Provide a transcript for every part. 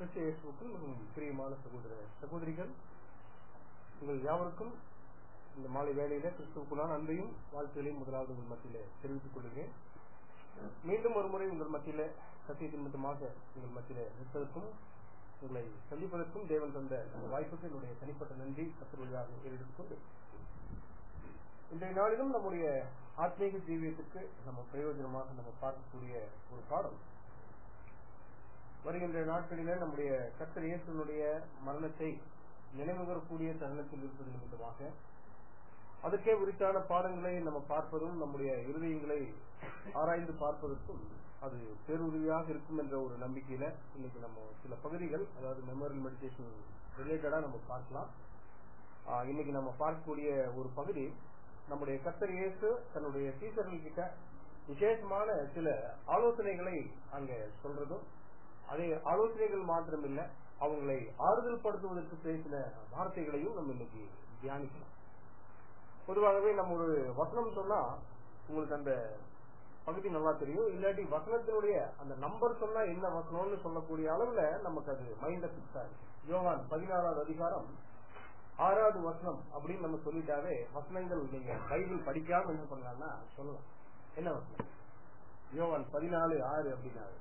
கிறிஸ்து இயேசுவுக்குள் மிகவும் பிரியமான சகோதர சகோதரிகள் உங்கள் யாவருக்கும் இந்த மாலை வேளையில கிறிஸ்துவுக்குள்ளான அன்பையும் வாழ்த்துகளையும் முதலாவது உங்கள் மத்தியில தெரிவித்துக் கொள்கிறேன் மீண்டும் ஒரு முறை உங்கள் மத்தியில சத்தியத்தின் மட்டுமாக உங்கள் மத்தியில நிற்பதற்கும் உங்களை சந்திப்பதற்கும் தேவன் தந்த அந்த வாய்ப்புக்கு என்னுடைய தனிப்பட்ட நன்றி கத்தருடையாக எடுத்துக்கொண்டு இன்றைய நாளிலும் நம்முடைய ஆத்மீக ஜீவியத்துக்கு நம்ம பிரயோஜனமாக நம்ம பார்க்கக்கூடிய ஒரு பாடம் வருகின்ற நாட்களில நம்முடைய கர்த்தர் இயேசுனுடைய மரணத்தை நினைவுகூரக்கூடிய தருணத்தில் இருப்பது நிமித்தமாக அதற்கே உரித்தான பாடங்களை நம்ம பார்ப்பதும் நம்முடைய இருதயங்களை ஆராய்ந்து பார்ப்பதற்கும் அது பேருதவியாக இருக்கும் என்ற ஒரு நம்பிக்கையில இன்னைக்கு நம்ம சில பகுதிகள் அதாவது மெமோரியல் மெடிடேஷன் ரிலேட்டடா நம்ம பார்க்கலாம் ஆஹ் இன்னைக்கு நம்ம பார்க்கக்கூடிய ஒரு பகுதி நம்முடைய கர்த்தர் இயேசு தன்னுடைய சீசர்கள் கிட்ட விசேஷமான சில ஆலோசனைகளை அங்க சொல்றதும் அதே ஆலோசனைகள் மாத்திரம் இல்ல அவங்களை ஆறுதல் படுத்துவதற்கு பேசின வார்த்தைகளையும் நம்ம இன்னைக்கு தியானிக்கலாம் பொதுவாகவே நம்ம ஒரு வசனம் சொன்னா உங்களுக்கு அந்த பகுதி நல்லா தெரியும் இல்லாட்டி வசனத்தினுடைய அந்த நம்பர் சொன்னா என்ன வசனம்னு சொல்லக்கூடிய அளவுல நமக்கு அது மைண்ட பிக்ஸ் ஆகுது யோகான் பதினாறாவது அதிகாரம் ஆறாவது வசனம் அப்படின்னு நம்ம சொல்லிட்டாவே வசனங்கள் நீங்க பைபிள் படிக்காம என்ன பண்ணலாம்னா சொல்லலாம் என்ன வசனம் யோவான் பதினாலு ஆறு அப்படின்னாரு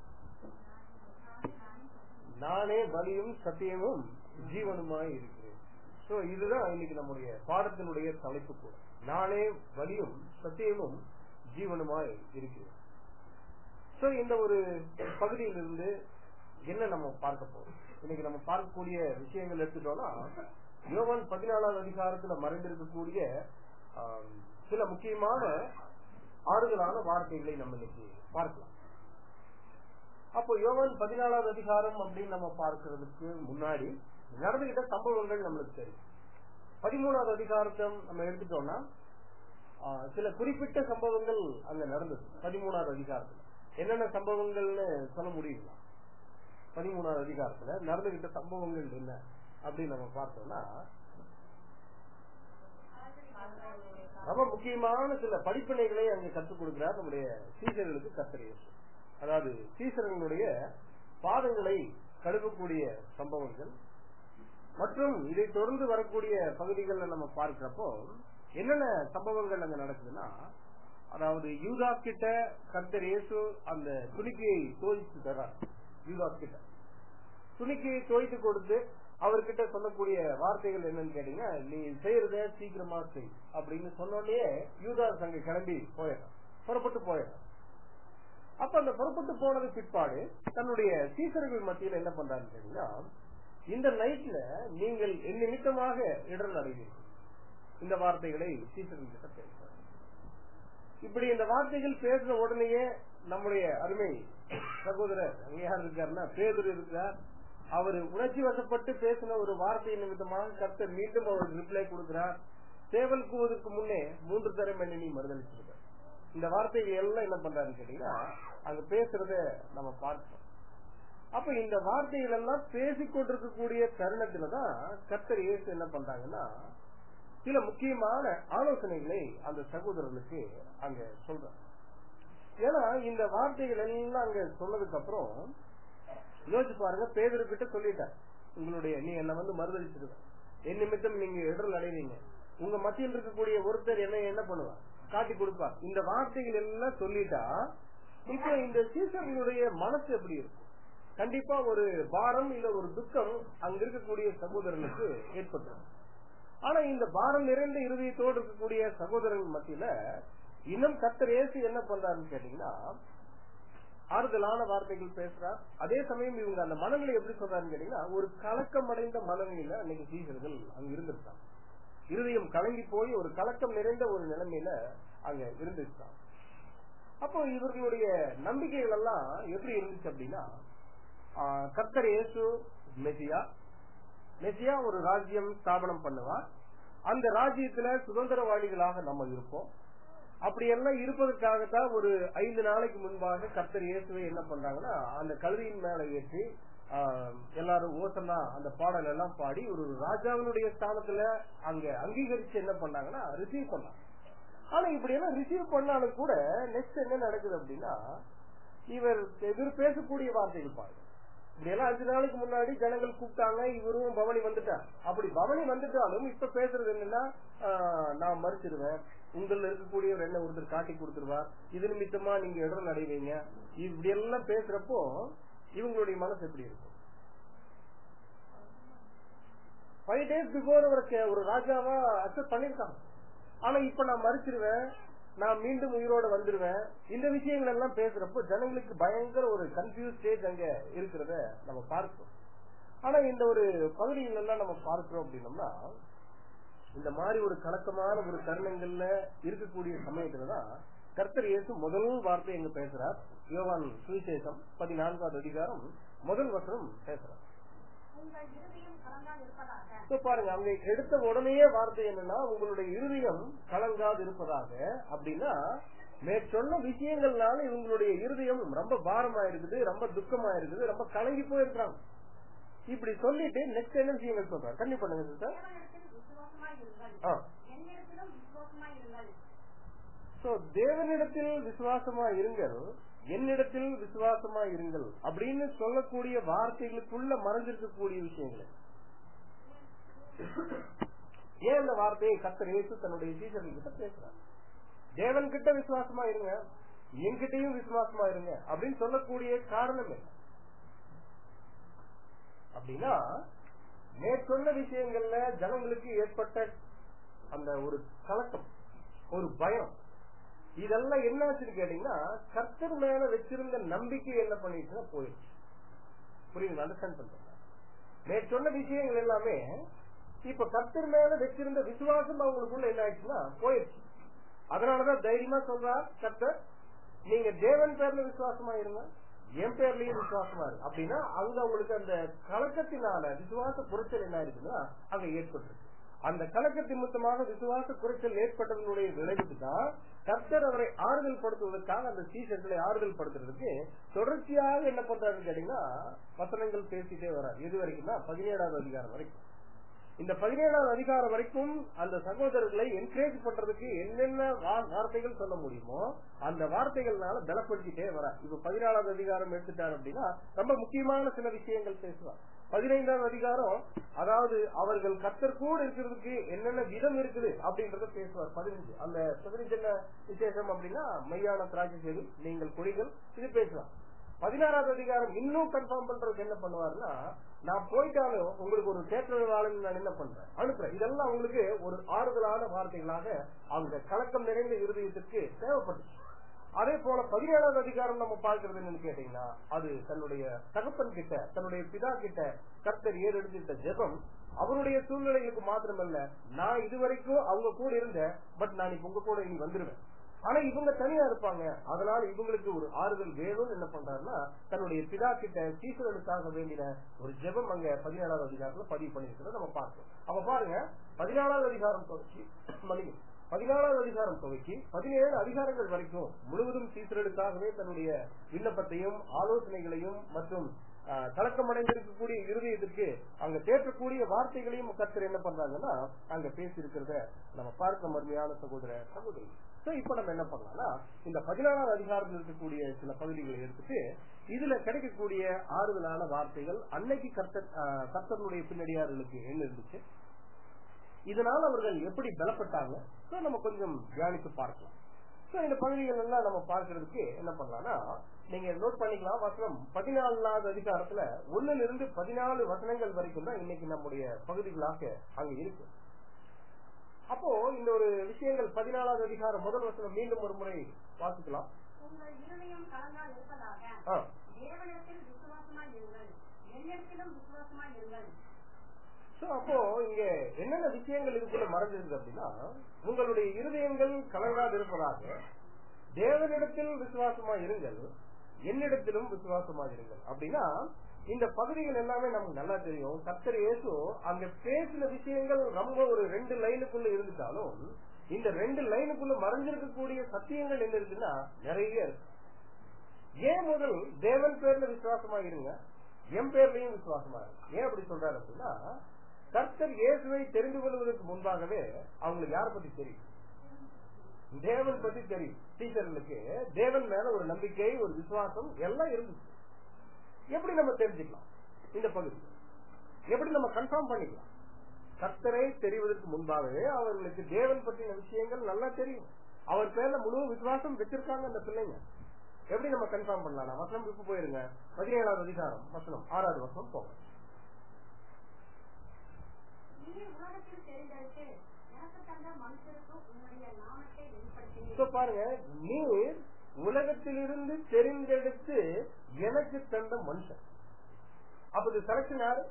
நானே பலியும் சத்தியமும் ஜீவனுமாய் இருக்கிறேன் சோ இதுதான் இன்னைக்கு நம்முடைய பாடத்தினுடைய தலைப்பு கூட நானே வலியும் சத்தியமும் ஜீவனுமாய் இருக்கிறேன் சோ இந்த ஒரு பகுதியிலிருந்து என்ன நம்ம பார்க்க போறோம் இன்னைக்கு நம்ம பார்க்கக்கூடிய விஷயங்கள் எடுத்துட்டோம்னா யோவான் பதினாலாவது அதிகாரத்துல மறைந்திருக்கக்கூடிய சில முக்கியமான ஆறுதலான வார்த்தைகளை நம்ம இன்னைக்கு பார்க்கலாம் அப்போ யோவான் பதினாலாவது அதிகாரம் அப்படின்னு நம்ம பார்க்கறதுக்கு முன்னாடி நடந்துகிட்ட சம்பவங்கள் நம்மளுக்கு தெரியும் பதிமூணாவது அதிகாரத்தை நம்ம எடுத்துட்டோம்னா சில குறிப்பிட்ட சம்பவங்கள் அங்க நடந்தது பதிமூணாவது அதிகாரத்துல என்னென்ன சம்பவங்கள்னு சொல்ல முடியுங்களா பதிமூணாவது அதிகாரத்துல நடந்துகிட்ட சம்பவங்கள் என்ன அப்படின்னு நம்ம பார்த்தோம்னா ரொம்ப முக்கியமான சில படிப்பினைகளை அங்க கற்றுக் கொடுக்கிறார் நம்முடைய சீசர்களுக்கு கத்தரியேசு அதாவது சீசர்களுடைய பாதங்களை கழுவக்கூடிய சம்பவங்கள் மற்றும் இதை தொடர்ந்து வரக்கூடிய பகுதிகளில் நம்ம பார்க்கிறப்போ என்னென்ன சம்பவங்கள் அங்க நடக்குதுன்னா அதாவது யூதா கிட்ட கர்த்தர் இயேசு அந்த துணிக்கையை தோய்த்து தர்றார் யூதா கிட்ட துணிக்கையை தோய்த்து கொடுத்து அவர்கிட்ட சொல்லக்கூடிய வார்த்தைகள் என்னன்னு கேட்டீங்கன்னா நீ செய்யறத சீக்கிரமா செய் அப்படின்னு சொன்னோடனே யூதாஸ் அங்க கிளம்பி போயிடறான் புறப்பட்டு போயிடறான் அப்ப அந்த புறப்பட்டு போனது பிற்பாடு தன்னுடைய சீசர்கள் மத்தியில் என்ன பண்றாருன்னு கேட்டீங்கன்னா இந்த நைட்ல நீங்கள் என் நிமித்தமாக இடர் அடைவீர்கள் இந்த வார்த்தைகளை சீசர்கள் கிட்ட பேசுறாங்க இப்படி இந்த வார்த்தைகள் பேசுற உடனேயே நம்முடைய அருமை சகோதரர் அங்க யார் இருக்காருன்னா பேதர் இருக்கிறார் அவர் உணர்ச்சி வசப்பட்டு பேசின ஒரு வார்த்தை நிமித்தமாக கர்த்தர் மீண்டும் அவருக்கு ரிப்ளை கொடுக்கிறார் சேவல் கூவதற்கு முன்னே மூன்று தரம் என்ன நீ மறுதளிச்சிருக்க இந்த வார்த்தைகள் எல்லாம் என்ன பண்றாருன்னு கேட்டீங்கன்னா அங்க பேசுறத நம்ம பார்க்கிறோம் அப்ப இந்த வார்த்தைகள் எல்லாம் பேசிக்கொண்டிருக்கக்கூடிய தருணத்துலதான் கர்த்தர் இயேசு என்ன பண்றாங்கன்னா சில முக்கியமான ஆலோசனைகளை அந்த சகோதரர்களுக்கு அங்க சொல்ற ஏன்னா இந்த வார்த்தைகள் எல்லாம் அங்க சொன்னதுக்கு அப்புறம் யோசிச்சு பாருங்க பேதர்கிட்ட சொல்லிட்டார் உங்களுடைய நீ என்ன வந்து மறுதளிச்சிருக்க என் நிமித்தம் நீங்க இடர்கள் அடைவீங்க உங்க மத்தியில் இருக்கக்கூடிய ஒருத்தர் என்ன என்ன பண்ணுவார் காட்டி கொடுப்பார் இந்த வார்த்தைகள் எல்லாம் சொல்லிட்டா இப்ப இந்த சீசர்களுடைய மனசு எப்படி இருக்கும் கண்டிப்பா ஒரு பாரம் இல்ல ஒரு துக்கம் அங்க இருக்கக்கூடிய சகோதரனுக்கு ஏற்பட்டது ஆனா இந்த பாரம் நிறைந்த இருதயத்தோடு இருக்கக்கூடிய சகோதரர்கள் மத்தியில இன்னும் கத்தர் ஏசு என்ன பண்றாருன்னு கேட்டீங்கன்னா ஆறுதலான வார்த்தைகள் பேசுறார் அதே சமயம் இவங்க அந்த மனநிலை எப்படி சொல்றாருன்னு கேட்டீங்கன்னா ஒரு கலக்கம் அடைந்த மனநிலையில அன்னைக்கு சீசர்கள் அங்க இருந்திருக்காங்க இருதயம் கலங்கி போய் ஒரு கலக்கம் நிறைந்த ஒரு நிலைமையில அங்க இருந்துச்சான் அப்போ இவர்களுடைய நம்பிக்கைகள் எல்லாம் எப்படி இருந்துச்சு அப்படின்னா கர்த்தர் இயேசு மெசியா மெசியா ஒரு ராஜ்யம் ஸ்தாபனம் பண்ணுவார் அந்த ராஜ்யத்துல சுதந்திரவாளிகளாக நம்ம இருப்போம் அப்படி எல்லாம் இருப்பதற்காகத்தான் ஒரு ஐந்து நாளைக்கு முன்பாக கர்த்தர் இயேசுவை என்ன பண்றாங்கன்னா அந்த கல்வியின் மேல ஏற்றி எல்லாரும் ஓசனா அந்த பாடல் எல்லாம் பாடி ஒரு ராஜாவினுடைய ஸ்தானத்துல அங்க அங்கீகரிச்சு என்ன பண்ணாங்கன்னா ரிசீவ் பண்ணாங்க ஆனா இப்படி எல்லாம் ரிசீவ் பண்ணாலும் கூட நெக்ஸ்ட் என்ன நடக்குது அப்படின்னா இவர் இவர் பேசக்கூடிய வார்த்தைகள் பாருங்க இப்படி எல்லாம் அஞ்சு நாளைக்கு முன்னாடி ஜனங்கள் கூப்பிட்டாங்க இவரும் பவனி வந்துட்டார் அப்படி பவனி வந்துட்டாலும் இப்ப பேசுறது என்னன்னா ஆஹ், நான் மறுச்சிருவேன் உங்கள இருக்கக்கூடியவர் என்ன ஒருத்தர் காட்டி கொடுத்துருவார் இது நிமித்தமா நீங்க இடம் அடைவீங்க இப்படி எல்லாம் பேசுறப்போ இவங்களுடைய மனசு எப்படி இருக்கும் ஃபைவ் டேஸ் பிஃபோர் அவருக்கு ஒரு ராஜாவா அக்செப்ட் பண்ணிருக்காங்க ஆனா இப்ப நான் மறுச்சிருவேன் நான் மீண்டும் உயிரோட வந்துருவேன் இந்த விஷயங்கள் எல்லாம் பேசுறப்போ ஜனங்களுக்கு பயங்கர ஒரு கன்ஃபியூஸ் ஸ்டேஜ் அங்க இருக்கிறத நம்ம பார்க்கிறோம் ஆனா இந்த ஒரு பகுதிகள் எல்லாம் நம்ம பார்க்கிறோம் அப்படின்னம்னா இந்த மாதிரி ஒரு கலக்கமான ஒரு தருணங்கள்ல இருக்கக்கூடிய சமயத்துலதான் கர்த்தர் இயேசு முதல் வார்த்தை எங்க பேசுறார் யோவான் சுவிசேஷம் பதினான்காவது அதிகாரம் முதல் வசனம் பேசுறார் உங்கள் இருதயம் கலங்காது இருப்பதாக So பாருங்க அவங்க எடுத்த உடனேயே வார்த்தை என்னன்னா உங்களுடைய இருதயம் கலங்காது இருப்பதாக அப்படின்னா மேற்சொன்ன விஷயங்கள்னால இவங்களுடைய இருதயம் ரொம்ப பாரமா இருக்குது ரொம்ப துக்கமா இருக்குது ரொம்ப கலங்கி போயிருக்காங்க இப்படி சொல்லிட்டு நெக்ஸ்ட் என்ன விஷயங்கள் சொல்றாரு கண்ணி பண்ணுங்க சிஸ்டர் தேவனிடத்தில் விசுவாசமாய் இருங்கள் ஆ. என்னிடத்திலும் விசுவாசமாய் இருங்கள் சோ தேவனிடத்தில் விசுவாசமா இருங்கள் என்னிடத்தில் விசுவாசமா இருங்கள் அப்படின்னு சொல்லக்கூடிய வார்த்தைகளுக்குள்ள மறைஞ்சிருக்கக்கூடிய விஷயங்கள் ஏன் இந்த வார்த்தையை கத்தர் இயேசு தன்னுடைய சீசர்கள் கிட்ட பேசுறார் தேவன் கிட்ட விசுவாசமா இருங்க என்கிட்டயும் விசுவாசமா இருங்க அப்படின்னு சொல்லக்கூடிய காரணம் என்ன அப்படின்னா மேற்கொண்ட விஷயங்கள்ல ஜனங்களுக்கு ஏற்பட்ட அந்த ஒரு கலக்கம் ஒரு பயம் இதெல்லாம் என்னாச்சுன்னு கேட்டீங்கன்னா கர்த்தர் மேல வச்சிருந்த நம்பிக்கை என்ன பண்ணிட்டுன்னா போயிடுச்சு புரியுது அண்டர்ஸ்டாண்ட் பண்றேன் மேற்கொண்ட விஷயங்கள் எல்லாமே இப்ப கர்த்தர் மேல வச்சிருந்த விசுவாசம் அவங்களுக்குள்ள என்ன ஆயிடுச்சுன்னா போயிடுச்சு அதனாலதான் தைரியமா சொல்றார் கர்த்தர் நீங்க தேவன் பேர்ல விசுவாசமா இருங்க என் பேர்லயும் விசுவாசமா இருக்கு அப்படின்னா அங்க அவங்களுக்கு அந்த கலக்கத்தினால விசுவாச குறைச்சல் என்ன இருக்குன்னா அங்க ஏற்பட்டிருக்கு அந்த கலக்க நிமித்தமாக விசுவாச குறைச்சல் ஏற்பட்டதனுடைய விளைவுக்கு தான் கர்த்தர் அவரை ஆறுதல் படுத்துவதற்காக அந்த சீசர்களை ஆறுதல் படுத்துறதுக்கு தொடர்ச்சியாக என்ன பண்றாருன்னு கேட்டீங்கன்னா வசனங்கள் பேசிட்டே வர்றார் எது வரைக்கும்னா பதினேழாவது அதிகாரம் வரைக்கும் இந்த பதினேழாவது அதிகாரம் வரைக்கும் அந்த சகோதரர்களை என்கரேஜ் பண்றதுக்கு என்னென்ன வா- வார்த்தைகள் சொல்ல முடியுமோ அந்த வார்த்தைகள்னால பலப்படுத்திட்டே வர இப்ப பதினாலாவது அதிகாரம் எடுத்துட்டார் அப்படின்னா ரொம்ப முக்கியமான சில விஷயங்கள் பேசுவார் பதினைந்தாவது அதிகாரம் அதாவது அவர்கள் கத்தர் கூட இருக்கிறதுக்கு என்னென்ன விதம் இருக்குது அப்படின்றத பேசுவார் பதினஞ்சு அந்த பதினஞ்சு என்ன விசேஷம் அப்படின்னா மையான திராட்சை செடி நீங்கள் கொடிகள் இது பேசுவார் பதினாறாவது அதிகாரம் இன்னும் கன்ஃபார்ம் பண்றதுக்கு என்ன பண்ணுவாருன்னா நான் போயிட்டாலும் உங்களுக்கு ஒரு தேற்றவாளன் நான் என்ன பண்றேன் அனுப்புறேன் இதெல்லாம் உங்களுக்கு ஒரு ஆறுதலான வார்த்தைகளாக அவங்க கலக்கம் நிறைந்த இருதயத்திற்கு தேவைப்பட்டுச்சு அதே போல பதினேழாவது அதிகாரம் நம்ம பார்க்கிறது என்னன்னு கேட்டீங்கன்னா அது தன்னுடைய தகப்பன் கிட்ட தன்னுடைய பிதா கிட்ட கர்த்தர் ஏறெடுத்துட்ட ஜெபம் அவருடைய சூழ்நிலைகளுக்கு மாத்திரமல்ல நான் இதுவரைக்கும் அவங்க கூட இருந்தேன் பட் நான் இப்ப உங்க கூட இனி வந்துருவேன் ஆனா இவங்க தனியா இருப்பாங்க அதனால இவங்களுக்கு ஒரு ஆறுதல் வேணும்னு என்ன பண்றாருன்னா தன்னுடைய பிதா கிட்ட சீசர்களுக்காக வேண்டின ஒரு ஜெபம் அங்க பதினேழாவது அதிகாரத்துல பதிவு பண்ணிருக்கிறத நம்ம பார்க்கணும் அப்ப பாருங்க பதினாலாவது அதிகாரம் துவக்கி மன்னிக்கும் பதினாலாவது அதிகாரம் துவக்கி பதினேழு அதிகாரங்கள் வரைக்கும் முழுவதும் சீசர்களுக்காகவே தன்னுடைய விண்ணப்பத்தையும் ஆலோசனைகளையும் மற்றும் ஆஹ், கலக்கமடைந்திருக்கக்கூடிய இருதயத்திற்கு அங்க தேற்றக்கூடிய வார்த்தைகளையும் கர்த்தர் என்ன பண்றாங்கன்னா அங்க பேசி இருக்கிறத நம்ம பார்க்க மருமையான சகோதர சகோதரி சோ இப்ப நம்ம என்ன பண்ணலாம்னா இந்த பதினாறாவது அதிகாரத்தில் இருக்கக்கூடிய சில பகுதிகளை எடுத்துட்டு இதுல கிடைக்கக்கூடிய ஆறுதலான வார்த்தைகள் அன்னைக்கு கர்த்தர் ஆஹ், கர்த்தருடைய பின்னடியார்களுக்கு என்ன இருந்துச்சு இதனால அவர்கள் எப்படி பலப்பட்டாங்க சோ நம்ம கொஞ்சம் தியானித்து பார்க்கலாம் சோ இந்த பகுதிகள் எல்லாம் நம்ம பார்க்கறதுக்கு என்ன பண்ணலாம்னா நீங்க நோட் பண்ணிக்கலாம் வசனம் பதினாலாவது அதிகாரத்துல ஒண்ணுல இருந்து பதினாலு வசனங்கள் வரைக்கும் தான் இன்னைக்கு நம்முடைய பகுதிகளாக அங்க இருக்கு அப்போ இந்த ஒரு விஷயங்கள் பதினாலாவது அதிகாரம் முதல் வசனம் மீண்டும் ஒரு முறை வாசிக்கலாம் உங்கள் இருதயம் கலங்காது இருப்பதாக ஆ. தேவனிடத்தில் விசுவாசமாய் இருங்கள் என்னிடத்திலும் விசுவாசமாய் இருங்கள் சோ அப்போ இங்க என்னென்ன விஷயங்கள் இதுக்குள்ள மறைஞ்சிருக்கு அப்படின்னா உங்களுடைய இருதயங்கள் கலங்காது இருப்பதாக தேவனிடத்தில் விசுவாசமா இருங்கள் என்னிடத்திலும் விசுவாசமா இருங்கள் அப்படின்னா இந்த பகுதிகள் எல்லாமே நமக்கு நல்லா தெரியும் கர்த்தர் இயேசு அங்க பேசின விஷயங்கள் ரொம்ப ஒரு ரெண்டு லைனுக்குள்ள இருந்துட்டாலும் இந்த ரெண்டு லைனுக்குள்ள மறைஞ்சிருக்கக்கூடிய சத்தியங்கள் என்ன இருக்குன்னா நிறைய இருக்கு ஏன் முதல் தேவன் பேர்ல விசுவாசமா இருங்க என் பேர்லயும் விசுவாசமா இருங்க ஏன் அப்படி சொல்றாரு அப்படின்னா கர்த்தர் இயேசுவை தெரிந்து கொள்வதற்கு முன்பாகவே அவங்களுக்கு யார பத்தி தெரியும் தேவன் பத்தி தெரியும் டீச்சர்களுக்கு தேவன் மேல ஒரு நம்பிக்கை ஒரு விசுவாசம் எல்லாம் இருந்துச்சு எப்படி நம்ம தெரிஞ்சுக்கலாம் இந்த பகுதி எப்படி நம்ம கன்ஃபார்ம் பண்ணிக்கலாம் கர்த்தரை தெரிவதற்கு முன்பாகவே அவர்களுக்கு தேவன் பற்றின விஷயங்கள் நல்லா தெரியும் அவர் பேர்ல முழு விசுவாசம் வச்சிருக்காங்க அந்த பிள்ளைங்க எப்படி நம்ம கன்ஃபார்ம் பண்ணலாம் வசனம் இப்ப போயிருங்க பதினேழாவது அதிகாரம் வசனம் ஆறாவது வசனம் போங்க நீர் உலகத்தில் தெரிந்தெடுத்து எனக்கு தந்த மனுஷருக்கு உன்னுடைய நாமத்தை வெளிப்படுத்தினீர் இப்ப பாருங்க நீர் உலகத்திலிருந்து தெரிந்தெடுத்து எனக்கு தந்த மனுஷன் அப்ப இது செலக்ஷன் யாரு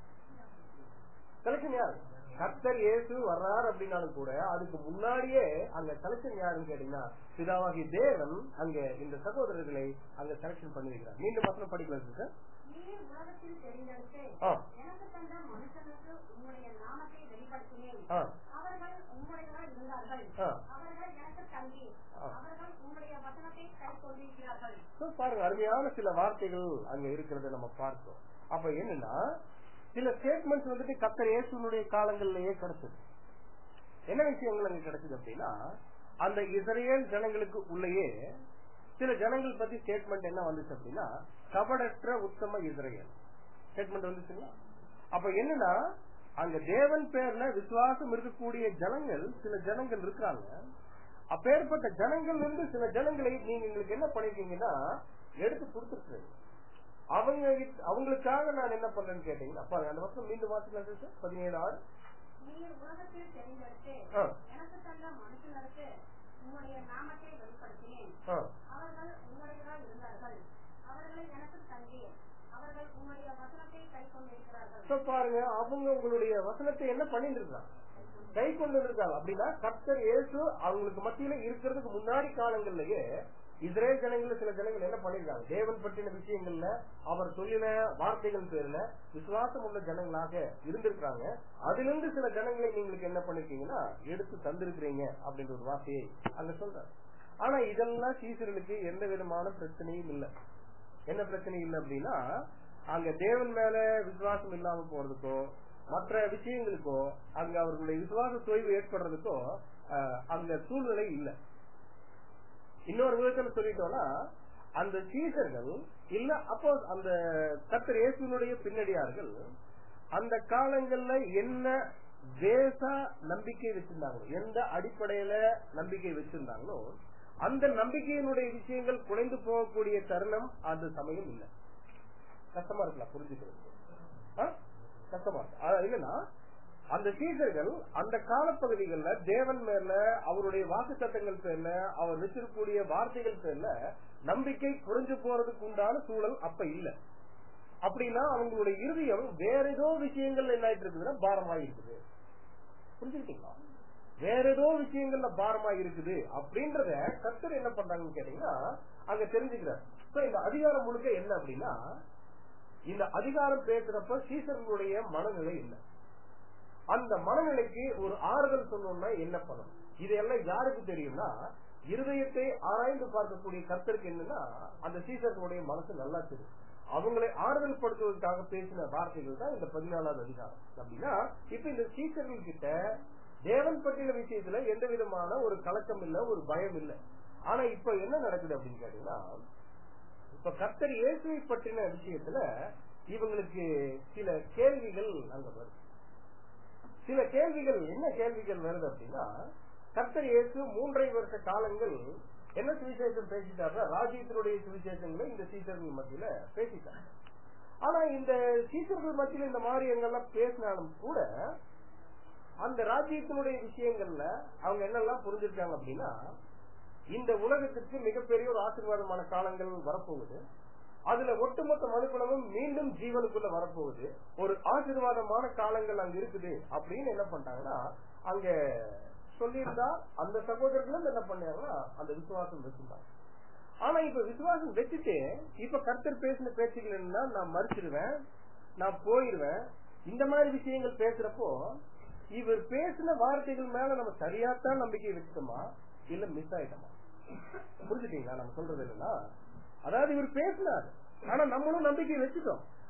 செலக்ஷன் யாரு கர்த்தர் இயேசு வர்றார் அப்படின்னாலும் கூட அதுக்கு முன்னாடியே அங்க செலக்ஷன் யாருன்னு கேட்டீங்கன்னா பிதாவாகி தேவன் அங்க இந்த சகோதரர்களை அங்க செலக்ஷன் பண்ணி வைக்கிறார் மீண்டும் வசனம் படிக்கலாம் சார் நீர் உலகத்தில் தெரிந்தெடுத்து ஆ எனக்கு தந்த மனுஷனுக்கு உன்னுடைய நாமத்தை வெளிப்படுத்தினேன் ஆ அவர்கள் உம்முடையவர்கள் இருந்தார்கள் ஆ அவர்கள் எனக்கு தங்கி ஆ. அவர்கள் உம்முடைய வசனத்தை கை கொண்டிருக்கிறார்கள் So, பாருங்க அருமையான சில வார்த்தைகள் அங்க இருக்கிறத நம்ம பார்த்தோம் அப்ப என்னன்னா சில ஸ்டேட்மெண்ட்ஸ் வந்துட்டு கத்தர் இயேசுனுடைய காலங்களிலேயே கிடைச்சது என்ன விஷயங்கள் அங்க கிடைச்சது அப்படின்னா அந்த இஸ்ரேல் ஜனங்களுக்கு உள்ளேயே சில ஜனங்கள் பத்தி ஸ்டேட்மெண்ட் என்ன வந்துச்சு அப்படின்னா கபடற்ற உத்தம இஸ்ரேல் ஸ்டேட்மெண்ட் வந்துச்சுங்களா அப்ப என்னன்னா அங்க தேவன் பேர்ல விசுவாசம் இருக்கக்கூடிய ஜனங்கள் சில ஜனங்கள் இருக்காங்க அப்பேற்பட்ட ஜனங்கள் வந்து சில ஜனங்களை நீங்க எங்களுக்கு என்ன பண்ணிருக்கீங்கன்னா எடுத்து கொடுத்துருக்கீங்க அவங்க கிட்ட- அவங்களுக்காக நான் என்ன பண்றேன்னு கேட்டீங்கன்னா பாருங்க அந்த வருஷம் மீண்டும் வாசிக்கலாம் சார் பதினேழு ஆறு நீர் உலகத்தில் தெரிந்தெடுத்து ஆ, எனக்கு தந்த மனுஷனருக்கு உம்முடைய நாமத்தை வெளிப்படுத்தினேன் ஆ. அவர்கள் உம்முடையவராய் இருந்தார்கள் அவர்களை எனக்கு தங்கி அவர்கள் உம்முடைய வசனத்தை கை கொண்டிருக்கிறார்கள் So, பாருங்க அவங்க உங்களுடைய வசனத்தை என்ன பண்ணிட்டு இருக்காங்க கை கொண்டு இருக்காங்க அப்படின்னா கர்த்தர் இயேசு அவங்களுக்கு மத்தியில இருக்கிறதுக்கு முன்னாடி காலங்கள்லயே இஸ்ரேல் ஜனங்கள சில ஜனங்கள் என்ன பண்ணிருக்காங்க தேவன் பற்றின விஷயங்கள்ல அவர் சொல்லின வார்த்தைகள் பேர்ல விசுவாசம் உள்ள ஜனங்களாக இருந்திருக்காங்க அதிலிருந்து சில ஜனங்களை நீங்களுக்கு என்ன பண்ணிருக்கீங்கன்னா எடுத்து தந்திருக்கிறீங்க அப்படின்ற ஒரு வார்த்தையை அங்க சொல்றாரு ஆனா இதெல்லாம் சீசர்களுக்கு எந்த விதமான பிரச்சனையும் இல்லை என்ன பிரச்சனை இல்லை அப்படின்னா அங்க தேவன் மேல விசுவாசம் இல்லாம போறதுக்கோ மற்ற விஷயங்களுக்கோ அங்க அவர்களுடைய விசுவாச தொய்வு ஏற்படுறதுக்கோ அஹ், அங்க சூழ்நிலை இல்லை இன்னொரு விதத்துல சொல்லிட்டோம்னா அந்த சீசர்கள் இல்ல அப்போ அந்த கத்தர் இயேசுனுடைய பின்னடியார்கள் அந்த காலங்கள்ல என்ன தேச நம்பிக்கை வச்சிருந்தாங்களோ எந்த அடிப்படையில நம்பிக்கை வச்சிருந்தாங்களோ அந்த நம்பிக்கையினுடைய விஷயங்கள் குறைந்து போகக்கூடிய தருணம் அந்த சமயம் இல்லை கஷ்டமா இருக்கலாம் புரிஞ்சுக்கிறது ஆ? கஷ்டமா இருக்கு அதாவது என்னன்னா அந்த சீசர்கள் அந்த காலப்பகுதிகளில் தேவன் மேல அவருடைய வாக்கு சட்டங்கள் பேர்ல அவர் வச்சிருக்கக்கூடிய வார்த்தைகள் பேர்ல நம்பிக்கை குறைஞ்சு போறதுக்கு உண்டான சூழல் அப்ப இல்ல அப்படின்னா அவங்களுடைய இருதயம் வேற ஏதோ விஷயங்கள் என்ன ஆயிட்டு இருக்குதுன்னா பாரமாயி இருக்குது புரிஞ்சுக்கிட்டீங்களா வேற ஏதோ விஷயங்கள்ல பாரமா இருக்குது அப்படின்றத கர்த்தர் என்ன பண்றாங்கன்னு கேட்டீங்கன்னா அங்க தெரிஞ்சுக்கிறார் So, இந்த அதிகாரம் முழுக்க என்ன அப்படின்னா இந்த அதிகாரம் பேசுறப்ப சீசர்களுடைய மனநிலை என்ன அந்த மனநிலைக்கு ஒரு ஆறுதல் சொல்லணும்னா என்ன பண்ணணும் இதெல்லாம் யாருக்கு தெரியும்னா இருதயத்தை ஆராய்ந்து பார்க்கக்கூடிய கர்த்தருக்கு என்னன்னா அந்த சீசர்களுடைய மனசு நல்லா தெரியும் அவங்களை ஆறுதல் படுத்துவதற்காக பேசின வார்த்தைகள் தான் இந்த பதினாலாவது அதிகாரம் அப்படின்னா இப்ப இந்த சீசர்கள் கிட்ட தேவன் பற்றின விஷயத்துல எந்த விதமான ஒரு கலக்கம் இல்ல ஒரு பயம் இல்ல ஆனா இப்ப என்ன நடக்குது அப்படின்னு கேட்டீங்கன்னா இப்ப கர்த்தர் இயேசுவை பற்றின விஷயத்துல இவங்களுக்கு சில கேள்விகள் அங்க வருது சில கேள்விகள் என்ன கேள்விகள் வருது அப்படின்னா கர்த்தர் இயேசு மூன்றரை வருஷ காலங்கள் என்ன சுவிசேஷம் பேசிட்டாருன்னா ராஜ்யத்தினுடைய சுவிசேஷங்களை இந்த சீசர்கள் மத்தியில பேசிட்டாங்க ஆனா இந்த சீசர்கள் மத்தியில இந்த மாதிரி எங்கெல்லாம் பேசினாலும் கூட அந்த ராஜ்யத்தினுடைய விஷயங்கள்ல அவங்க என்னெல்லாம் புரிஞ்சிருக்காங்க அப்படின்னா இந்த உலகத்திற்கு மிகப்பெரிய ஒரு ஆசீர்வாதமான காலங்கள் வரப்போகுது அதுல ஒட்டுமொத்த மனுக்குலமும் மீண்டும் ஜீவனுக்குள்ள வரப்போகுது ஒரு ஆசீர்வாதமான காலங்கள் அங்க இருக்குது அப்படின்னு என்ன பண்ணிட்டாங்கன்னா அங்க சொல்லியிருந்தா அந்த சகோதரர்களும் என்ன பண்ணாங்கன்னா அந்த விசுவாசம் வச்சிருந்தாங்க ஆனா இப்ப விசுவாசம் வச்சுட்டு இப்ப கர்த்தர் பேசின பேச்சுகள் என்னன்னா நான் மறுச்சிடுவேன் நான் போயிருவேன் இந்த மாதிரி விஷயங்கள் பேசுறப்போ இவர் பேசின வார்த்தைகள் மேல நம்ம சரியாத்தான் நம்பிக்கை வச்சுட்டோமா இல்ல மிஸ் ஆயிட்டோமா புரிஞ்சுட்டீங்களா நம்ம சொல்றது என்னன்னா அதாவது இவர் பேசினார் ஆனா நம்மளும் நம்பிக்கை வச்சுட்டோம்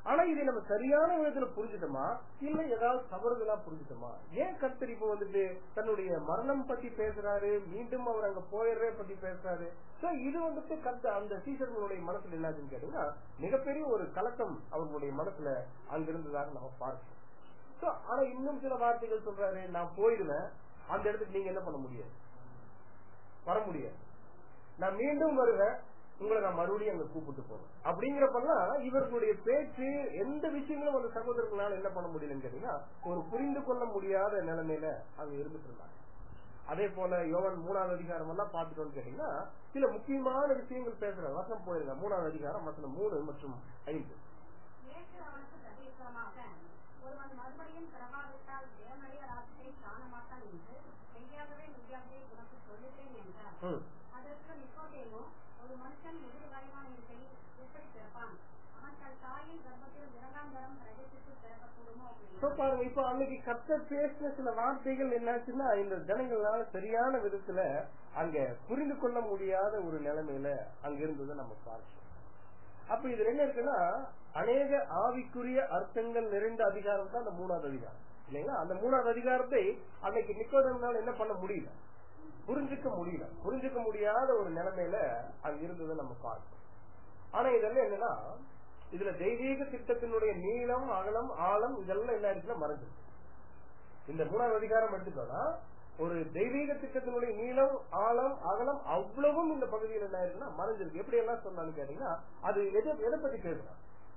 ஆனா இதை நம்ம சரியான விதத்துல புரிஞ்சுட்டோமா இல்ல ஏதாவது தவறுதலா புரிஞ்சுட்டோமா ஏன் கர்த்தர் இப்ப வந்துட்டு தன்னுடைய மரணம் பத்தி பேசுறாரு மீண்டும் அவர் அங்க போயிடுறே பத்தி பேசுறாரு சோ இது வந்துட்டு கர்த்த அந்த சீசர்களுடைய மனசுல என்னாச்சுன்னு கேட்டீங்கன்னா மிகப்பெரிய ஒரு கலக்கம் அவர்களுடைய மனசுல அங்க இருந்ததாக நம்ம பார்க்கிறோம் சோ ஆனா இன்னும் சில வார்த்தைகள் சொல்றாரு நான் போயிடுவேன் அந்த இடத்துக்கு நீங்க என்ன பண்ண முடியாது வர முடியாது நான் மீண்டும் வருவேன் உங்களை நான் மறுபடியும் அங்க கூப்பிட்டு போறேன் அப்படிங்கிறப்பெல்லாம் இவர்களுடைய பேச்சு எந்த விஷயங்களும் அந்த சகோதரர்களால என்ன பண்ண முடியலன்னு கேட்டீங்கன்னா ஒரு புரிந்து கொள்ள முடியாத நிலைமையில அங்க இருந்துட்டு இருந்தாங்க அதே போல யோவன் மூணாவது அதிகாரம் எல்லாம் பாத்துட்டோம்னு கேட்டீங்கன்னா சில முக்கியமான விஷயங்கள் பேசுற வசனம் போயிருங்க மூணாவது அதிகாரம் வசனம் மூணு மற்றும் ஐந்து இயேசு அவனுக்கு பிரதியுத்தரமாக, ஒருவன் மறுபடியும் பிறவாவிட்டால் தேவனுடைய ராஜ்யத்தை காணமாட்டான் என்று மெய்யாகவே மெய்யாகவே உனக்கு சொல்லுகிறேன் என்றார். ம். அதற்கு நிக்கோதேமு, ஒரு மனுஷன் எதிர்காலமான இருக்கையில் எப்படி பிறப்பான்? அவன் தன் தாயின் கர்ப்பத்தில் இரண்டாம் தரம் பிரவேசித்து பிறக்கக்கூடுமோ So அப்படின்னார். பாருங்க இப்ப அன்னைக்கு கர்த்தர் பேசின சில வார்த்தைகள் என்னாச்சுன்னா இந்த ஜனங்களால சரியான விதத்துல அங்க புரிந்து கொள்ள முடியாத ஒரு நிலைமையில அங்க இருந்ததை நம்ம பார்க்கிறோம் அப்ப இதுல என்ன இருக்குன்னா அநேக ஆவிக்குரிய அர்த்தங்கள் நிறைந்த அதிகாரம் தான் அந்த மூணாவது அதிகாரம் இல்லைங்களா அந்த மூணாவது அதிகாரத்தை அன்னைக்கு நிக்கோதனால என்ன பண்ண முடியல புரிஞ்சுக்க முடியல புரிஞ்சுக்க முடியாத ஒரு நிலைமையில அங்க இருந்ததை நம்ம பார்க்கிறோம் ஆனா இதெல்லாம் என்னன்னா இதுல தெய்வீக திட்டத்தினுடைய நீளம் அகலம் ஆழம் இதெல்லாம் என்ன இருக்குன்னா மறைஞ்சிருக்கு இந்த மூணாவது அதிகாரம் எடுத்துட்டோம்னா ஒரு தெய்வீக திட்டத்தினுடைய நீளம் ஆழம் அகலம் அவ்வளவும் இந்த பகுதியில் என்ன இருக்குன்னா மறைஞ்சிருக்கு எப்படி எல்லாம் சொன்னான்னு கேட்டீங்கன்னா அது எதை எதை பத்தி பேசுறான்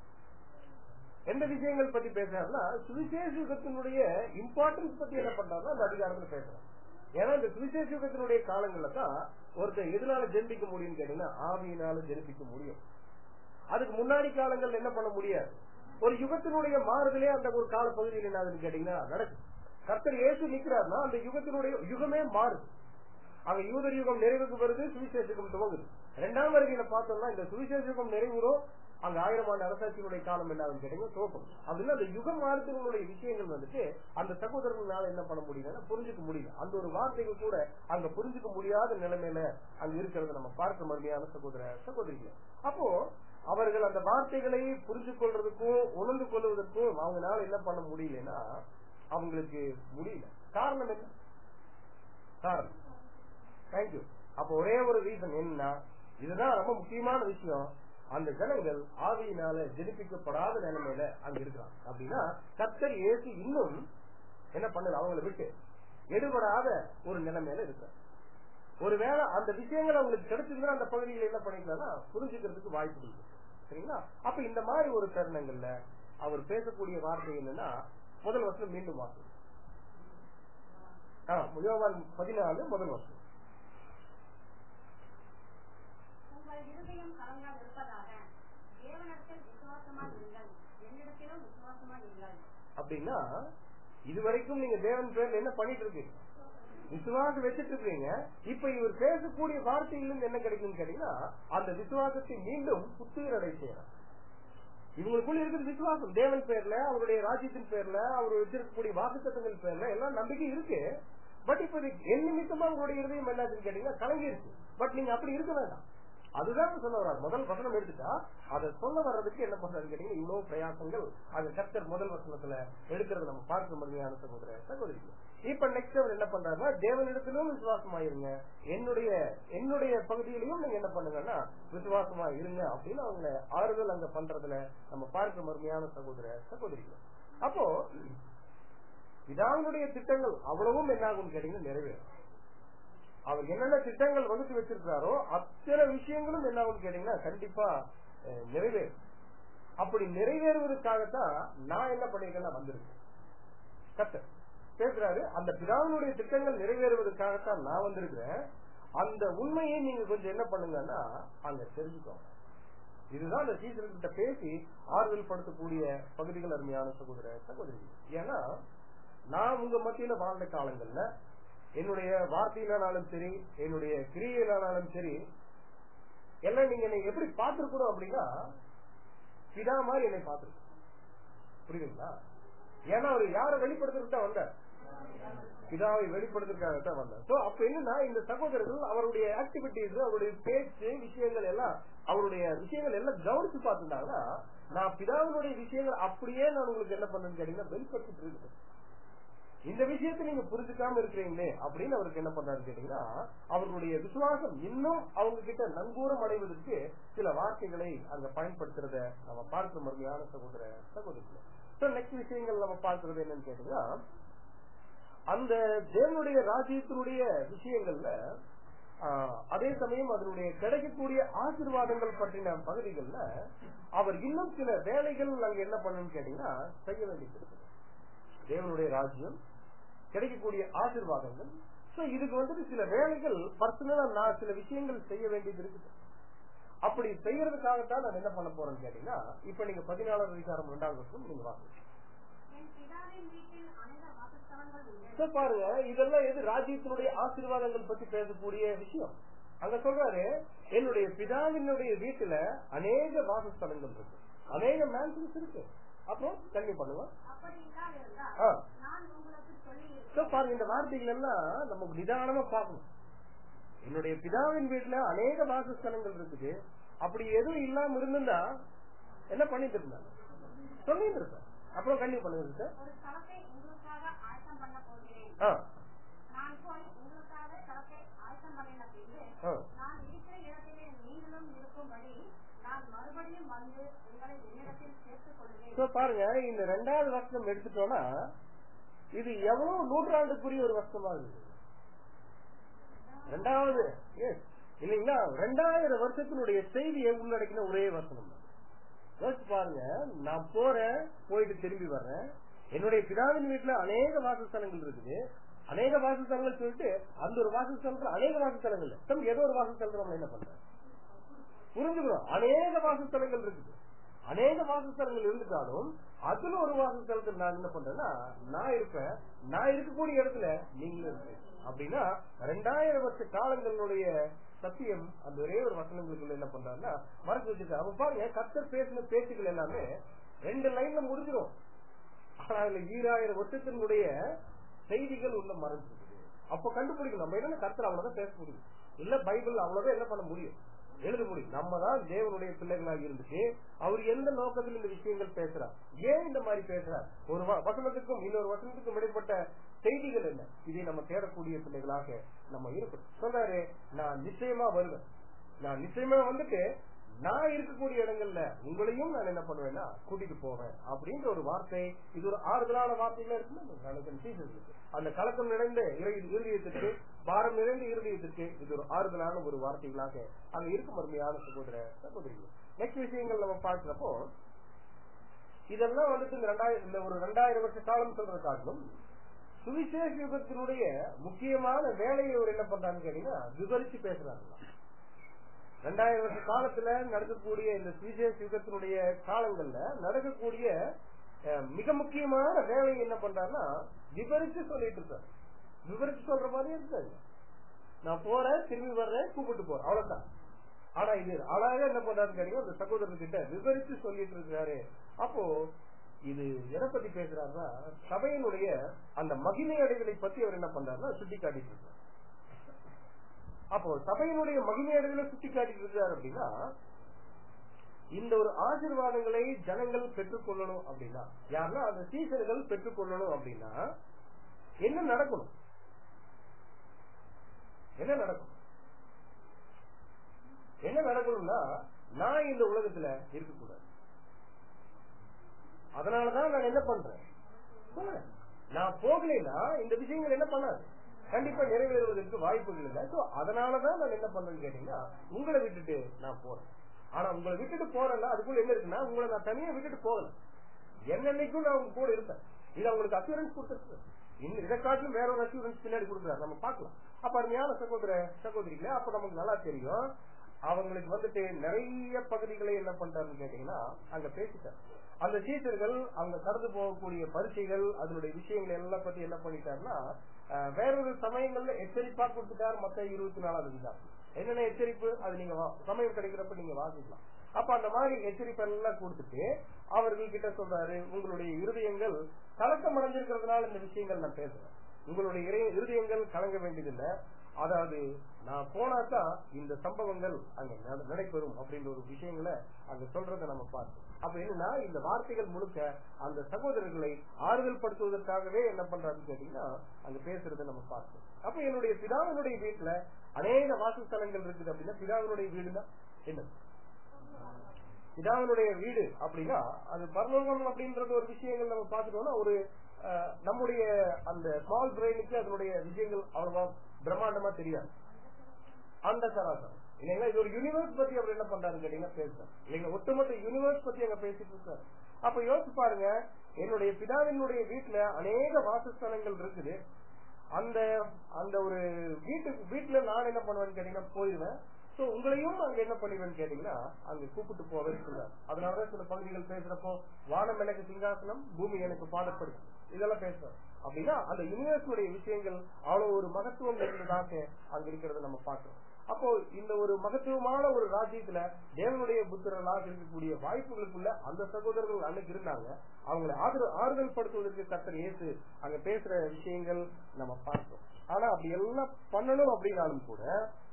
எந்த விஷயங்கள் பத்தி பேசுறாருன்னா சுவிசேஷ யுகத்தினுடைய இம்பார்ட்டன்ஸ் பத்தி என்ன பண்றாருன்னா அந்த அதிகாரத்துல பேசுறான் ஏன்னா இந்த சுவிசேஷ யுகத்தினுடைய காலங்கள்ல தான் ஒருத்தர் எதனால ஜெனிப்பிக்க முடியும்னு கேட்டீங்கன்னா ஆவியினால ஜெனிப்பிக்க முடியும் அதுக்கு முன்னாடி காலங்கள்ல என்ன பண்ண முடியாது ஒரு யுகத்தினுடைய மாறுதலே அந்த ஒரு கால பகுதியில் என்ன ஆகுதுன்னு கேட்டீங்கன்னா நடக்கும் கர்த்தர் இயேசு நிக்கிறார்னா அந்த யுகத்தினுடைய யுகமே மாறுது அங்க யூதர் யுகம் நிறைவுக்கு வருது சுவிசேஷ யுகம் துவங்குது இரண்டாம் வருகையில பார்த்தோம்னா இந்த சுவிசேஷ யுகம் நிறைவுறோம் அங்க ஆயிரம் ஆண்டு அரசாட்சியினுடைய காலம் என்ன ஆகுதுன்னு கேட்டீங்கன்னா துவக்கம் அப்படின்னா அந்த யுகம் மாறுதலுடைய விஷயங்கள் வந்துட்டு அந்த சகோதரர்களால என்ன பண்ண முடியலன்னா புரிஞ்சுக்க முடியல அந்த ஒரு வார்த்தைகள் கூட அங்க புரிஞ்சுக்க முடியாத நிலைமையில அங்க இருக்கிறத நம்ம பார்க்க மறுமையான சகோதர சகோதரிகள் அப்போ அவர்கள் அந்த வார்த்தைகளை புரிஞ்சு கொள்றதுக்கும் உணர்ந்து கொள்வதற்கும் அவங்களால என்ன பண்ண முடியலன்னா அவங்களுக்கு முடியல காரணம் என்ன காரணம் தேங்க்யூ அப்ப ஒரே ஒரு ரீசன் என்னன்னா இதுதான் ரொம்ப முக்கியமான விஷயம் அந்த ஜனங்கள் ஆவியினால ஜெனிப்பிக்கப்படாத நிலைமையில அங்க இருக்கிறாங்க அப்படின்னா கத்தர் இயேசு இன்னும் என்ன பண்ணல அவங்கள விட்டு எடுபடாத ஒரு நிலைமையில இருக்கிறார் ஒருவேளை அந்த விஷயங்கள் அவங்களுக்கு கிடைச்சிருந்தா அந்த பகுதியில் என்ன பண்ணிக்கலாம்னா புரிஞ்சுக்கிறதுக்கு வாய்ப்பு இருக்கு சரிங்களா அப்ப இந்த மாதிரி ஒரு தருணங்கள்ல அவர் பேசக்கூடிய வார்த்தை என்னன்னா முதல் வருஷம் மீண்டும் வார்த்தை யோவான் பதினாலு முதல் வருஷம் உங்கள் இருதயம் கலங்காது இருப்பதாக தேவனிடத்தில் விசுவாசமாய் இருங்கள் என்னிடத்திலும் விசுவாசமாய் இருங்கள் அப்படின்னா இதுவரைக்கும் நீங்க தேவன் பேர்ல என்ன பண்ணிட்டு இருக்கீங்க விசுவாசம் வச்சுட்டு இருக்கீங்க இப்ப இவர் பேசக்கூடிய வார்த்தையிலிருந்து என்ன கிடைக்கும்னு கேட்டீங்கன்னா அந்த விசுவாசத்தை மீண்டும் புத்துயிரடை செய்யலாம் இவங்களுக்குள்ள இருக்கிற விசுவாசம் தேவன் பேர்ல அவருடைய ராஜ்யத்தின் பேர்ல அவர் வச்சிருக்கக்கூடிய வாக்குத்தத்தங்கள் பேர்ல எல்லாம் நம்பிக்கை இருக்கு பட் இப்ப இது என் நிமித்தமா உங்களுடைய இருதயம் என்னாச்சுன்னு கேட்டீங்கன்னா கலங்கி இருக்கு பட் நீங்க அப்படி இருக்க வேண்டாம் அதுதான் சொல்ல வர்றாரு முதல் வசனம் எடுத்துட்டா அதை சொல்ல வர்றதுக்கு என்ன பண்றாரு கேட்டீங்கன்னா இவ்வளவு பிரயாசங்கள் அது கர்த்தர் முதல் வசனத்துல எடுக்கிறது நம்ம பார்க்க முடியான சகோதர சகோதரி இப்ப நெக்ஸ்ட் அவர் என்ன பண்றாருன்னா தேவனிடத்திலும் விசுவாசமாயிருங்க என்னுடைய என்னுடைய பகுதியிலையும் நீங்க என்ன பண்ணுங்கன்னா விசுவாசமா இருங்க அப்படின்னு அவங்க ஆறுதல் அங்க பண்றதுல நம்ம பார்க்க மறுமையான சகோதர சகோதரிகள் அப்போ பிதாவினுடைய திட்டங்கள் அவ்வளவும் என்ன ஆகும் கேட்டீங்கன்னா நிறைவேறும் அவர் என்னென்ன திட்டங்கள் வகுத்து வச்சிருக்காரோ அத்தனை விஷயங்களும் என்ன ஆகும் கேட்டீங்கன்னா கண்டிப்பா அஹ், நிறைவேறும் அப்படி நிறைவேறுவதற்காகத்தான் நான் என்ன பண்ணிருக்கேன்னா வந்திருக்கேன் கத்தர் பேசுறாரு அந்த பிதாவினுடைய திட்டங்கள் நிறைவேறுவதற்காகத்தான் நான் வந்திருக்கிறேன் அந்த உண்மையை நீங்க கொஞ்சம் என்ன பண்ணுங்கன்னா அங்க தெரிஞ்சுக்கோங்க இதுதான் அந்த சீசர்கிட்ட பேசி ஆறுதல் படுத்தக்கூடிய பகுதிகள் அருமையான சகோதர சகோதரி ஏன்னா நான் உங்க மத்தியில வாழ்ந்த காலங்கள்ல என்னுடைய வார்த்தையினாலும் சரி என்னுடைய கிரியையினாலும் சரி எல்லாம் நீங்க என்னை எப்படி பார்த்திருக்கணும் அப்படின்னா பிதா மாதிரி என்னை பார்த்திருக்கணும் புரியுதுங்களா ஏன்னா அவர் யாரை வெளிப்படுத்துறதுக்கு தான் வந்தார் பிதாவை வெளிப்படுத்துறதுக்காகத்தான் வந்தார் சோ அப்ப என்னன்னா இந்த சகோதரர்கள் அவருடைய ஆக்டிவிட்டிஸ் அவருடைய பேச்சு விஷயங்கள் எல்லாம் அவருடைய விஷயங்கள் எல்லாம் கவனிச்சு பார்த்துட்டாங்கன்னா நான் பிதாவினுடைய விஷயங்கள் அப்படியே நான் உங்களுக்கு என்ன பண்ணேன்னு கேட்டீங்கன்னா வெளிப்படுத்திட்டு இருக்கேன் இந்த விஷயத்தை நீங்க புரிஞ்சுக்காம இருக்கிறீங்களே அப்படின்னு அவருக்கு என்ன பண்றாரு கேட்டீங்கன்னா அவர்களுடைய விசுவாசம் இன்னும் அவங்க கிட்ட நங்கூரம் அடைவதற்கு சில வார்த்தைகளை அங்க பயன்படுத்துறத நம்ம பார்க்கிற மறுமையான சகோதர சகோதரர்கள் சோ நெக்ஸ்ட் விஷயங்கள் நம்ம பார்க்கிறது என்னன்னு கேட்டீங்கன்னா அந்த தேவனுடைய ராஜ்யத்தினுடைய விஷயங்கள்ல ஆஹ், அதே சமயம் அதனுடைய கிடைக்கக்கூடிய ஆசீர்வாதங்கள் பற்றின பகுதிகள்ல அவர் இன்னும் சில வேலைகள் அங்க என்ன பண்ணணும்னு கேட்டீங்கன்னா செய்ய வேண்டியது இருக்குது தேவனுடைய ராஜ்யம் கிடைக்கக்கூடிய ஆசீர்வாதங்கள் சோ இதுக்கு வந்துட்டு சில வேலைகள் பர்சனலா நான் சில விஷயங்கள் செய்ய வேண்டியது இருக்குது அப்படி செய்யறதுக்காகத்தான் நான் என்ன பண்ண போறேன்னு கேட்டீங்கன்னா இப்ப நீங்க பதினாலாவது அதிகாரம் இரண்டாவது வருஷம் நீங்க வாங்க என் பிதாவின் வீட்டில் அநேக வாசஸ்தலங்கள் உண்டு இப்ப பாருங்க இதெல்லாம் எது ராஜ்யத்தினுடைய ஆசீர்வாதங்கள் பத்தி பேசக்கூடிய விஷயம் அங்க சொல்றாரு என்னுடைய பிதாவினுடைய வீட்டுல அநேக வாசஸ்தலங்கள் இருக்கு அநேக மேன்சன்ஸ் இருக்கு அப்புறம் கல்வி பண்ணுவோம் அப்படி இல்லாதிருந்தால் ஆ. நான் உங்களுக்கு சொல்லி So, பாருங்க இந்த வார்த்தைகள் எல்லாம் நமக்கு நிதானமா பார்க்கணும் என்னுடைய பிதாவின் வீட்டுல அநேக வாசஸ்தலங்கள் இருக்குது அப்படி எதுவும் இல்லாம இருந்திருந்தா என்ன பண்ணிட்டு இருந்தாங்க சொல்லிட்டு இருக்கேன் அப்புறம் கல்வி பண்ணுங்க சார் ஒரு ஸ்தலத்தை உங்களுக்காக ஆயத்தம் பண்ண போகிறேன் ஆ நான் போய் உங்களுக்காக ஸ்தலத்தை ஆயத்தம் பண்ணின பின்பு ஆ. நான் இருக்கிற இடத்திலே நீங்களும் இருக்கும்படி நான் மறுபடியும் வந்து உங்களை என்னிடத்தில் சேர்த்துக் கொள்வேன் So, பாருங்க இந்த ரெண்டாவது வருஷம் எடுத்துட்டோம்னா இது எவ்வளவு நூற்றாண்டுக்குரிய ஒரு வருஷமா இருக்கு ரெண்டாவது yes. இல்லைங்களா ரெண்டாயிரம் வருஷத்தினுடைய செய்தியை உள்ளடக்கின ஒரே வசனம் தான். யோசிச்சு பாருங்க நான் போறேன் போயிட்டு திரும்பி வர்றேன் என்னுடைய பிதாவின் வீட்டுல அநேக வாசஸ்தலங்கள் இருக்குது அநேக வாசஸ்தலங்கள் சொல்லிட்டு அந்த ஒரு வாசஸ்தலத்துல அநேக வாசஸ்தலங்கள் இல்ல. நம்ம ஏதோ ஒரு வாசஸ்தலத்துல நம்ம என்ன பண்றோம் புரிஞ்சுக்கிறோம் அநேக வாசஸ்தலங்கள் இருக்குது அநேக வாசஸ்தலங்கள் இருந்துட்டாலும் அதுல ஒரு வாசஸ்தலத்தில் நான் என்ன பண்றேன்னா நான் இருப்பேன் நான் இருக்கக்கூடிய இடத்துல நீங்களும் இருப்பீங்க அப்படின்னா ரெண்டாயிரம் வருஷ காலங்களுடைய சத்தியம் அந்த ஒரே ஒரு வசனங்களுக்குள்ள என்ன பண்றாருன்னா மறைச்சு வச்சிருக்காரு அப்ப பாருங்க கத்தர் பேசின பேச்சுக்கள் எல்லாமே ரெண்டு லைன்ல முடிஞ்சிடும் ஆனா அதுல ஈராயிரம் வருஷத்தினுடைய செய்திகள் உள்ள மறைஞ்சிருக்குது அப்ப கண்டுபிடிக்கணும் நம்ம என்ன கத்தர் அவ்வளவுதான் பேச முடியும் இல்ல பைபிள் அவ்வளவுதான் என்ன பண்ண முடியும் எழுத முடியும் நம்ம தான் தேவனுடைய பிள்ளைகளாக இருந்துட்டு அவர் எந்த நோக்கத்தில் இந்த விஷயங்கள் பேசுறார் ஏன் இந்த மாதிரி பேசுறார் ஒரு வ- வசனத்துக்கும் இன்னொரு வசனத்துக்கும் இடைப்பட்ட செய்திகள் என்ன இதை நம்ம தேடக்கூடிய பிள்ளைகளாக நம்ம இருக்கணும் சொல்றாரு நான் நிச்சயமா வருவேன் நான் நிச்சயமா வந்துட்டு நான் இருக்கக்கூடிய இடங்கள்ல உங்களையும் நான் என்ன பண்ணுவேன்னா கூட்டிட்டு போவேன் அப்படின்ற ஒரு வார்த்தை இது ஒரு ஆறுதலான வார்த்தைகளா இருக்குன்னு அந்த கலக்கம் நிறைந்த இறை- இருதயத்திற்கு பாரம் நிறைந்த இருதயத்திற்கு இது ஒரு ஆறுதலான ஒரு வார்த்தைகளாக அங்க இருக்கும் அருமையான சகோதர சகோதரிகள் நெக்ஸ்ட் விஷயங்கள் நம்ம பார்க்கிறப்போ இதெல்லாம் வந்துட்டு இந்த ரெண்டாயிரம் இந்த ஒரு ரெண்டாயிரம் வருஷ காலம் சொல்ற காட்டிலும் சுவிசேஷ யுகத்தினுடைய முக்கியமான வேலையை அவர் என்ன பண்றான்னு கேட்டீங்கன்னா விவரிச்சு பேசுறாங்க ரெண்டாயிரம் வருஷ காலத்துல நடக்கக்கூடிய இந்த சுவிசேஷ யுகத்தினுடைய காலங்கள்ல நடக்கக்கூடிய அஹ், மிக முக்கியமான வேலையை என்ன பண்றாருன்னா விவரிச்சு சொல்லிட்டு இருக்காரு விவரிச்சு சொல்ற மாதிரி இருக்காரு நான் போறேன் திரும்பி வர்றேன் கூப்பிட்டு போறேன் அவ்வளவுதான் ஆனா இது அழகா என்ன பண்றாருன்னு கேட்டீங்கன்னா அந்த சகோதரர் கிட்ட விவரிச்சு சொல்லிட்டு இருக்காரு அப்போ இது எதை பத்தி பேசுறாருன்னா சபையினுடைய அந்த மகிமை அடைதலை பத்தி அவர் என்ன பண்றாருன்னா சுட்டி காட்டிட்டு இருக்காரு அப்போ சபையினுடைய மகிமை அடைதலை சுட்டி காட்டிட்டு இருக்காரு அப்படின்னா இந்த ஒரு ஆசீர்வாதங்களை ஜனங்கள் பெற்றுக்கொள்ளணும் அப்படின்னா யாருன்னா அந்த சீசர்கள் பெற்றுக்கொள்ளணும் அப்படின்னா என்ன நடக்கணும் என்ன நடக்கும் என்ன நடக்கணும்னா நான் இந்த உலகத்துல இருக்கக்கூடாது அதனாலதான் நான் என்ன பண்றேன் சொல்றேன். நான் போகலைன்னா இந்த விஷயங்கள் என்ன பண்ணாது கண்டிப்பா நிறைவேறுவதற்கு வாய்ப்புகள் இல்லை சோ அதனாலதான் நான் என்ன பண்றேன்னு கேட்டீங்கன்னா உங்களை விட்டுட்டு நான் போறேன் ஆனா உங்களை விட்டுட்டு போறேன்னா அதுக்குள்ள என்ன இருக்குன்னா உங்களை நான் தனியா விட்டுட்டு போகல என்னன்னைக்கும் நான் உங்க கூட இருப்பேன் இது அவங்களுக்கு அசூரன்ஸ் கொடுத்துருக்கு இன்னும் இதை காட்டிலும் வேற ஒரு அசூரன்ஸ் பின்னாடி கொடுக்குறாரு நம்ம பார்க்கலாம் அப்ப அருமையான சகோதர சகோதரிகளே அப்ப நமக்கு நல்லா தெரியும் அவங்களுக்கு வந்துட்டு நிறைய பகுதிகளை என்ன பண்றாருன்னு கேட்டீங்கன்னா அங்க பேசிட்டார் அந்த டீச்சர்கள் அங்க கடந்து போகக்கூடிய பரீட்சைகள் அதனுடைய விஷயங்கள் எல்லாம் பத்தி என்ன பண்ணிட்டாருன்னா அஹ், வேறொரு சமயங்கள்ல எச்சரிப்பா கொடுத்துட்டாரு மத்த இருபத்தி நாலாவது அதிகாரம் என்னென்ன எச்சரிப்பு அது நீங்க வா- சமயம் கிடைக்கிறப்ப நீங்க வாசிக்கலாம் அப்ப அந்த மாதிரி எச்சரிப்பு எல்லாம் கொடுத்துட்டு அவர்கள் கிட்ட சொல்றாரு உங்களுடைய இருதயங்கள் கலக்கம் அடைஞ்சிருக்கிறதுனால இந்த விஷயங்கள் நான் பேசுறேன் உங்களுடைய இறை- இருதயங்கள் கலங்க வேண்டியதில்லை அதாவது நான் போனாதான் இந்த சம்பவங்கள் அங்க நட- நடைபெறும் அப்படின்ற ஒரு விஷயங்களை அங்க சொல்றதை நம்ம பார்த்தோம் அப்ப என்னன்னா இந்த வார்த்தைகள் முழுக்க அந்த சகோதரர்களை ஆறுதல் படுத்துவதற்காகவே என்ன பண்றாருன்னு கேட்டீங்கன்னா அங்க பேசுறதை நம்ம பார்த்தோம் அப்ப என்னுடைய பிதாவினுடைய வீட்டுல அநேக வாசஸ்தலங்கள் இருக்குது அப்படின்னா பிதாவினுடைய வீடுனா என்ன பிதாவினுடைய வீடு அப்படின்னா அது பரலோகம் அப்படின்றது ஒரு விஷயங்கள் நம்ம பார்த்துட்டோம்னா ஒரு அஹ், நம்முடைய அந்த ஸ்மால் பிரெயினுக்கு அதனுடைய விஷயங்கள் அவ்வளவா பிரம்மாண்டமா தெரியாது அந்த சராசரம் இல்லைங்களா இது ஒரு யூனிவர்ஸ் பத்தி அவர் என்ன பண்றாரு கேட்டீங்கன்னா பேசுறாரு இல்லைங்களா ஒட்டுமொத்த யூனிவர்ஸ் பத்தி அங்க பேசிட்டு இருக்காரு அப்ப யோசிச்சு பாருங்க என்னுடைய பிதாவினுடைய வீட்டுல அநேக வாசஸ்தலங்கள் இருக்குது அந்த அந்த ஒரு வீட்டுக்கு வீட்டுல நான் என்ன பண்ணுவேன்னு கேட்டீங்கன்னா போயிருவேன் சோ உங்களையும் அங்க என்ன பண்ணுவேன்னு கேட்டீங்கன்னா அங்க கூப்பிட்டு போவே சொல்றாரு அதனாலதான் சில பகுதிகள் பேசுறப்போ வானம் எனக்கு சிங்காசனம் பூமி எனக்கு பாடப்படும் இதெல்லாம் பேசுறோம் அப்படின்னா அந்த யூனிவர்ஸுடைய விஷயங்கள் அவ்வளவு ஒரு மகத்துவம் இருந்ததாக அங்க இருக்கிறத நம்ம பார்க்கிறோம் அப்போ இந்த ஒரு மகத்துவமான ஒரு ராஜ்யத்துல தேவனுடைய புத்திரர்களாக இருக்கக்கூடிய வாய்ப்புகளுக்குள்ள அந்த சகோதரர்கள் அன்னைக்கு இருந்தாங்க அவங்களை ஆதர ஆறுதல் படுத்துவதற்கு கத்தர் இயேசு அங்க பேசுற விஷயங்கள் நம்ம பார்த்தோம் ஆனா அப்படி எல்லாம் பண்ணணும் அப்படின்னாலும் கூட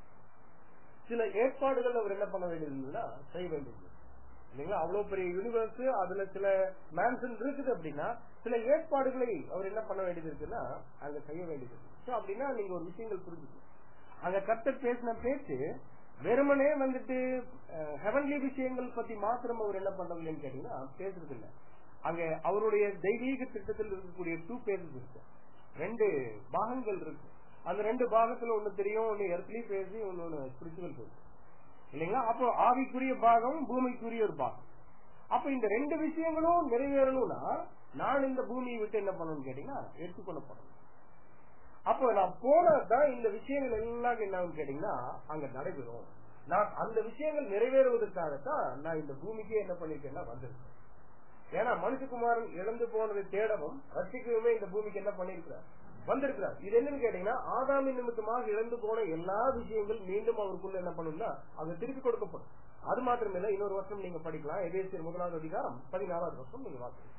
சில ஏற்பாடுகள் அவர் என்ன பண்ண வேண்டியதுன்னா செய்ய வேண்டியது இல்லைங்களா அவ்வளவு பெரிய யூனிவர்ஸ் அதுல சில மேன்சன் இருக்குது அப்படின்னா சில ஏற்பாடுகளை அவர் என்ன பண்ண வேண்டியது இருக்குன்னா அங்க செய்ய வேண்டியது சோ அப்படின்னா நீங்க ஒரு விஷயங்கள் புரிஞ்சுக்கணும் அங்க கர்த்தர் பேசின பேச்சு வெறுமனே வந்துட்டு ஹெவன்லி விஷயங்கள் பத்தி மாத்திரம் அவர் என்ன பண்றதில்லைன்னு கேட்டீங்கன்னா பேசுறது இல்ல அங்க அவருடைய தெய்வீக திட்டத்தில் இருக்கக்கூடிய டூ பேசஸ் இருக்கு ரெண்டு பாகங்கள் இருக்கு அந்த ரெண்டு பாகத்துல ஒண்ணு தெரியும் ஒண்ணு எர்த்லி பேசி ஒன்னு ஒண்ணு ஸ்பிரிச்சுவல் பேசி இல்லைங்களா அப்போ ஆவிக்குரிய பாகம் பூமிக்குரிய ஒரு பாகம் அப்ப இந்த ரெண்டு விஷயங்களும் நிறைவேறணும்னா நான் இந்த பூமியை விட்டு என்ன பண்ணணும்னு கேட்டீங்கன்னா எடுத்துக்கொள்ளப்படணும் அப்போ நான் போனதான் இந்த விஷயங்கள் எல்லாம் என்ன கேட்டீங்கன்னா அங்க நடைபெறும் நான் அந்த விஷயங்கள் நிறைவேறுவதற்காகத்தான் நான் இந்த பூமிக்கே என்ன பண்ணிருக்கேன்னா வந்திருக்கேன் ஏன்னா மனுஷகுமாரன் இழந்து போனதை தேடவும் ரசிக்கவுமே இந்த பூமிக்கு என்ன பண்ணிருக்கிறார் வந்திருக்கிறார் இது என்னன்னு கேட்டீங்கன்னா ஆதாமின் நிமித்தமாக இழந்து போன எல்லா விஷயங்கள் மீண்டும் அவருக்குள்ள என்ன பண்ணும்னா அது திருப்பி கொடுக்கப்படும் அது மாத்திரம் இல்ல இன்னொரு வருஷம் நீங்க படிக்கலாம் எதேசியர் முதலாவது அதிகாரம் பதினாலாவது வருஷம் நீங்க வாசிக்கலாம்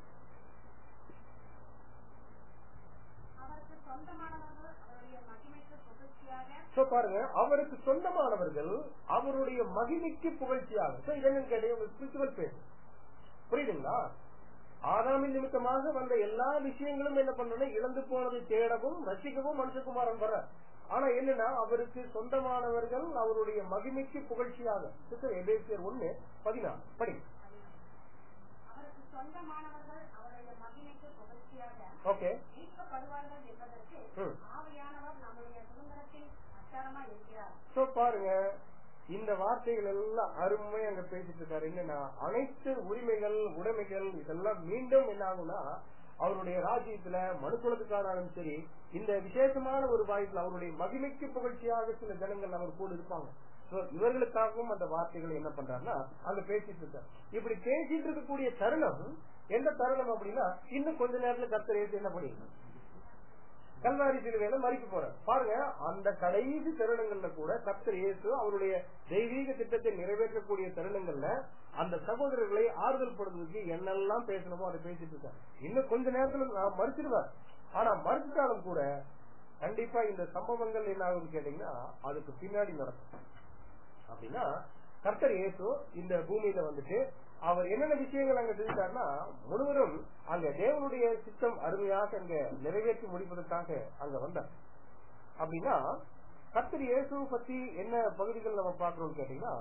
அவருக்கு சொந்தமானவர்கள் அவருடைய மகிமைக்கு புகழ்ச்சியாக சோ பாருங்க அவருக்கு சொந்தமானவர்கள் அவருடைய மகிமைக்கு புகழ்ச்சியாக சோ இது என்னன்னு கேட்டீங்க ஸ்பிரிச்சுவல் பேஸ் புரியுதுங்களா ஆதாமின் நிமித்தமாக வந்த எல்லா விஷயங்களும் என்ன பண்றோம்னா இழந்து போனதை தேடவும் ரசிக்கவும் மனுஷகுமாரன் வர ஆனா என்னன்னா அவருக்கு சொந்தமானவர்கள் அவருடைய மகிமைக்கு புகழ்ச்சியாக சிஸ்டர் எபேசியர் ஒண்ணு பதினாலு படி அவருக்கு சொந்தமானவர்கள் அவருடைய மகிமைக்கு புகழ்ச்சியாக ஓகே மீட்கப்படுவார்கள் என்பதற்கு ம். ஆவியானவர் நம்முடைய சுதந்திரத்தின் அச்சாரமா இருக்கிறார் சோ பாருங்க இந்த வார்த்தைகள் எல்லாம் அருமை அங்க பேசிட்டு இருக்காரு என்னன்னா அனைத்து உரிமைகள் உடைமைகள் இதெல்லாம் மீண்டும் என்ன ஆகும்னா அவருடைய ராஜ்யத்துல மனுக்குலத்துக்கானாலும் சரி இந்த விசேஷமான ஒரு வாய்ப்புல அவருடைய மகிமைக்கு புகழ்ச்சியாக சில ஜனங்கள் அவர் கூட இருப்பாங்க So, இவர்களுக்காகவும் அந்த வார்த்தைகளை என்ன பண்றாருன்னா அங்க பேசிட்டு இருக்காரு இப்படி பேசிட்டு இருக்கக்கூடிய தருணம் எந்த தருணம் அப்படின்னா இன்னும் கொஞ்ச நேரத்துல கர்த்தர் இயேசு என்ன பண்ணிருக்காரு கல்வாரி சிலுவையில மறிக்க போறார் பாருங்க அந்த கடைசி தருணங்கள்ல கூட கர்த்தர் இயேசு அவருடைய தெய்வீக திட்டத்தை நிறைவேற்றக்கூடிய தருணங்கள்ல அந்த சகோதரர்களை ஆறுதல் படுறதுக்கு என்னெல்லாம் பேசணுமோ அதை பேசிட்டு இருக்காரு இன்னும் கொஞ்ச நேரத்துல நான் மறுச்சிருவார் ஆனா மறுச்சிட்டாலும் கூட கண்டிப்பா இந்த சம்பவங்கள் என்ன ஆகும்னு கேட்டீங்கன்னா அதுக்கு பின்னாடி நடக்கும் அப்படின்னா கர்த்தர் இயேசு இந்த பூமியில வந்துட்டு அவர் என்னென்ன விஷயங்கள் அங்க செஞ்சார்னா முழுவதும் அங்க தேவனுடைய சித்தம் அருமையாக அங்க நிறைவேற்றி முடிப்பதற்காக அங்க வந்தார் அப்படின்னா கர்த்தர் இயேசு பத்தி என்ன பகுதிகள் நம்ம பாக்குறோம்னு கேட்டீங்கன்னா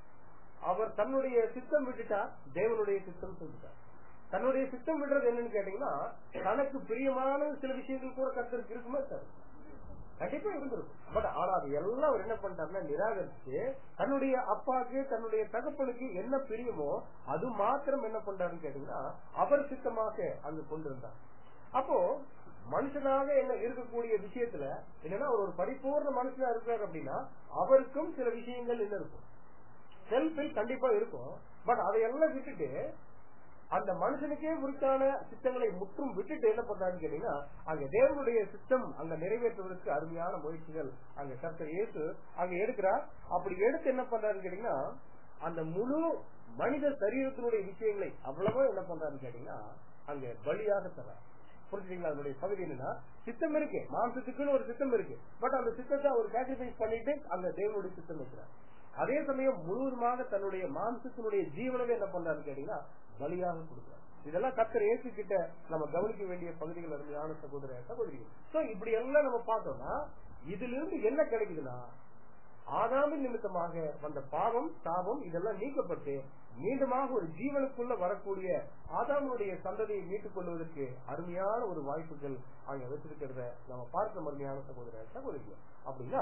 அவர் தன்னுடைய சித்தம் விட்டுட்டார் தேவனுடைய சித்தம் செஞ்சுட்டார் தன்னுடைய சித்தம் விடுறது என்னன்னு கேட்டீங்கன்னா தனக்கு பிரியமான சில விஷயங்கள் கூட கர்த்தருக்கு இருக்குமா சார் கண்டிப்பா இருந்திருக்கும் பட் ஆனா அது எல்லாம் அவர் என்ன பண்ணிட்டாருன்னா நிராகரிச்சு தன்னுடைய அப்பாக்கு தன்னுடைய தகப்பனுக்கு என்ன பிரியமோ அது மாத்திரம் என்ன பண்றாருன்னு கேட்டீங்கன்னா அவர் சித்தமாக அங்க கொண்டு வந்தார் அப்போ மனுஷனாக என்ன இருக்கக்கூடிய விஷயத்துல என்னன்னா அவர் ஒரு பரிபூர்ண மனுஷனா இருக்காரு அப்படின்னா அவருக்கும் சில விஷயங்கள் என்ன இருக்கும் செல்ஃபில் கண்டிப்பா இருக்கும் பட் அதையெல்லாம் விட்டுட்டு அந்த மனுஷனுக்கே உரித்தான சித்தங்களை முற்றும் விட்டுட்டு என்ன பண்றாருன்னு கேட்டீங்கன்னா அங்க தேவனுடைய சித்தம் அங்க நிறைவேற்றுவதற்கு அருமையான முயற்சிகள் அங்க கர்த்தர் இயேசு அங்க எடுக்கிறார் அப்படி எடுத்து என்ன பண்றாருன்னு கேட்டீங்கன்னா அந்த முழு மனித சரீரத்தினுடைய விஷயங்களை அவ்வளவோ என்ன பண்றாருன்னு கேட்டீங்கன்னா அங்க பலியாக தர்றார் புரிஞ்சுங்களா அதனுடைய பகுதி என்னன்னா சித்தம் இருக்கு மாம்சத்துக்குன்னு ஒரு சித்தம் இருக்கு பட் அந்த சித்தத்தை அவர் சாக்ரிஃபைஸ் பண்ணிட்டு அந்த தேவனுடைய சித்தம் வைக்கிறார் அதே சமயம் முழுவதுமாக தன்னுடைய மாம்சத்தினுடைய ஜீவனவே என்ன பண்றாருன்னு கேட்டீங்கன்னா பலியாக கொடுக்கிறார் இதெல்லாம் கத்தர் இயேசு கிட்ட நம்ம கவனிக்க வேண்டிய பகுதிகள் அருமையான சகோதர சகோதரிகள் சோ இப்படி எல்லாம் நம்ம பார்த்தோம்னா இதுல இருந்து என்ன கிடைக்குதுன்னா ஆதாமின் நிமித்தமாக வந்த பாவம் சாபம் இதெல்லாம் நீக்கப்பட்டு மீண்டுமாக ஒரு ஜீவனுக்குள்ள வரக்கூடிய ஆதாமனுடைய சந்ததியை மீட்டுக் கொள்வதற்கு அருமையான ஒரு வாய்ப்புகள் அங்க வச்சிருக்கிறத நம்ம பார்க்க அருமையான சகோதர சகோதரிகள் அப்படின்னா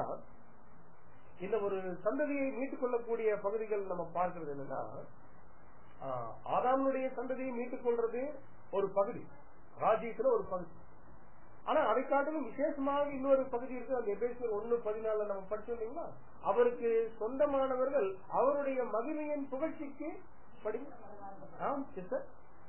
இந்த ஒரு சந்ததியை மீட்டுக் கொள்ளக்கூடிய பகுதிகள் நம்ம பார்க்கிறது என்னன்னா ஆஹ், ஆதாமுடைய சந்ததியை மீட்டுக் கொள்றது ஒரு பகுதி ராஜ்யத்துல ஒரு பகுதி ஆனா அதை காட்டிலும் விசேஷமாக இன்னொரு பகுதி இருக்கு அந்த எபேசியர் ஒண்ணு பதினாலுல நம்ம படிச்சோம் இல்லைங்களா அவருக்கு சொந்தமானவர்கள் அவருடைய மகிமையின் புகழ்ச்சிக்கு படிங்க ஆம் சிஸ்டர்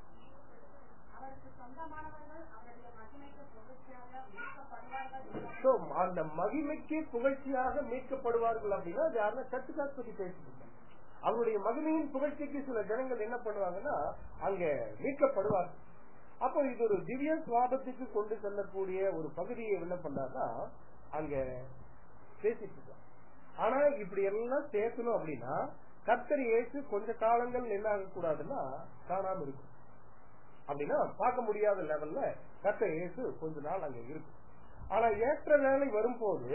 அவருக்கு சொந்தமானவர்கள் அவருடைய மகிமைக்கு புகழ்ச்சியாக மீட்கப்படுவார்கள் So, அந்த மகிமைக்கு புகழ்ச்சியாக மீட்கப்படுவார்கள் அப்படின்னா அது யாருன்னா சர்ச்சுக்காஸ் பத்தி பேசிட்டு இருக்காங்க. அவருடைய மகிமையின் புகழ்ச்சிக்கு சில ஜனங்கள் என்ன பண்ணுவாங்கன்னா அங்க மீட்கப்படுவார்கள் அப்போ இது ஒரு திவ்ய சுவாபத்துக்கு கொண்டு செல்லக்கூடிய ஒரு பகுதியை என்ன பண்ணார்னா அங்க பேசிட்டு இருக்காங்க ஆனா இப்படி எல்லாம் சேர்க்கணும் அப்படின்னா கர்த்தர் இயேசு கொஞ்ச காலங்கள் என்ன ஆகக்கூடாதுன்னா காணாம இருக்கும் அப்படின்னா பார்க்க முடியாத லெவல்ல கர்த்தர் இயேசு கொஞ்ச நாள் அங்க இருக்கும் ஆனா ஏற்ற வேலை வரும்போது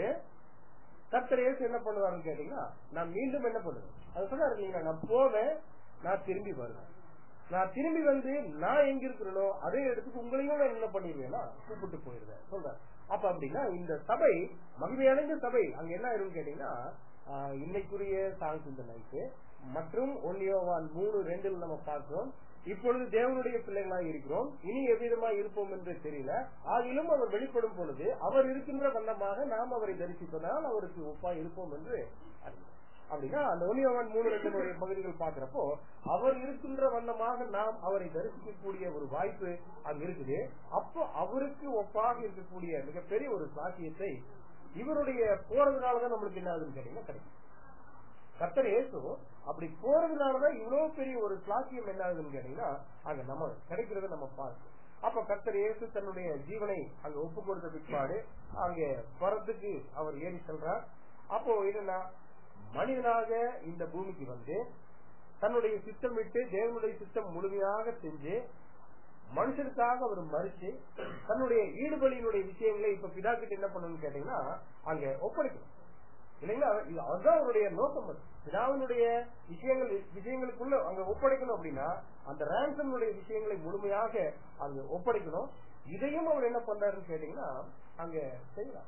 கர்த்தர் இயேசு என்ன பண்ணுவாருன்னு கேட்டீங்கன்னா நான் மீண்டும் என்ன பண்ணுவேன் அது சொன்னாரு இல்லைங்களா நான் போவேன் நான் திரும்பி வருவேன் நான் திரும்பி வந்து நான் எங்க இருக்கிறனோ அதே இடத்துக்கு உங்களையும் நான் என்ன பண்ணிடுவேன்னா கூப்பிட்டு போயிருவேன் சொல்றேன் அப்ப அப்படின்னா இந்த சபை மகிமையடைந்த சபை அங்க என்ன ஆயிரும்னு கேட்டீங்கன்னா ஆஹ், இன்னைக்குரிய சாங்ஸ் இந்த நைட்டு மற்றும் ஒன்னியோவான் மூணு ரெண்டில் நம்ம பார்க்கிறோம் இப்பொழுது தேவனுடைய பிள்ளைகளாக இருக்கிறோம் இனி எவ்விதமாய் இருப்போம் என்று தெரியல ஆகிலும் அவர் வெளிப்படும் பொழுது அவர் இருக்கின்ற வண்ணமாக நாம் அவரை தரிசிப்பதால் அவருக்கு ஒப்பா இருப்போம் என்று அறிவோம் அப்படின்னா அந்த ஒன்னியவன் மூணு ரெண்டு பகுதிகள் பாக்குறப்போ அவர் இருக்கின்ற வண்ணமாக நாம் அவரை தரிசிக்கக்கூடிய ஒரு வாய்ப்பு அங்க இருக்குது அப்போ அவருக்கு ஒப்பாக இருக்கக்கூடிய மிகப்பெரிய ஒரு சாட்சியத்தை இவருடைய போறதுனாலதான் நம்மளுக்கு என்ன ஆகுதுன்னு கேட்டீங்கன்னா கிடைக்கும் கர்த்தர் இயேசு அப்படி போறதுனாலதான் இவ்வளவு பெரிய ஒரு சாட்சியம் என்ன ஆகுதுன்னு கேட்டீங்கன்னா அங்க நம்ம கிடைக்கிறத நம்ம பார்க்கணும் அப்ப கர்த்தர் இயேசு தன்னுடைய ஜீவனை அங்க ஒப்பு கொடுத்த பிற்பாடு அங்க பரத்துக்கு அவர் ஏறி செல்றார் அப்போ என்னன்னா மனிதனாக இந்த பூமிக்கு வந்து தன்னுடைய சித்தம் விட்டு தேவனுடைய சித்தம் முழுமையாக செஞ்சு மனுஷனுக்காக அவர் மறிச்சு தன்னுடைய ஈடுபலியினுடைய விஷயங்களை இப்ப பிதா கிட்ட என்ன பண்ணணும்னு கேட்டீங்கன்னா அங்க ஒப்படைக்கணும் இல்லைங்களா இது அதுதான் அவருடைய நோக்கம் அது பிதாவினுடைய விஷயங்கள் விஷயங்களுக்குள்ள அங்க ஒப்படைக்கணும் அப்படின்னா அந்த ரேன்சனுடைய விஷயங்களை முழுமையாக அங்க ஒப்படைக்கணும் இதையும் அவர் என்ன பண்றாருன்னு கேட்டீங்கன்னா அங்க செய்யலாம்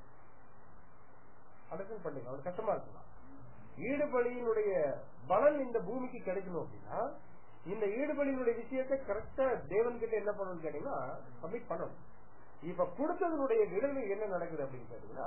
அடக்கம் பண்ணுங்க அவர் கஷ்டமா இருக்கலாம் ஈடுபலியினுடைய பலன் இந்த பூமிக்கு கிடைக்கணும் அப்படின்னா இந்த ஈடுபலியினுடைய விஷயத்தை கரெக்டா தேவன் கிட்ட என்ன பண்ணணும்னு கேட்டீங்கன்னா சப்மிட் பண்ணணும் இப்ப கொடுத்ததனுடைய விளைவு என்ன நடக்குது அப்படின்னு கேட்டீங்கன்னா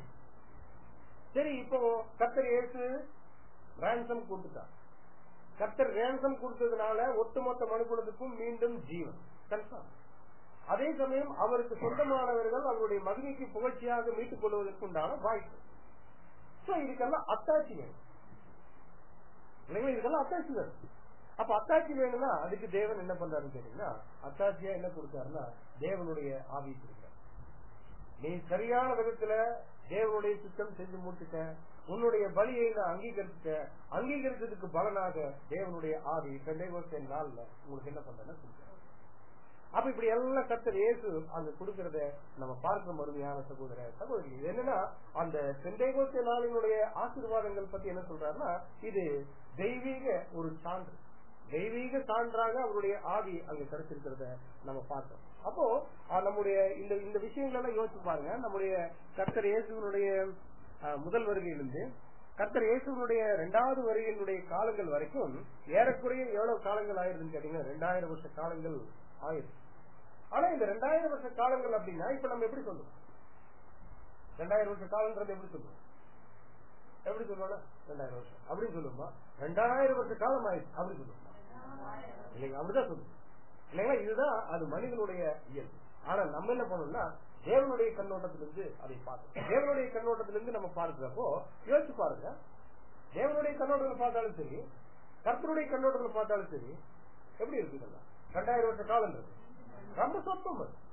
சரி இப்போ கர்த்தர் இயேசு ரேன்சம் கொடுத்துட்டார் கர்த்தர் ரேன்சம் கொடுத்ததுனால ஒட்டுமொத்த மனுக்குலத்துக்கும் மீண்டும் ஜீவன் கன்ஃபார்ம் அதே சமயம் அவருக்கு சொந்தமானவர்கள் அவருடைய மகிமைக்கு புகழ்ச்சியாக மீட்டுக் கொள்வதற்கு உண்டான வாய்ப்பு சோ இதுக்கெல்லாம் அத்தாட்சி வேணும் இல்லைங்களா இதுக்கெல்லாம் அத்தாட்சி வேணும் அப்ப அத்தாட்சி வேணும்னா அதுக்கு தேவன் என்ன பண்றாருன்னு கேட்டீங்கன்னா அத்தாட்சியா என்ன கொடுத்தாருன்னா தேவனுடைய ஆவி கொடுத்தார் நீ சரியான விதத்துல தேவனுடைய சித்தம் செஞ்சு முடிச்சுட்ட உன்னுடைய பலியை நான் அங்கீகரிச்சுட்ட அங்கீகரிச்சதுக்கு பலனாக தேவனுடைய ஆவி பெண்டை நாள்ல உங்களுக்கு என்ன பண்றேன்னா கொடுத்தாரு அப்ப இப்படி எல்லாம் கத்தர் இயேசு அங்க கொடுக்கறத நம்ம பார்க்க அருமையான சகோதர சகோதரி இது என்னன்னா அந்த பெண்டேகோஸ்தே நாளினுடைய ஆசீர்வாதங்கள் பத்தி என்ன சொல்றாருன்னா இது தெய்வீக ஒரு சான்று தெய்வீக சான்றாக அவருடைய ஆவி அங்க கிடைச்சிருக்கிறத நம்ம பார்த்தோம் அப்போ அஹ், நம்முடைய இந்த இந்த விஷயங்கள் எல்லாம் யோசிச்சு பாருங்க நம்முடைய கர்த்தர் இயேசுனுடைய அஹ், முதல் வருகையிலிருந்து கர்த்தர் இயேசுனுடைய இரண்டாவது வருகையினுடைய காலங்கள் வரைக்கும் ஏறக்குறைய எவ்வளவு காலங்கள் ஆயிருதுன்னு கேட்டீங்கன்னா ரெண்டாயிரம் வருஷ காலங்கள் ஆயிரம் ஆனா இந்த ரெண்டாயிரம் வருஷ காலங்கள் அப்படின்னா இப்ப நம்ம எப்படி சொல்லுவோம் ரெண்டாயிரம் வருஷ காலங்கிறது எப்படி சொல்லுவோம் எப்படி சொல்லுவோம் ரெண்டாயிரம் வருஷம் அப்படின்னு சொல்லுவோமா ரெண்டாயிரம் வருஷ காலம் ஆயிடுச்சு அப்படி சொல்லுவோமா இல்லைங்க அப்படிதான் சொல்லுவோம் இல்லைங்களா இதுதான் அது மனிதனுடைய இயல்பு ஆனா நம்ம என்ன பண்ணணும்னா தேவனுடைய கண்ணோட்டத்திலிருந்து அதை பார்க்கணும் தேவனுடைய கண்ணோட்டத்திலிருந்து நம்ம பார்க்கிறப்போ யோசிச்சு பாருங்க தேவனுடைய கண்ணோட்டத்தில் பார்த்தாலும் சரி கர்த்தருடைய கண்ணோட்டத்தில் பார்த்தாலும் சரி எப்படி இருக்கு இதெல்லாம் ரெண்டாயிரம் வருஷ காலங்கிறது ரொம்ப சொத்தம் அது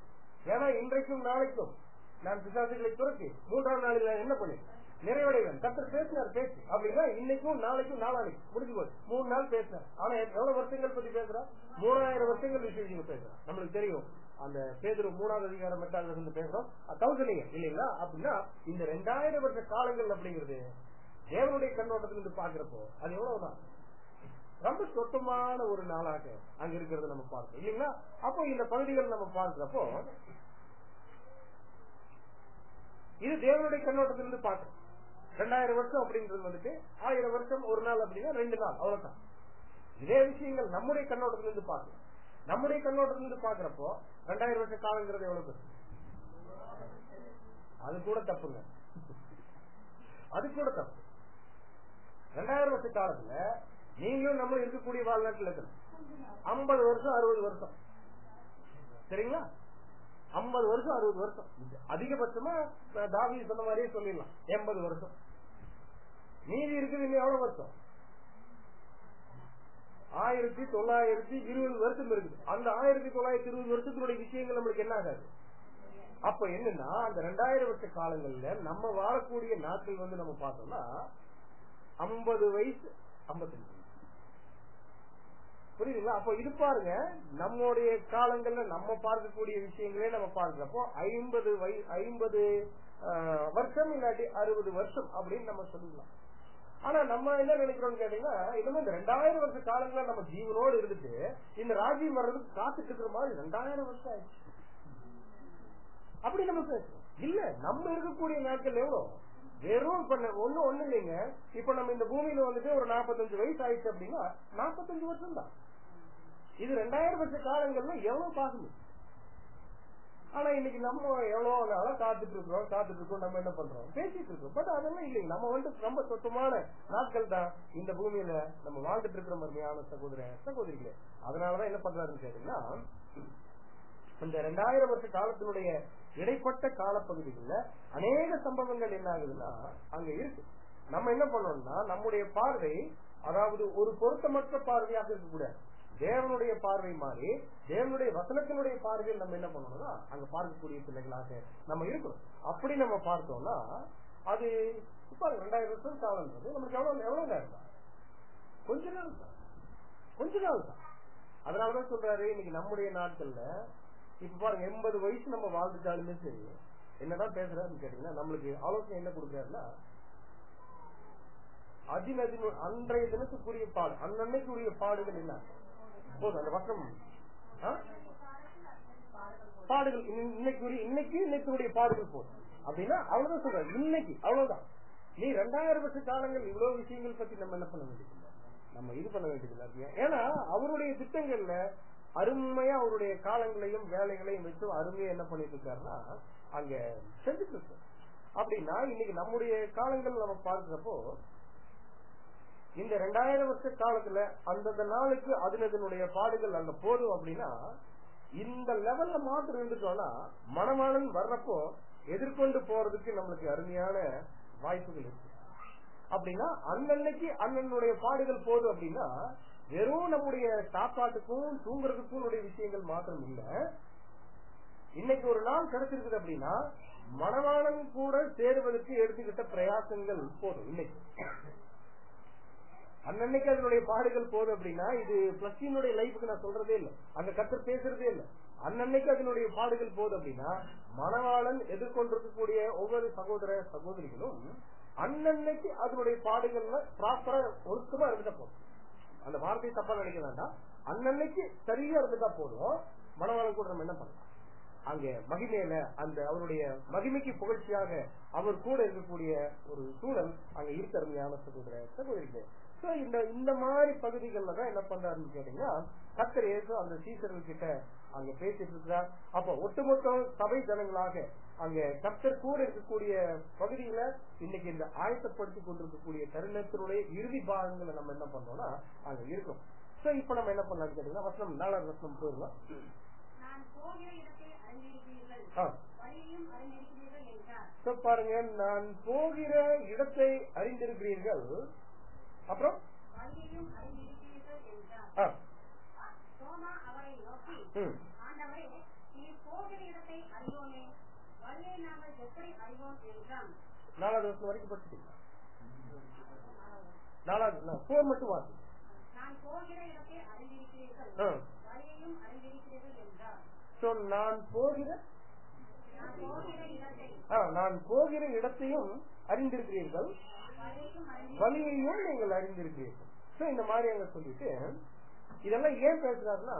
ஏன்னா இன்றைக்கும் நாளைக்கும் நான் பிசாசுகளை துரத்தி மூன்றாம் நாளில் நான் என்ன பண்ணேன் நிறைவடைவேன் கத்தர் பேசினார் பேச்சு அப்படின்னா இன்னைக்கும் நாளைக்கும் நாளானைக்கு முடிஞ்சு போச்சு மூணு நாள் பேசினார் ஆனா எவ்வளவு வருஷங்கள் பத்தி பேசுறா மூணாயிரம் வருஷங்கள் விஷயம் பேசுறோம் நம்மளுக்கு தெரியும் அந்த பேதரு மூணாவது அதிகாரம் எட்டாவது இருந்து பேசுறோம் தௌசண்ட் இயர் இல்லைங்களா அப்படின்னா இந்த ரெண்டாயிரம் வருஷ காலங்கள் அப்படிங்கிறது தேவனுடைய கண்ணோட்டத்திலிருந்து பாக்குறப்போ அது எவ்வளவுதான் ரொம்ப சொத்தமான ஒரு நாளாக அங்க இருக்கிறத நம்ம பார்க்கிறோம் இல்லைங்களா அப்போ இந்த பகுதிகள் நம்ம பார்க்கிறப்போ இது தேவனுடைய கண்ணோட்டத்திலிருந்து பார்க்கிறோம் ரெண்டாயிரம் வருஷம் அப்படின்றது வந்துட்டு ஆயிரம் வருஷம் ஒரு நாள் அப்படின்னா ரெண்டு நாள் அவ்வளவுதான் இதே விஷயங்கள் நம்முடைய கண்ணோட்டத்திலிருந்து பார்க்கிறோம் நம்முடைய கண்ணோட்டத்திலிருந்து பாக்குறப்போ ரெண்டாயிரம் வருஷ காலங்கிறது எவ்வளவு பெருசு அது கூட தப்புங்க அது கூட தப்பு ரெண்டாயிரம் வருஷ காலத்துல நீங்களும் நம்மளும் இருக்கக்கூடிய வாழ்நாட்டில் இருக்கணும் ஐம்பது வருஷம் அறுபது வருஷம் சரிங்களா ஐம்பது வருஷம் அறுபது வருஷம் அதிகபட்சமா தாவி சொன்ன மாதிரியே சொல்லிடலாம் எண்பது வருஷம் மீதி இருக்குது இன்னும் எவ்வளவு வருஷம் ஆயிரத்தி தொள்ளாயிரத்தி இருபது வருஷம் இருக்குது அந்த ஆயிரத்தி தொள்ளாயிரத்தி இருபது வருஷத்தினுடைய விஷயங்கள் நம்மளுக்கு என்ன ஆகாது அப்ப என்னன்னா அந்த ரெண்டாயிரம் வருஷ காலங்கள்ல நம்ம வாழக்கூடிய நாட்கள் வந்து நம்ம பார்த்தோம்னா ஐம்பது வயசு ஐம்பத்தஞ்சு புரியுதுங்களா அப்ப இது பாருங்க நம்முடைய காலங்கள்ல நம்ம பார்க்கக்கூடிய விஷயங்களே நம்ம பார்க்கிறப்போ ஐம்பது வய ஐம்பது வருஷம் இல்லாட்டி அறுபது வருஷம் அப்படின்னு நம்ம சொல்லலாம் ஆனா நம்ம என்ன நினைக்கிறோம் கேட்டீங்கன்னா இன்னும் இந்த ரெண்டாயிரம் வருஷ காலங்கள நம்ம ஜீவனோடு இருந்துட்டு இந்த ராஜ்யம் வர்றதுக்கு காத்துட்டு இருக்கிற மாதிரி ரெண்டாயிரம் வருஷம் ஆயிடுச்சு அப்படி நம்ம பேசுறோம் இல்ல நம்ம இருக்கக்கூடிய நாட்கள் எவ்வளவு வெறும் பண்ண ஒண்ணு ஒண்ணு இல்லைங்க இப்ப நம்ம இந்த பூமியில வந்துட்டு ஒரு நாற்பத்தஞ்சு வயசு ஆயிடுச்சு அப்படின்னா நாற்பத்தஞ்சு வருஷம் தான் இது ரெண்டாயிரம் வருஷ காலங்கள்ல எவ்வளவு பார்க்கணும் ஆனா இன்னைக்கு நம்ம எவ்வளவு நாளா காத்துட்டு இருக்கோம் காத்துட்டு இருக்கோம் நம்ம என்ன பண்றோம் பேசிட்டு இருக்கோம் பட் அதெல்லாம் இல்லைங்க நம்ம வந்து ரொம்ப சொத்தமான நாட்கள் தான் இந்த பூமியில நம்ம வாழ்ந்துட்டு இருக்கிற மாதிரியான சகோதர சகோதரிகளே அதனாலதான் என்ன பண்றாருன்னு கேட்டீங்கன்னா இந்த ரெண்டாயிரம் வருஷ காலத்தினுடைய இடைப்பட்ட காலப்பகுதிகள்ல அநேக சம்பவங்கள் என்ன ஆகுதுன்னா அங்க இருக்கு நம்ம என்ன பண்ணோம்னா நம்முடைய பார்வை அதாவது ஒரு பொருத்தமற்ற பார்வையாக இருக்கக்கூடாது தேவனுடைய பார்வை மாறி தேவனுடைய வசனத்தினுடைய பார்வையில் நம்ம என்ன பண்ணணும்னா அங்க பார்க்கக்கூடிய பிள்ளைகளாக நம்ம இருக்கிறோம் அப்படி நம்ம பார்த்தோம்னா அது பாருங்க ரெண்டாயிரம் வருஷம் காலம்ன்றது நமக்கு எவ்வளவு எவ்வளவு நேரம் தான் கொஞ்ச நாள் தான் கொஞ்ச நாள் தான் அதனாலதான் சொல்றாரு இன்னைக்கு நம்முடைய நாட்கள்ல இப்ப பாருங்க எண்பது வயசு நம்ம வாழ்ந்துட்டாலுமே சரி என்னதான் பேசுறாருன்னு கேட்டீங்கன்னா நம்மளுக்கு ஆலோசனை என்ன கொடுக்குறாருன்னா அதினதி அன்றைய தினத்துக்குரிய பாடு அன்னன்னைக்குரிய பாடுகள் என்ன போதும் அந்த வசனம் பாடுகள் இன்னைக்கு இன்னைக்கு இன்னைக்குடைய பாடுகள் போதும் அப்படின்னா அவ்வளவுதான் சொல்ற இன்னைக்கு அவ்வளவுதான் நீ ரெண்டாயிரம் வருஷ காலங்கள் இவ்வளவு விஷயங்கள் பத்தி நம்ம என்ன பண்ண வேண்டியதில்லை நம்ம இது பண்ண வேண்டியதில்லை ஏன்னா அவருடைய திட்டங்கள்ல அருமையா அவருடைய காலங்களையும் வேலைகளையும் வச்சு அருமையா என்ன பண்ணிட்டு இருக்காருன்னா அங்க செஞ்சுட்டு இருக்கு அப்படின்னா இன்னைக்கு நம்முடைய காலங்கள் நம்ம பார்க்கிறப்போ இந்த ரெண்டாயிரம் வருஷ காலத்துல அந்தந்த நாளுக்கு அதனுடைய பாடுகள் அங்க போதும் அப்படின்னா இந்த லெவல்ல மாத்திரம் இருந்துட்டோம்னா மனமானன் வர்றப்போ எதிர்கொண்டு போறதுக்கு நம்மளுக்கு அருமையான வாய்ப்புகள் இருக்கு அப்படின்னா அன்னன்னைக்கு அண்ணனுடைய பாடுகள் போதும் அப்படின்னா வெறும் நம்முடைய சாப்பாட்டுக்கும் தூங்குறதுக்கும் விஷயங்கள் மாத்திரம் இல்ல இன்னைக்கு ஒரு நாள் கிடைச்சிருக்குது அப்படின்னா மனவாளன் கூட சேருவதற்கு எடுத்துக்கிட்ட பிரயாசங்கள் போதும் இன்னைக்கு அன்னன்னைக்கு அதனுடைய பாடுகள் போதும் அப்படின்னா இது பிளஸ்டினுடைய லைஃபுக்கு நான் சொல்றதே இல்லை அங்க கத்தர் பேசுறதே இல்லை அன்னன்னைக்கு அதனுடைய பாடுகள் போதும் அப்படின்னா மணவாளன் எதிர்கொண்டிருக்கக்கூடிய ஒவ்வொரு சகோதர சகோதரிகளும் அன்னன்னைக்கு அதனுடைய பாடுகள்ல ப்ராப்பரா ஒழுக்கமா இருந்துட்டா போதும் அந்த வார்த்தையை தப்பா நினைக்க வேண்டாம் அன்னன்னைக்கு சரியா இருந்துட்டா போதும் மணவாளன் கூட நம்ம என்ன பண்ணலாம் அங்க மகிமையில அந்த அவருடைய மகிமைக்கு புகழ்ச்சியாக அவர் கூட இருக்கக்கூடிய ஒரு சூழல் அங்க இருக்க அருமையான சகோதர சகோதரிகள் இந்த இந்த மாதிரி பகுதிகள்ல தான் என்ன பண்றாருன்னு கேட்டீங்கன்னா கத்தர் ஏசு அந்த சீசர்கள் கிட்ட அங்க பேசிட்டு இருக்கிறார் அப்ப ஒட்டுமொத்த சபை ஜனங்களாக அங்க கத்தர் கூட இருக்கக்கூடிய பகுதியில இன்னைக்கு இந்த ஆயத்தப்படுத்தி கொண்டிருக்கக்கூடிய தருணத்தினுடைய இறுதி பாகங்களை நம்ம என்ன பண்றோம்னா அங்க இருக்கும் சோ இப்ப நம்ம என்ன பண்ணலாம்னு கேட்டீங்கன்னா வசனம் நாலாவது வசனம் போயிடலாம் நான் போகிற இடத்தை அறிந்திருக்கிறீர்கள் ஆ. வழியையும் அறிந்திருக்கிறீர்கள் என்றார் So, பாருங்க நான் போகிற இடத்தை அறிந்திருக்கிறீர்கள் அப்புறம் வழியையும் அறிந்திருக்கிறீர்கள் என்றார் ஆ, தோமா அவரை நோக்கி ம், ஆண்டவரே நீர் போகிற இடத்தை போர் மட்டும் வாசி நான் போகிற இடத்தை அறிந்திருக்கிறீர்கள் ஆ. வழியையும் அறிந்திருக்கிறீர்கள் என்றார் So, நான் போகிற நான் போகிற இடத்தை ஆ, நான் போகிற இடத்தையும் அறிந்திருக்கிறீர்கள் வழியையும் அறிந்து வழியையும் நீங்கள் அறிந்திருக்கிறீர்கள் So, இந்த மாதிரி அங்க சொல்லிட்டு இதெல்லாம் ஏன் பேசுறாருன்னா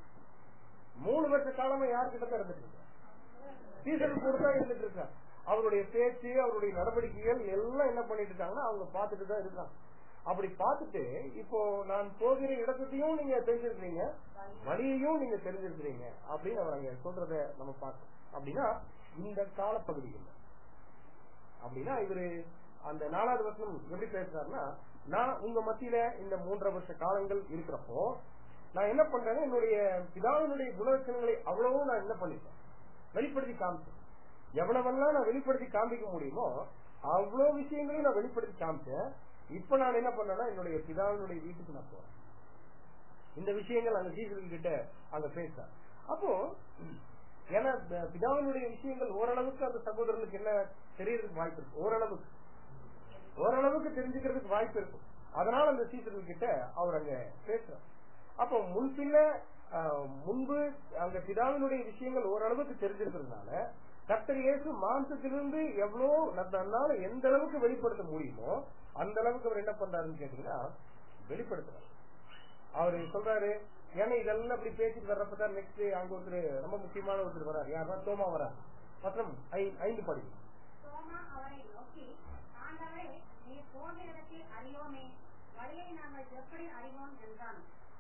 மூணு வருஷ காலமா யார்கிட்ட தான் இருந்துட்டு இருக்கார் சீசன் கூட தான் இருந்துட்டு இருக்கார் அவருடைய பேச்சு அவருடைய நடவடிக்கைகள் எல்லாம் என்ன பண்ணிட்டு இருக்காங்கன்னா அவங்க பார்த்துட்டு தான் இருக்காங்க அப்படி பார்த்துட்டு இப்போ நான் போகிற இடத்தையும் நீங்க தெரிஞ்சிருக்கிறீங்க வழியையும் நீங்க தெரிஞ்சிருக்கிறீங்க அப்படின்னு அவர் அங்க சொல்றத நம்ம பார்க்கணும் அப்படின்னா இந்த காலப்பகுதியில் அப்படின்னா இவரு அந்த நாலாவது வருஷம் எப்படி பேசுறாருன்னா நான் உங்க மத்தியில இந்த மூன்றரை வருஷ காலங்கள் இருக்கிறப்போ நான் என்ன பண்றேன்னா என்னுடைய பிதாவினுடைய குணலட்சணங்களை அவ்வளவும் நான் என்ன பண்ணிட்டேன் வெளிப்படுத்தி காமிச்சேன் எவ்வளவெல்லாம் நான் வெளிப்படுத்தி காமிக்க முடியுமோ அவ்வளவு விஷயங்களையும் நான் வெளிப்படுத்தி காமிச்சேன் இப்ப நான் என்ன பண்ணேன்னா என்னுடைய பிதாவினுடைய வீட்டுக்கு நான் போறேன் இந்த விஷயங்கள் அங்க ஜீசஸ் கிட்ட அங்க பேசுறார் அப்போ ஏன்னா ப- பிதாவினுடைய விஷயங்கள் ஓரளவுக்கு அந்த சகோதரனுக்கு என்ன தெரியறதுக்கு வாய்ப்பு இருக்கு ஓரளவுக்கு ஓரளவுக்கு தெரிஞ்சுக்கிறதுக்கு வாய்ப்பு இருக்கும் அதனால அந்த சீசர்கள் கிட்ட அவர் அங்க பேசுறார் அப்போ முன்பின்ன ஆஹ், முன்பு அங்க பிதாவினுடைய விஷயங்கள் ஓரளவுக்கு தெரிஞ்சிருக்கிறதுனால கர்த்தர் இயேசு மாம்சத்திலிருந்து எவ்வளவு தன்னால எந்த அளவுக்கு வெளிப்படுத்த முடியுமோ அந்த அளவுக்கு அவர் என்ன பண்றாருன்னு கேட்டீங்கன்னா வெளிப்படுத்துறாரு அவரு சொல்றாரு ஏன்னா இதெல்லாம் அப்படி பேசிட்டு வர்றப்பதான் நெக்ஸ்ட் அங்க ஒருத்தர் ரொம்ப முக்கியமான ஒருத்தர் வராரு யாருன்னா தோமா வராரு மற்றும் ஐ- ஐந்து படி சோமா அவரை நோக்கி ஆண்டவரே நீ போகிற இடத்தை அறியோமே வழியை நாங்கள் எப்படி அறிவோம் என்றான்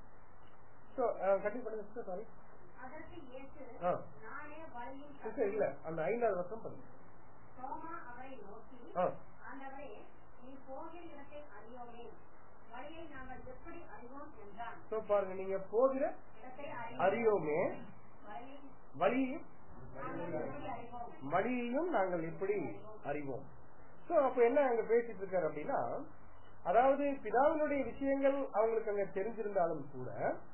ஸோ கண்டிப்பா பண்ணுங்க சாரி அதற்கு இயேசு ஆ. நானே வழியும் சிஸ்டர் இல்ல அந்த ஐந்தாவது வருஷம் பண்ணுங்க சோமா அவரை நோக்கி ஆ. ஆண்டவரே நீ போகிற இடத்தை அறியோமே வழியை நாங்கள் எப்படி அறிவோம் என்றான் ஸோ பாருங்க நீங்க போகிற இடத்தை அறியோமே வழியை வழியையும் நாங்கள் எப்படி அறிவோம் வழியையும் நாங்கள் எப்படி அறிவோம் சோ அப்ப என்ன அங்க பேசிட்டு இருக்காரு அப்படின்னா அதாவது பிதாவினுடைய விஷயங்கள் அவங்களுக்கு அங்க தெரிஞ்சிருந்தாலும் கூட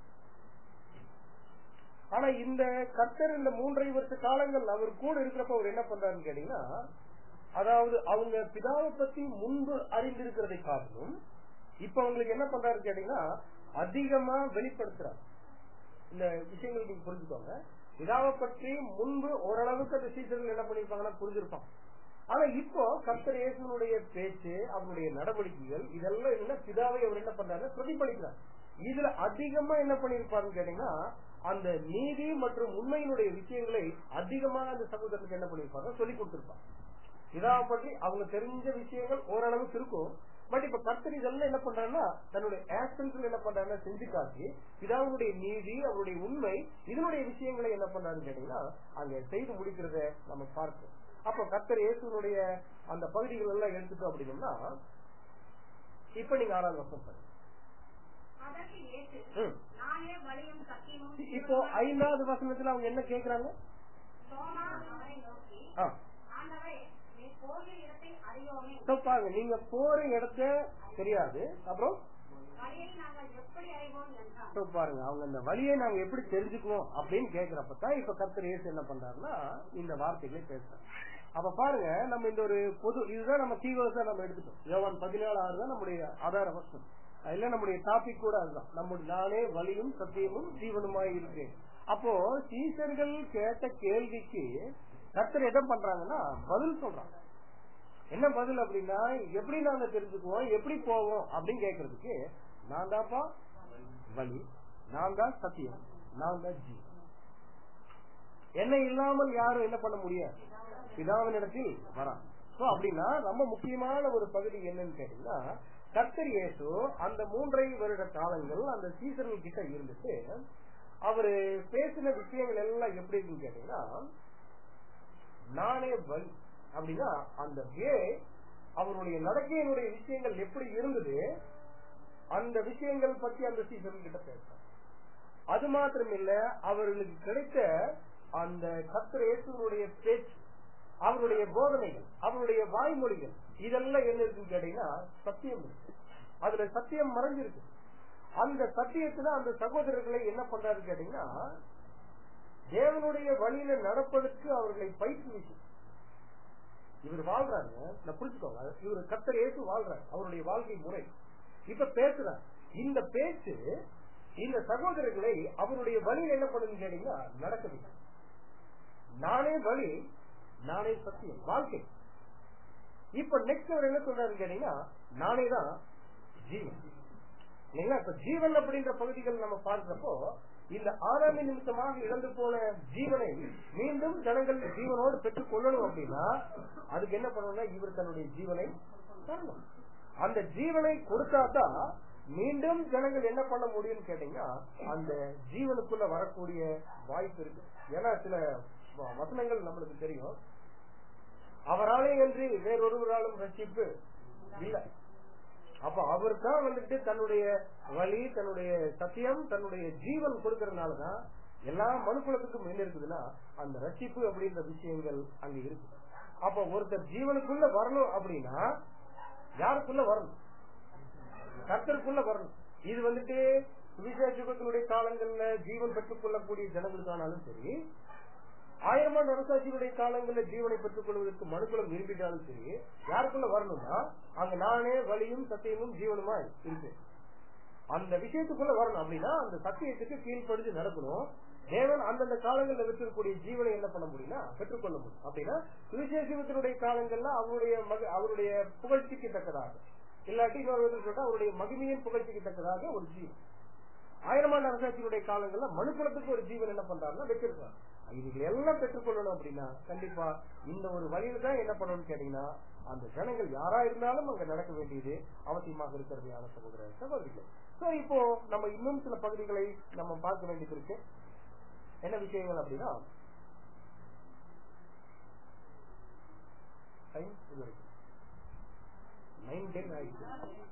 ஆனா இந்த கர்த்தர் இந்த மூன்றரை வருஷ காலங்கள் அவர் கூட இருக்கிறப்ப அவர் என்ன பண்றாருன்னு கேட்டீங்கன்னா அதாவது அவங்க பிதாவை பத்தி முன்பு அறிந்திருக்கிறதை காட்டிலும் இப்ப அவங்களுக்கு என்ன பண்றாருன்னு கேட்டீங்கன்னா அதிகமா வெளிப்படுத்துறாரு இந்த விஷயங்கள் நீங்க புரிஞ்சுக்கோங்க பிதாவை பற்றி முன்பு ஓரளவுக்கு அந்த சீசர்கள் என்ன பண்ணிருப்பாங்கன்னா புரிஞ்சிருப்பாங்க ஆனா இப்போ கர்த்தர் இயேசுனுடைய பேச்சு அவருடைய நடவடிக்கைகள் இதெல்லாம் என்ன பிதாவை அவர் என்ன பண்றாரு பிரதிபலிக்கிறார் இதுல அதிகமா என்ன பண்ணிருப்பாருன்னு கேட்டீங்கன்னா அந்த நீதி மற்றும் உண்மையினுடைய விஷயங்களை அதிகமாக அந்த சகோதரனுக்கு என்ன பண்ணிருப்பாங்க சொல்லி கொடுத்திருப்பாங்க பிதாவை பற்றி அவங்க தெரிஞ்ச விஷயங்கள் ஓரளவுக்கு இருக்கும் பட் இப்ப கர்த்தர் இதெல்லாம் என்ன பண்றாருன்னா தன்னுடைய ஆக்ஷன்ஸ் என்ன பண்றாருன்னா செஞ்சு காட்டி பிதாவுடைய நீதி அவருடைய உண்மை இதனுடைய விஷயங்களை என்ன பண்றாருன்னு கேட்டீங்கன்னா அங்க செய்து முடிக்கிறத நம்ம பார்ப்போம் அப்ப கர்த்தர் இயேசுனுடைய அந்த பகுதிகள் எல்லாம் எடுத்துட்டோம் அப்படின்னா இப்ப நீங்க ஆறாவது வருஷம் பாருங்க அதற்கு இயேசு ம். நானே வழியும் சத்தியமும் இப்போ ஐந்தாவது வசனத்துல அவங்க என்ன கேக்குறாங்க சோமா அவரை நோக்கி ஆ. ஆண்டவரே நீ போகிற இடத்தை அறியோமே So பாருங்க நீங்க போற இடத்த தெரியாது அப்புறம் வழியை நாங்கள் எப்படி அறிவோம் என்றான் So பாருங்க அவங்க அந்த வழியை நாங்க எப்படி தெரிஞ்சுக்குவோம் அப்படின்னு கேக்குறப்பதான் இப்ப கர்த்தர் இயேசு என்ன பண்றாருன்னா இந்த வார்த்தைகளை பேசுறாங்க அப்ப பாருங்க நம்ம இந்த ஒரு பொது இதுதான் நம்ம கீவேர்ஸா நம்ம எடுத்துட்டோம் யோவான் பதினேழாவது தான் நம்முடைய ஆதார வசனம் அதுல நம்முடைய டாபிக் கூட அதுதான் நம்முடைய நானே வழியும் சத்தியமும் ஜீவனுமாய் இருக்கிறேன் அப்போ சீசர்கள் கேட்ட கேள்விக்கு கர்த்தர் என்ன பண்றாங்கன்னா பதில் சொல்றாங்க என்ன பதில் அப்படின்னா எப்படி நாங்க தெரிஞ்சுக்குவோம் எப்படி போவோம் அப்படின்னு கேக்குறதுக்கு நான் தான்ப்பா வழி நான் தான் சத்தியம் நான் தான் ஜீவன் என்ன இல்லாமல் யாரும் என்ன பண்ண முடியாது பிதாவினிடத்தில் வரா சோ அப்படின்னா ரொம்ப முக்கியமான ஒரு பகுதி என்னன்னு கேட்டீங்கன்னா கர்த்தர் இயேசு அந்த மூன்றை வருட காலங்கள் அந்த சீசர்கள் கிட்ட இருந்துட்டு அவரு பேசின விஷயங்கள் எல்லாம் எப்படி இருக்குன்னு கேட்டீங்கன்னா நானே வழி அப்படின்னா அந்த வே அவருடைய நடக்கையினுடைய விஷயங்கள் எப்படி இருந்தது அந்த விஷயங்கள் பத்தி அந்த சீசன் கிட்ட பேசுறாங்க அது மாத்திரம் இல்ல அவர்களுக்கு கிடைத்த அந்த கத்திர இயேசுனுடைய பேச்சு அவருடைய போதனைகள் அவருடைய வாய்மொழிகள் இதெல்லாம் என்ன இருக்குன்னு கேட்டீங்கன்னா சத்தியம் இருக்கு அதுல சத்தியம் மறைஞ்சிருக்கு அந்த சத்தியத்துல அந்த சகோதரர்களை என்ன பண்றாரு கேட்டீங்கன்னா தேவனுடைய வழியில நடப்பதற்கு அவர்களை பயிற்றுவிச்சு இவர் வாழ்றாங்க நான் புரிஞ்சுக்கோங்க இவர் கத்தர் ஏற்று வாழ்றாரு அவருடைய வாழ்க்கை முறை இப்ப பேசுறார் இந்த பேச்சு இந்த சகோதரர்களை அவருடைய வழியில் என்ன பண்ணுன்னு கேட்டீங்கன்னா நடக்குது நானே வழி நானே சத்தியம் வாழ்க்கை இப்ப நெக்ஸ்ட் அவர் என்ன சொல்றாரு கேட்டீங்கன்னா நானே தான் ஜீவன் இல்லைங்களா இப்ப ஜீவன் அப்படின்ற பகுதிகள் நம்ம பார்க்கிறப்போ இந்த ஆறாமி நிமித்தமாக இழந்து போன ஜீவனை மீண்டும் ஜனங்கள் ஜீவனோடு பெற்றுக் கொள்ளணும் அப்படின்னா அதுக்கு என்ன பண்ணணும்னா இவர் தன்னுடைய ஜீவனை தரணும் அந்த ஜீவனை கொடுத்தாதான் மீண்டும் ஜனங்கள் என்ன பண்ண முடியும்னு கேட்டீங்கன்னா அந்த ஜீவனுக்குள்ள வரக்கூடிய வாய்ப்பு இருக்கு ஏன்னா சில வ- வசனங்கள் நம்மளுக்கு தெரியும் அவராலே என்று வேறொருவராலும் ரட்சிப்பு இல்ல அப்ப அவர் தான் வந்துட்டு தன்னுடைய வழி தன்னுடைய சத்தியம் தன்னுடைய ஜீவன் கொடுக்கறதுனாலதான் எல்லா மனுக்குலத்துக்கும் என்ன இருக்குதுன்னா அந்த ரட்சிப்பு அப்படின்ற விஷயங்கள் அங்க இருக்கு அப்ப ஒருத்தர் ஜீவனுக்குள்ள வரணும் அப்படின்னா யாருக்குள்ள வரணும் கர்த்தருக்குள்ள வரணும் இது வந்துட்டு சுவிசேஷத்தினுடைய காலங்கள்ல ஜீவன் பெற்றுக் கொள்ளக்கூடிய ஜனங்களுக்கானாலும் சரி ஆயிரம் ஆண்டு அரசாட்சியுடைய காலங்களில் ஜீவனை பெற்றுக் கொள்வதற்கு மனுக்குலம் விரும்பிட்டாலும் சரி யாருக்குள்ள வரணும்னா அங்க நானே வழியும் சத்தியமும் ஜீவனுமா இருக்கு அந்த விஷயத்துக்குள்ள வரணும் அப்படின்னா அந்த சத்தியத்துக்கு கீழ்ப்படிஞ்சு நடக்கணும் தேவன் அந்தந்த காலங்களில் வச்சிருக்கக்கூடிய ஜீவனை என்ன பண்ண முடியும்னா பெற்றுக்கொள்ள முடியும் அப்படின்னா சுவிசேஷத்தினுடைய காலங்கள்ல அவருடைய மக அவருடைய புகழ்ச்சிக்கு தக்கதாக இல்லாட்டி இன்னொரு விதத்தில் சொல்லிட்டா அவருடைய மகிமையின் புகழ்ச்சிக்கு தக்கதாக ஒரு ஜீவன் ஆயிரம் ஆண்டு அரசாட்சியினுடைய காலங்கள்ல மனுக்குலத்துக்கு ஒரு ஜீவன் என்ன பண்றாருன்னா வச்சிருக்காரு இதுகளை எல்லாம் பெற்றுக்கொள்ளணும் அப்படின்னா கண்டிப்பா இந்த ஒரு வழியில தான் என்ன பண்ணணும்னு கேட்டீங்கன்னா அந்த ஜனங்கள் யாரா இருந்தாலும் அங்க நடக்க வேண்டியது அவசியமாக இருக்கிறதையான சகோதர சகோதரிகள் சோ இப்போ நம்ம இன்னும் சில பகுதிகளை நம்ம பார்க்க வேண்டியது இருக்கு என்ன விஷயங்கள் அப்படின்னா டைம் இது வரைக்கும் நைன் டென் ஆயிடுச்சு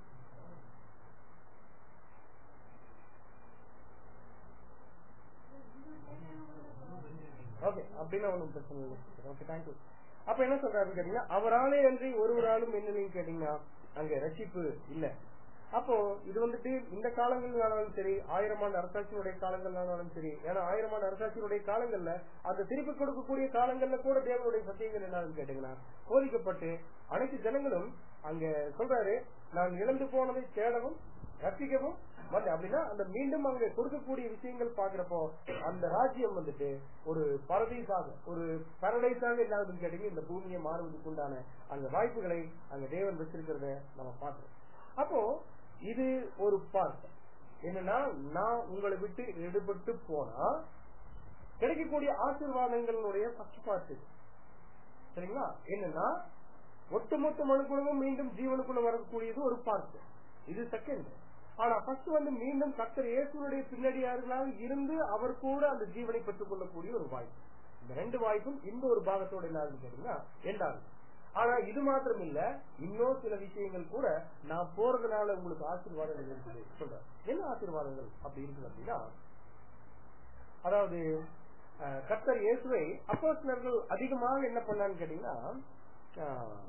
ஓகே அப்படின்னா ஒண்ணும் பிரச்சனை இல்லை ஓகே தேங்க்யூ அப்ப என்ன சொல்றாரு கேட்டீங்கன்னா அவராலே அன்றி ஒருவராலும் என்னன்னு கேட்டீங்கன்னா அங்க ரட்சிப்பு இல்ல அப்போ இது வந்துட்டு இந்த காலங்கள்னாலும் சரி ஆயிரம் ஆண்டு அரசாட்சியினுடைய காலங்கள்னாலும் சரி ஏன்னா ஆயிரம் ஆண்டு அரசாட்சியினுடைய காலங்கள்ல அந்த திருப்பி கொடுக்கக்கூடிய காலங்கள்ல கூட தேவனுடைய சத்தியங்கள் என்னன்னு கேட்டீங்கன்னா போதிக்கப்பட்டு அனைத்து ஜனங்களும் அங்க சொல்றாரு நான் இழந்து போனதை தேடவும் ரசிக்கவும் வந்து அப்படின்னா அந்த மீண்டும் அங்க கொடுக்கக்கூடிய விஷயங்கள் பாக்குறப்போ அந்த ராஜ்யம் வந்துட்டு ஒரு பரதீசாக ஒரு பரடைஸாக இல்லாதுன்னு கேட்டீங்க இந்த பூமியை மாறுவதற்கு உண்டான அந்த வாய்ப்புகளை அங்க தேவன் வச்சிருக்கிறத நம்ம பார்க்கிறோம் அப்போ இது ஒரு பார்ட் என்னன்னா நான் உங்களை விட்டு எடுபட்டு போனா கிடைக்கக்கூடிய ஆசீர்வாதங்களுடைய ஃபர்ஸ்ட் பார்ட் சரிங்களா என்னன்னா ஒட்டுமொத்த மனுக்குலமும் மீண்டும் ஜீவனுக்குள்ள வரக்கூடியது ஒரு பார்ட் இது செகண்ட் ஆனா ஃபர்ஸ்ட் வந்து மீண்டும் கத்தர் இயேசுடைய பின்னடியார்களாக இருந்து அவர் கூட அந்த ஜீவனை பெற்றுக் கொள்ளக்கூடிய ஒரு வாய்ப்பு இந்த ரெண்டு வாய்ப்பும் இந்த ஒரு பாகத்தோட என்ன கேட்டீங்கன்னா எண்டாகும் ஆனா இது மாத்திரம் இல்ல இன்னும் சில விஷயங்கள் கூட நான் போறதுனால உங்களுக்கு ஆசீர்வாதங்கள் இருக்குது சொல்றேன் என்ன ஆசீர்வாதங்கள் அப்படி இருக்குது அப்படின்னா அதாவது அஹ், கர்த்தர் இயேசுவை அப்போஸ்தலர்கள் அதிகமாக என்ன பண்ணான்னு கேட்டீங்கன்னா அஹ்,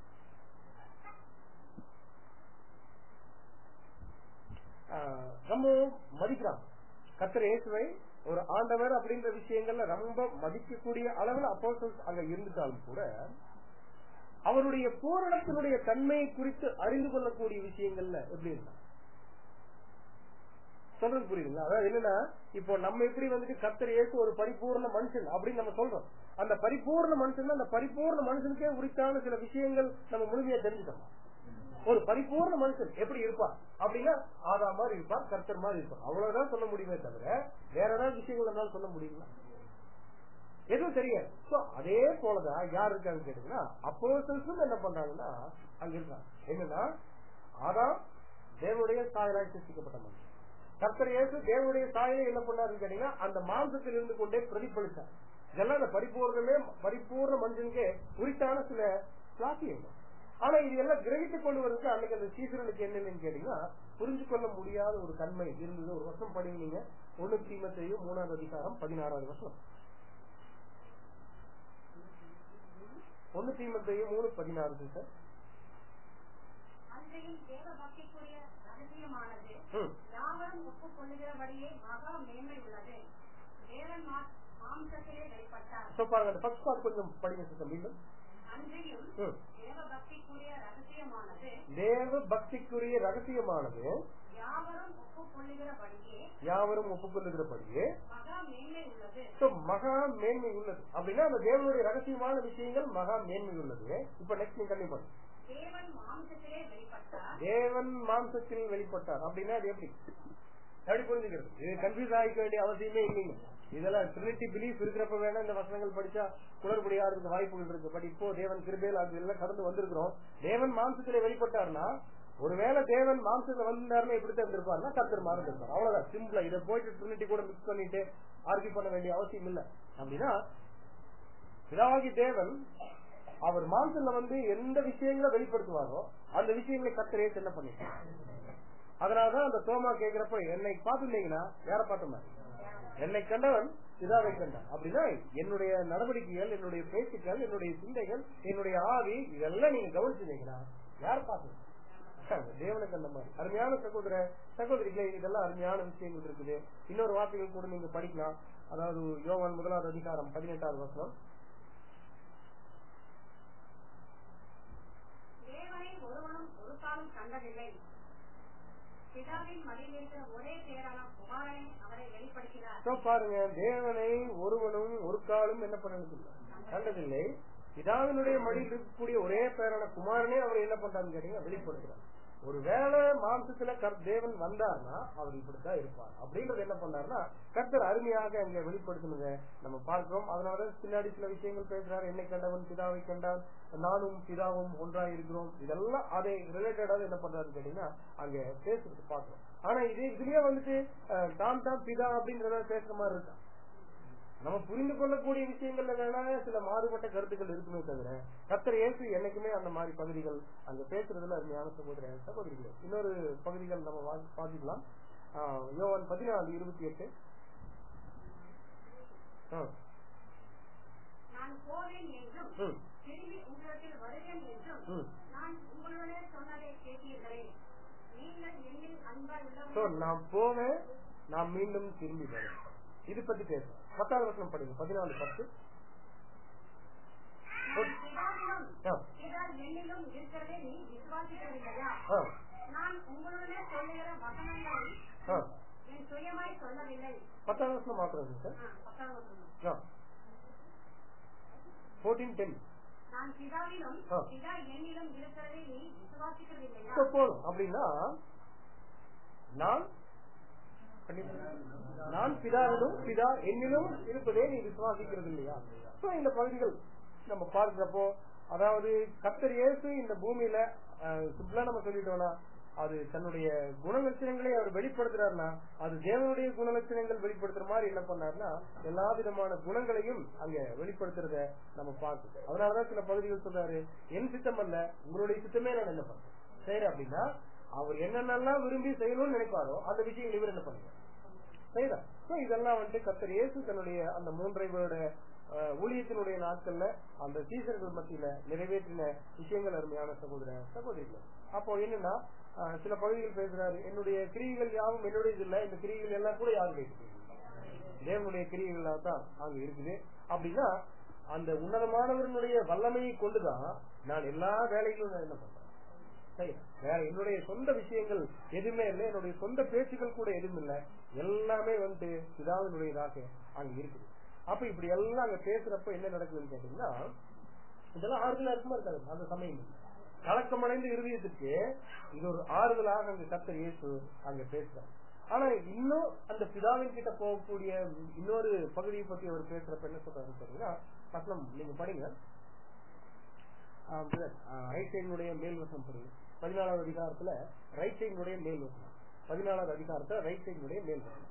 ஆஹ் ரொம்ப மதிக்கிறான் கத்தர் இயேசுவை ஒரு ஆண்டவர் அப்படின்ற விஷயங்கள்ல ரொம்ப மதிக்கக்கூடிய அளவுல அப்போஸ்தலர் அங்க இருந்துட்டாலும் கூட அவருடைய பூரணத்தினுடைய தன்மையை குறித்து அறிந்து கொள்ளக்கூடிய விஷயங்கள்ல எப்படி இருந்தா சொல்றது புரியுதுங்களா அதாவது என்னன்னா இப்போ நம்ம எப்படி வந்துட்டு கத்தர் இயேசு ஒரு பரிபூர்ண மனுஷன் அப்படின்னு நம்ம சொல்றோம் அந்த பரிபூர்ண மனுஷன் அந்த பரிபூர்ண மனுஷனுக்கே உரித்தான சில விஷயங்கள் நம்ம முழுமையா தெரிஞ்சுக்கணும் ஒரு பரிபூர்ண மனுஷன் எப்படி இருப்பார் அப்படின்னா ஆதா மாதிரி இருப்பார் கர்த்தர் மாதிரி இருப்பார் அவ்வளவுதான் சொல்ல முடியுமே தவிர வேற ஏதாவது விஷயங்கள் நம்மளால சொல்ல முடியுமா எதுவும் தெரியாது சோ அதே போலதான் யார் இருக்காங்க கேட்டீங்கன்னா அப்போசல்ஸும் என்ன பண்றாங்கன்னா அங்க இருக்காங்க என்னன்னா ஆதாம் தேவனுடைய சாயலாய் சிருஷ்டிக்கப்பட்ட மனுஷன் கர்த்தர் இயேசு தேவனுடைய சாயலை என்ன பண்ணாருன்னு கேட்டீங்கன்னா அந்த மாம்சத்தில் இருந்து கொண்டே பிரதிபலித்தார் இதெல்லாம் அந்த பரிபூர்ணமே பரிபூர்ண மனுஷனுக்கே உரித்தான சில சாத்தியங்கள் ஆனா இது எல்லாம் கிரகித்துக் கொண்டு வரதுக்கு அன்னைக்கு அந்த சீசனுக்கு என்னன்னு கேட்டீங்கன்னா புரிஞ்சு கொள்ள முடியாத ஒரு தன்மை இருந்தது ஒரு வருஷம் படிங்க ஒண்ணு தீமத்தையும் மூணாவது அதிகாரம் பதினாறாவது வருஷம் ஒண்ணு தீமத்தையும் மூணு பதினாறு சார் அன்றையும் தேவ பக்திக்குரிய ரகசியமானது ம். யாவரும் ஒப்புக்கொள்ளுகிறபடியே மகா மேன்மை உள்ளது தேவன் மா- மாம்சத்திலே வெளிப்பட்டார் சோ பாருங்க அந்த ஃபர்ஸ்ட் பார்ட் கொஞ்சம் படிங்க சார் மீண்டும் அன்றையும் ம். தேவ பக்திக்குரிய ரகசிய ரகசியமானது தேவ பக்திக்குரிய ரகசியமானது யாவரும் ஒப்புக்கொள்ளுகிறபடியே யாவரும் ஒப்புக்கொள்ளுகிறபடியே மகா மேன்மை உள்ளது So, மகா மேன்மை உள்ளது அப்படின்னா அந்த தேவனுடைய ரகசியமான விஷயங்கள் மகா மேன்மை உள்ளது இப்ப நெக்ஸ்ட் நீ கண்டிப்பா தேவன் மாம்சத்திலே வெளிப்பட்டார் தேவன் மாம்சத்தில் வெளிப்பட்டார் அப்படின்னா அது எப்படி எப்படி புரிஞ்சுக்கிறது இது கன்ஃபியூஸ் ஆகிக்க வேண்டிய அவசியமே இல்லைங்க இதெல்லாம் ட்ரினிட்டி பிலீஃப் இருக்கிறப்ப வேணா இந்த வசனங்கள் படிச்சா குளறுபடியாகிறதுக்கு வாய்ப்புகள் இருக்கு பட் இப்போ தேவன் கிருபையில் அது எல்லாம் கடந்து வந்திருக்கிறோம் தேவன் மாம்சத்திலே வெளிப்பட்டார்னா ஒருவேளை தேவன் மாம்சத்துல வந்தாருன்னா எப்படி இருந்திருப்பாருன்னா கத்தர் மாதிரி இருப்பார் அவ்வளவுதான் சிம்பிளா இதை போயிட்டு ட்ரினிட்டி கூட மிக்ஸ் பண்ணிட்டு ஆர்கியூ பண்ண வேண்டிய அவசியம் இல்ல அப்படின்னா பிதாவாகி தேவன் அவர் மாம்சல்ல வந்து எந்த விஷயங்களை வெளிப்படுத்துவாரோ அந்த விஷயங்களை கத்தரே என்ன பண்ணிட்டார் அதனாலதான் அந்த தோமா கேக்குறப்ப என்னை பார்த்துட்டீங்கன்னா யார பார்த்த மாதிரி என்னை கண்டவன் பிதாவை கண்டான் அப்படின்னா என்னுடைய நடவடிக்கைகள் என்னுடைய பேச்சுக்கள் என்னுடைய சிந்தைகள் என்னுடைய ஆவி இதெல்லாம் நீங்க கவனிச்சிருந்தீங்கன்னா யார் பார்த்தது தேவனை கண்ட மாதிரி அருமையான சகோதர சகோதரிகளே இதெல்லாம் அருமையான விஷயங்கள் இருக்குது இன்னொரு வார்த்தைகள் கூட நீங்க படிக்கலாம் அதாவது யோவான் முதலாவது அதிகாரம் பதினெட்டாவது வசனம் தேவனை ஒருவனும் ஒரு காலம் கண்டதில்லை பிதாவின் மடியில் இருக்கிற ஒரே பேரான குமாரனை அவரை வெளிப்படுத்தினார் So, பாருங்க தேவனை ஒருவனும் ஒரு காலம் என்ன பண்ணதில்லை கண்டதில்லை பிதாவினுடைய மடியில் இருக்கக்கூடிய ஒரே பேரான குமாரனே அவர் என்ன பண்றாருன்னு கேட்டீங்கன்னா வெளிப்படுத்துறார் ஒருவேளை மாம்சத்துல கர் தேவன் வந்தார்னா அவர் இப்படித்தான் இருப்பார் அப்படின்றது என்ன பண்ணாருன்னா கர்த்தர் அருமையாக அங்க வெளிப்படுத்தணுங்க நம்ம பார்க்கிறோம் அதனால பின்னாடி சில விஷயங்கள் பேசுறாரு என்னை கண்டவன் பிதாவை கண்டான் நானும் பிதாவும் ஒன்றாய் இருக்கிறோம் இதெல்லாம் அதை ரிலேட்டடாக என்ன பண்றாருன்னு கேட்டீங்கன்னா அங்க பேசுறது பார்க்கிறோம் ஆனா இதே இதுலயே வந்துட்டு அஹ், தான் தான் பிதா அப்படின்றத பேசுற மாதிரி இருக்கா நம்ம புரிந்து கொள்ளக்கூடிய விஷயங்கள்ல வேணா சில மாறுபட்ட கருத்துக்கள் இருக்குமே தவிர கத்தர் இயேசு என்னைக்குமே அந்த மாதிரி பகுதிகள் அங்க பேசுறதுல அருமையான சகோதர சகோதரிகள் இன்னொரு பகுதிகள் நம்ம வா- வாசிக்கலாம் ஆஹ், யோவான் பதினாலு இருபத்தி எட்டு ஆ, நான் போவேன் என்றும் ம், திரும்பி உங்களிடத்தில் வருவேன் என்றும் ம். நான் உங்களுடைய சொன்னதை கேட்டீர்களே நீங்கள் என்னில் அன்பாய் So, உள்ளவர்கள் நான் போவேன் நான் மீண்டும் திரும்பி வரேன் இது பத்தி பேசுறேன் பத்தாவது வருஷம் படிங்க பதினாலு பத்து நான் பிதாவிலும் ஆ, பிதா என்னிலும் இருக்கிறதே நீ விசுவாசிக்கவில்லையா ஆ, நான் உங்களுடைய சொல்லுகிற வசனங்களை ஆ. என் சுயமாய் சொல்லவில்லை பத்தாவது வருஷம் மாத்திரம் சார் ஆ, பத்தாவது வசனம். ஃபோர்டீன் டென் நான் பிதாவிலும் ஆ. பிதா என்னிலும் இருக்கிறதே நீ விசுவாசிக்கவில்லையா இப்ப போதும் அப்படின்னா நான் நான் பிதாவிலும் பிதா என்னிலும் இருப்பதே நீ விசுவாசிக்கிறது இல்லையா So, இந்த பகுதிகள் நம்ம பார்க்கிறப்போ அதாவது கத்தர் இயேசு இந்த பூமியில சிம்பிளா நம்ம சொல்லிட்டோம்னா அது தன்னுடைய குணலட்சணங்களை அவர் வெளிப்படுத்துறாருன்னா அது தேவனுடைய குணலட்சணங்கள் வெளிப்படுத்துற மாதிரி என்ன பண்ணாருன்னா எல்லா விதமான குணங்களையும் அங்க வெளிப்படுத்துறத நம்ம பார்க்கணும் அதனாலதான் சில பகுதிகள் சொல்றாரு என் சித்தம் அல்ல உங்களுடைய சித்தமே நான் என்ன பண்றேன் சரி அப்படின்னா அவர் என்னென்னலாம் விரும்பி செய்யணும்னு நினைப்பாரோ அந்த விஷயம் இவர் என்ன பண்ணுவார் சரிதா So, இதெல்லாம் வந்து கத்தர் இயேசு தன்னுடைய அந்த மூன்றை வருட அஹ், ஊழியத்தினுடைய நாட்கள்ல அந்த சீசர்கள் மத்தியில நிறைவேற்றின விஷயங்கள் அருமையான சகோதர சகோதரிகள் அப்போ என்னன்னா அஹ், சில பகுதிகள் பேசுறாரு என்னுடைய கிரியைகள் யாவும் என்னுடையது இல்ல இந்த கிரியைகள் எல்லாம் கூட யாருடைய தேவனுடைய கிரியைகளா தான் அங்க இருக்குது அப்படின்னா அந்த உன்னதமானவர்களுடைய வல்லமையை கொண்டுதான் நான் எல்லா வேலைகளும் நான் என்ன பண்றேன் சரி வேற என்னுடைய சொந்த விஷயங்கள் எதுவுமே இல்லை என்னுடைய சொந்த பேச்சுக்கள் கூட எதுவும் இல்லை எல்லாமே வந்து பிதாவினுடையதாக அங்க இருக்குது அப்ப இப்படி எல்லாம் அங்க பேசுறப்ப என்ன நடக்குதுன்னு கேட்டீங்கன்னா இதெல்லாம் ஆறுதலா இருக்குமா இருக்காது அந்த சமயம் கலக்கமடைந்த இருதயத்துக்கு இது ஒரு ஆறுதலாக அங்க கத்த இயேசு அங்க பேசுறாரு ஆனா இன்னும் அந்த பிதாவின் கிட்ட போகக்கூடிய இன்னொரு பகுதியை பத்தி அவர் பேசுறப்ப என்ன சொல்றாரு பாத்தீங்கன்னா வசனம் நீங்க படிங்க ரைட் சைடினுடைய மேல் வசனம் படிங்க பதினாலாவது அதிகாரத்துல ரைட் சைடினுடைய மேல் வசனம் பதினாலாவது அதிகாரத்துல ரைட் சைடினுடைய மேல் வசனம்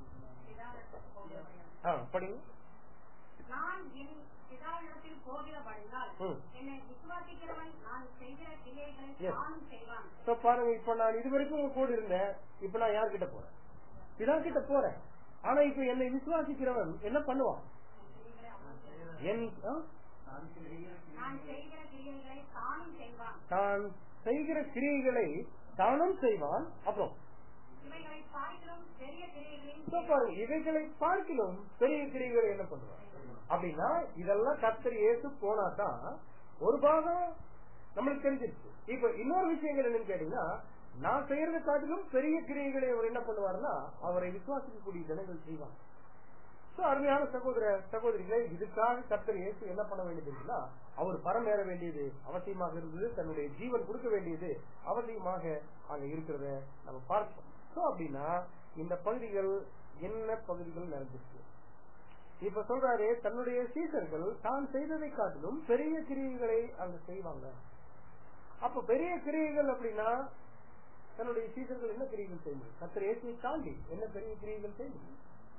ஆ படிங்க நான் என் பிதாவிடத்தில் போகிறபடியால் ம். என்னை விசுவாசிக்கிறவன் நான் செய்கிற கிரியைகளை Yes. நானும் செய்வான் So, பாருங்க இப்ப நான் இது வரைக்கும் உங்க கூட இருந்தேன் இப்ப நான் யார்கிட்ட போறேன் பிதா கிட்ட போறேன் ஆனா இப்ப என்னை விசுவாசிக்கிறவன் என்ன பண்ணுவான் என் ஆ? நான் செய்கிற கிரியைகளை தானும் செய்வான் தான் செய்கிற கிரியைகளை தானும் செய்வான் அப்புறம் இவைகளை பார்க்கிறோம் பெரிய கிரியைகளையும் So, பாருங்க இவைகளை பார்க்கிலும் பெரிய கிரிகளை என்ன பண்ணுவார் அப்படின்னா இதெல்லாம் கர்த்தர் இயேசு போனா தான் ஒரு பாகம் நம்மளுக்கு தெரிஞ்சிருச்சு இப்ப இன்னொரு விஷயங்கள் என்னன்னு கேட்டீங்கன்னா நான் செய்யறதை காட்டிலும் பெரிய கிரியைகளை அவர் என்ன பண்ணுவாருன்னா அவரை விசுவாசிக்கக்கூடிய ஜனங்கள் செய்வாங்க சோ அருமையான சகோதர சகோதரிகளே இதுக்காக கர்த்தர் இயேசு என்ன பண்ண வேண்டியது இருக்குன்னா அவர் பரமேற வேண்டியது அவசியமாக இருந்தது தன்னுடைய ஜீவன் கொடுக்க வேண்டியது அவசியமாக அங்க இருக்கிறத நம்ம பார்ப்போம் சோ அப்படின்னா இந்த பகுதிகள் என்ன பகுதிகள் நடந்துச்சு இப்ப சொல்றாரு தன்னுடைய சீசர்கள் தான் செய்ததை காட்டிலும் பெரிய கிரியைகளை அங்க செய்வாங்க அப்ப பெரிய கிரியைகள் அப்படின்னா தன்னுடைய சீசர்கள் என்ன கிரியைகள் செய்ய முடியும் கத்திர ஏசியை தாண்டி என்ன பெரிய கிரியைகள் செய்ய முடியும்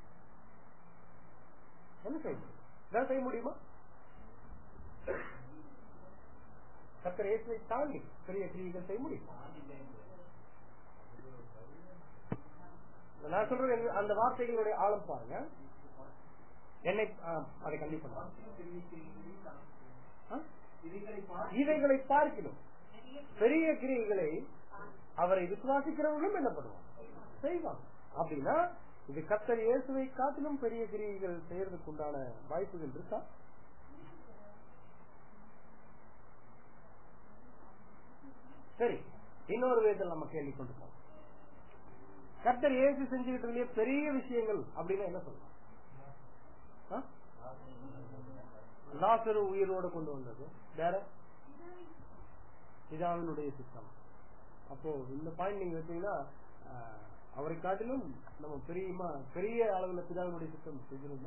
என்ன செய்ய முடியும் இதான் செய்ய முடியுமா கத்திர ஏசியை தாண்டி பெரிய கிரியைகள் செய்ய முடியுமா நான் சொல்றது என்ன- அந்த வார்த்தைகளுடைய ஆழம் பாருங்க என்னை ஆ, அதை கண்டிப்பா ஆ? இவைகளை பார்க்கணும் பெரிய கிரியைகளை அவரை விசுவாசிக்கிறவர்களும் என்ன பண்ணுவாங்க செய்வாங்க அப்படின்னா இது கத்தர் இயேசுவை காட்டிலும் பெரிய கிரியைகள் செய்யறதுக்கு உண்டான வாய்ப்புகள் இருக்கா சரி இன்னொரு விதத்தில் நம்ம கேள்வி கொண்டு போவோம் கத்தர் இயேசு செஞ்சுக்கிட்டு இருந்தே பெரிய விஷயங்கள் அப்படின்னா என்ன சொல்லலாம் ஆ? லாசரு உயிரோட கொண்டு வந்தது வேற பிதாவினுடைய சித்தம் அப்போ இந்த பாயிண்ட் நீங்க வச்சீங்கன்னா ஆஹ், அவரை காட்டிலும் நம்ம பெரியமா பெரிய அளவுல பிதாவினுடைய சித்தம் செஞ்சிருந்தா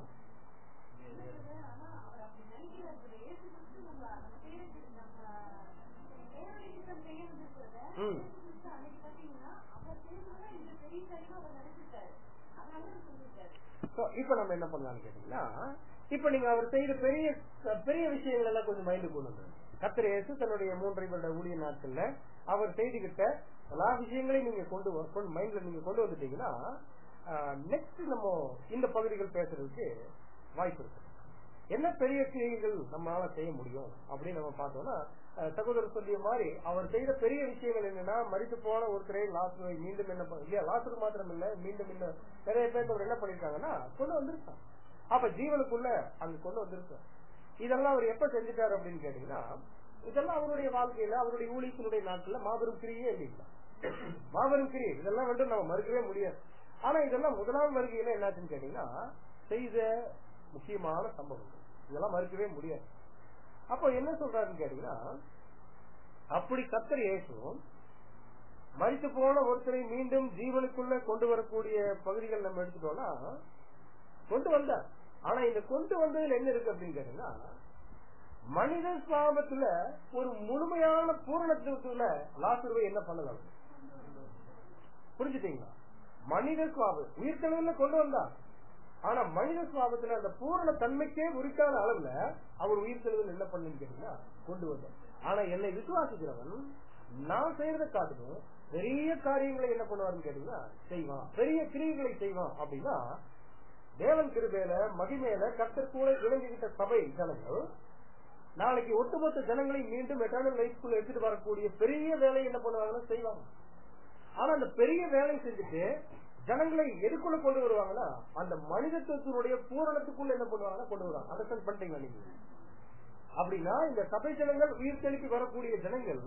ஆனா அவர் அப்படி நினைக்கிறார் இப்ப இயேசு கிறிஸ்து நம்ம நம்ம செய்யறது நம்ம தேவனுடைய சித்தம் செய்யறதுங்கிறத ம். இயேசு கிறிஸ்து அன்னைக்கு பாத்தீங்கன்னா அவர் செய்யறதுதான் இந்த பெரிய காரியமா அவர் நினைச்சிருக்காரு அதனால சொல்லிருக்காரு So, இப்ப நம்ம என்ன பண்ணலாம்னு கேட்டீங்கன்னா இப்ப நீங்க அவர் செய்த பெரிய பெரிய விஷயங்கள் எல்லாம் கொஞ்சம் மைண்டு கொண்டு வந்து கத்திர இயேசு தன்னுடைய மூன்றரை வருட ஊழிய நாட்கள்ல அவர் செய்துகிட்ட எல்லா விஷயங்களையும் நீங்க கொண்டு வ- கொண்டு மைண்ட்ல நீங்க கொண்டு வந்துட்டீங்கன்னா நெக்ஸ்ட் நம்ம இந்த பகுதிகள் பேசுறதுக்கு வாய்ப்பு இருக்கு என்ன பெரிய கிரியைகள் நம்மளால செய்ய முடியும் அப்படின்னு நம்ம பார்த்தோம்னா அஹ், சகோதரர் சொல்லிய மாதிரி அவர் செய்த பெரிய விஷயங்கள் என்னன்னா மறித்து போன ஒருத்தரை லாசுவை மீண்டும் என்ன பண்ண- இல்லையா லாசுக்கு மாத்திரம் இல்ல மீண்டும் இன்னும் நிறைய பேருக்கு அவர் என்ன பண்ணிருக்காங்கன்னா கொண்டு வந்திருக்காங்க அப்ப ஜீவனுக்குள்ள அங்க கொண்டு வந்திருக்காங்க இதெல்லாம் அவர் எப்ப செஞ்சுட்டாரு அப்படின்னு கேட்டீங்கன்னா இதெல்லாம் அவருடைய வாழ்க்கையில அவருடைய ஊழியத்தினுடைய நாட்கள்ல மாபெரும் கிரியே இல்லைங்களா மாபெரும் கிரியை இதெல்லாம் வந்து நம்ம மறுக்கவே முடியாது ஆனா இதெல்லாம் முதலாம் வருகையில என்னாச்சுன்னு கேட்டீங்கன்னா செய்த முக்கியமான சம்பவங்கள் இதெல்லாம் மறுக்கவே முடியாது அப்போ என்ன சொல்றாருன்னு கேட்டீங்கன்னா அப்படி கத்தர் இயேசுவும் மறித்து போன ஒருத்தரை மீண்டும் ஜீவனுக்குள்ள கொண்டு வரக்கூடிய பகுதிகள் நம்ம எடுத்துட்டோம்னா கொண்டு வந்தார் ஆனா இந்த கொண்டு வந்ததுல என்ன இருக்கு அப்படின்னு கேட்டீங்கன்னா மனித சுவாபத்துல ஒரு முழுமையான பூரணத்துவத்துல லாசுருவை என்ன பண்ணலாம் புரிஞ்சுட்டீங்களா மனித சுவாபம் உயிர்த்தளவுல கொண்டு வந்தார் ஆனா மனித சுவாபத்துல அந்த பூரண தன்மைக்கே உரிக்காத அளவுல அவர் உயிர்த்தளவில் என்ன பண்ணுன்னு கேட்டீங்கன்னா கொண்டு வந்தார் ஆனா என்னை விசுவாசிக்கிறவன் நான் செய்யறதை காட்டிலும் பெரிய காரியங்களை என்ன பண்ணுவாருன்னு கேட்டீங்கன்னா செய்வான் பெரிய கிரியைகளை செய்வான் அப்படின்னா தேவன் கிருபையில மகிமையில கர்த்தர் கூட இணைஞ்சுகிட்ட சபை ஜனங்கள் நாளைக்கு ஒட்டுமொத்த ஜனங்களை மீண்டும் எட்டர்னல் லைஃப்குள்ள எடுத்துட்டு வரக்கூடிய பெரிய வேலையை என்ன பண்ணுவாங்கன்னா செய்வாங்க ஆனா அந்த பெரிய வேலை செஞ்சுட்டு ஜனங்களை எதுக்குள்ள கொண்டு வருவாங்கன்னா அந்த மனிதத்துவத்தினுடைய பூரணத்துக்குள்ள என்ன பண்ணுவாங்கன்னா கொண்டு வருவாங்க அண்டர்ஸ்டாண்ட் பண்ணிட்டீங்களா நீங்க அப்படின்னா இந்த சபை ஜனங்கள் உயிர் தெளிக்கு வரக்கூடிய ஜனங்கள்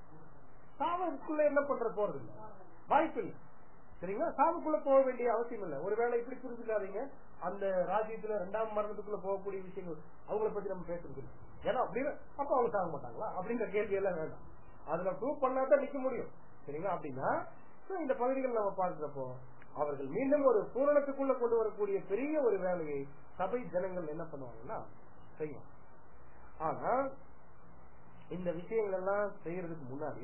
சாவுக்குள்ள என்ன பண்ற போறது இல்ல வாய்ப்பு இல்லை சரிங்களா சாவுக்குள்ள போக வேண்டிய அவசியம் இல்லை ஒருவேளை இப்படி புரிஞ்சுக்காதீங்க அந்த ராஜ்யத்துல ரெண்டாம் மரணத்துக்குள்ள போகக்கூடிய விஷயங்கள் அவங்கள பத்தி நம்ம பேசுறது இல்லை ஏன்னா அப்படின்னு அப்ப அவங்க சாக மாட்டாங்களா அப்படின்ற கேள்வி எல்லாம் வேண்டாம் அதுல ப்ரூவ் பண்ணாதான் நிக்க முடியும் சரிங்களா அப்படின்னா so இந்த பகுதிகள் நம்ம பார்க்கிறப்போ அவர்கள் மீண்டும் ஒரு பூரணத்துக்குள்ள கொண்டு வரக்கூடிய பெரிய ஒரு வேலையை சபை ஜனங்கள் என்ன பண்ணுவாங்கன்னா செய்வாங்க ஆனா இந்த விஷயங்கள் எல்லாம் செய்யறதுக்கு முன்னாடி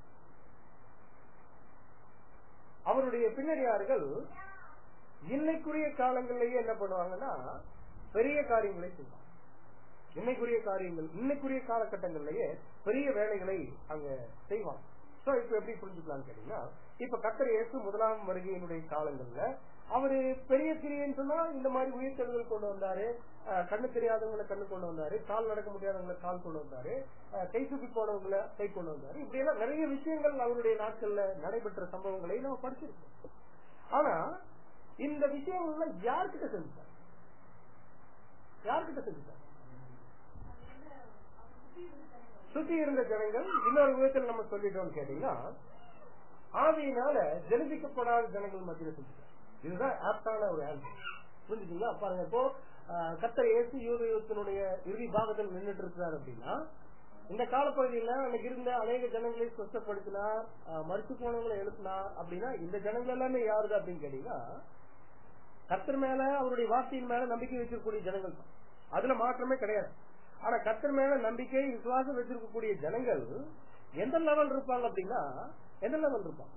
அவருடைய பின்னடியார்கள் இன்னைக்குரிய காலங்களிலேயே என்ன பண்ணுவாங்கன்னா பெரிய காரியங்களை செய்வாங்க இன்னைக்குரிய காரியங்கள் இன்னைக்குரிய காலகட்டங்களிலேயே பெரிய வேலைகளை அங்க செய்வாங்க சோ இப்ப எப்படி புரிஞ்சுக்கலாம்னு கேட்டீங்கன்னா இப்ப கத்தர் இயேசு முதலாம் வருகையினுடைய காலங்கள்ல அவரு பெரிய கிரியைன்னு சொன்னா இந்த மாதிரி உயிர்த்தெழுதல் கொண்டு வந்தாரு அஹ், கண்ணு தெரியாதவங்களை கண்ணு கொண்டு வந்தாரு கால் நடக்க முடியாதவங்களை கால் கொண்டு வந்தாரு அஹ், கை சுத்தி போனவங்களை கை கொண்டு வந்தாரு இப்படி எல்லாம் நிறைய விஷயங்கள் அவருடைய நாட்கள்ல நடைபெற்ற சம்பவங்களை நம்ம படிச்சிருக்கோம் ஆனா இந்த விஷயங்கள்லாம் யார்கிட்ட செஞ்சார் யார்கிட்ட செஞ்சார் சுத்தி இருந்த ஜனங்கள் இன்னொரு விதத்தில் நம்ம சொல்லிட்டோம்னு கேட்டீங்கன்னா ஆவியினால ஜனிப்பிக்கப்படாத ஜனங்கள் மத்தியில் சுத்தி இதுதான் ஆப்டான ஒரு ஆன்சர் புரிஞ்சுங்களா பாருங்க இப்போ ஆஹ், கர்த்தர் இயேசு யூத யுகத்தினுடைய இறுதி பாகத்தில் நின்றுட்டு இருக்கிறார் அப்படின்னா இந்த காலப்பகுதியில அன்னைக்கு இருந்த அநேக ஜனங்களை சுத்தப்படுத்தினார் மறுத்து போனவங்களை எழுப்பினார் அப்படின்னா இந்த ஜனங்கள் எல்லாமே யாருது அப்படின்னு கேட்டீங்கன்னா கர்த்தர் மேல அவருடைய வார்த்தையின் மேல நம்பிக்கை வச்சிருக்கக்கூடிய ஜனங்கள் தான் அதுல மாற்றமே கிடையாது ஆனா கர்த்தர் மேல நம்பிக்கை விசுவாசம் வச்சிருக்கக்கூடிய ஜனங்கள் எந்த லெவல் இருப்பாங்க அப்படின்னா எந்த லெவல் இருப்பாங்க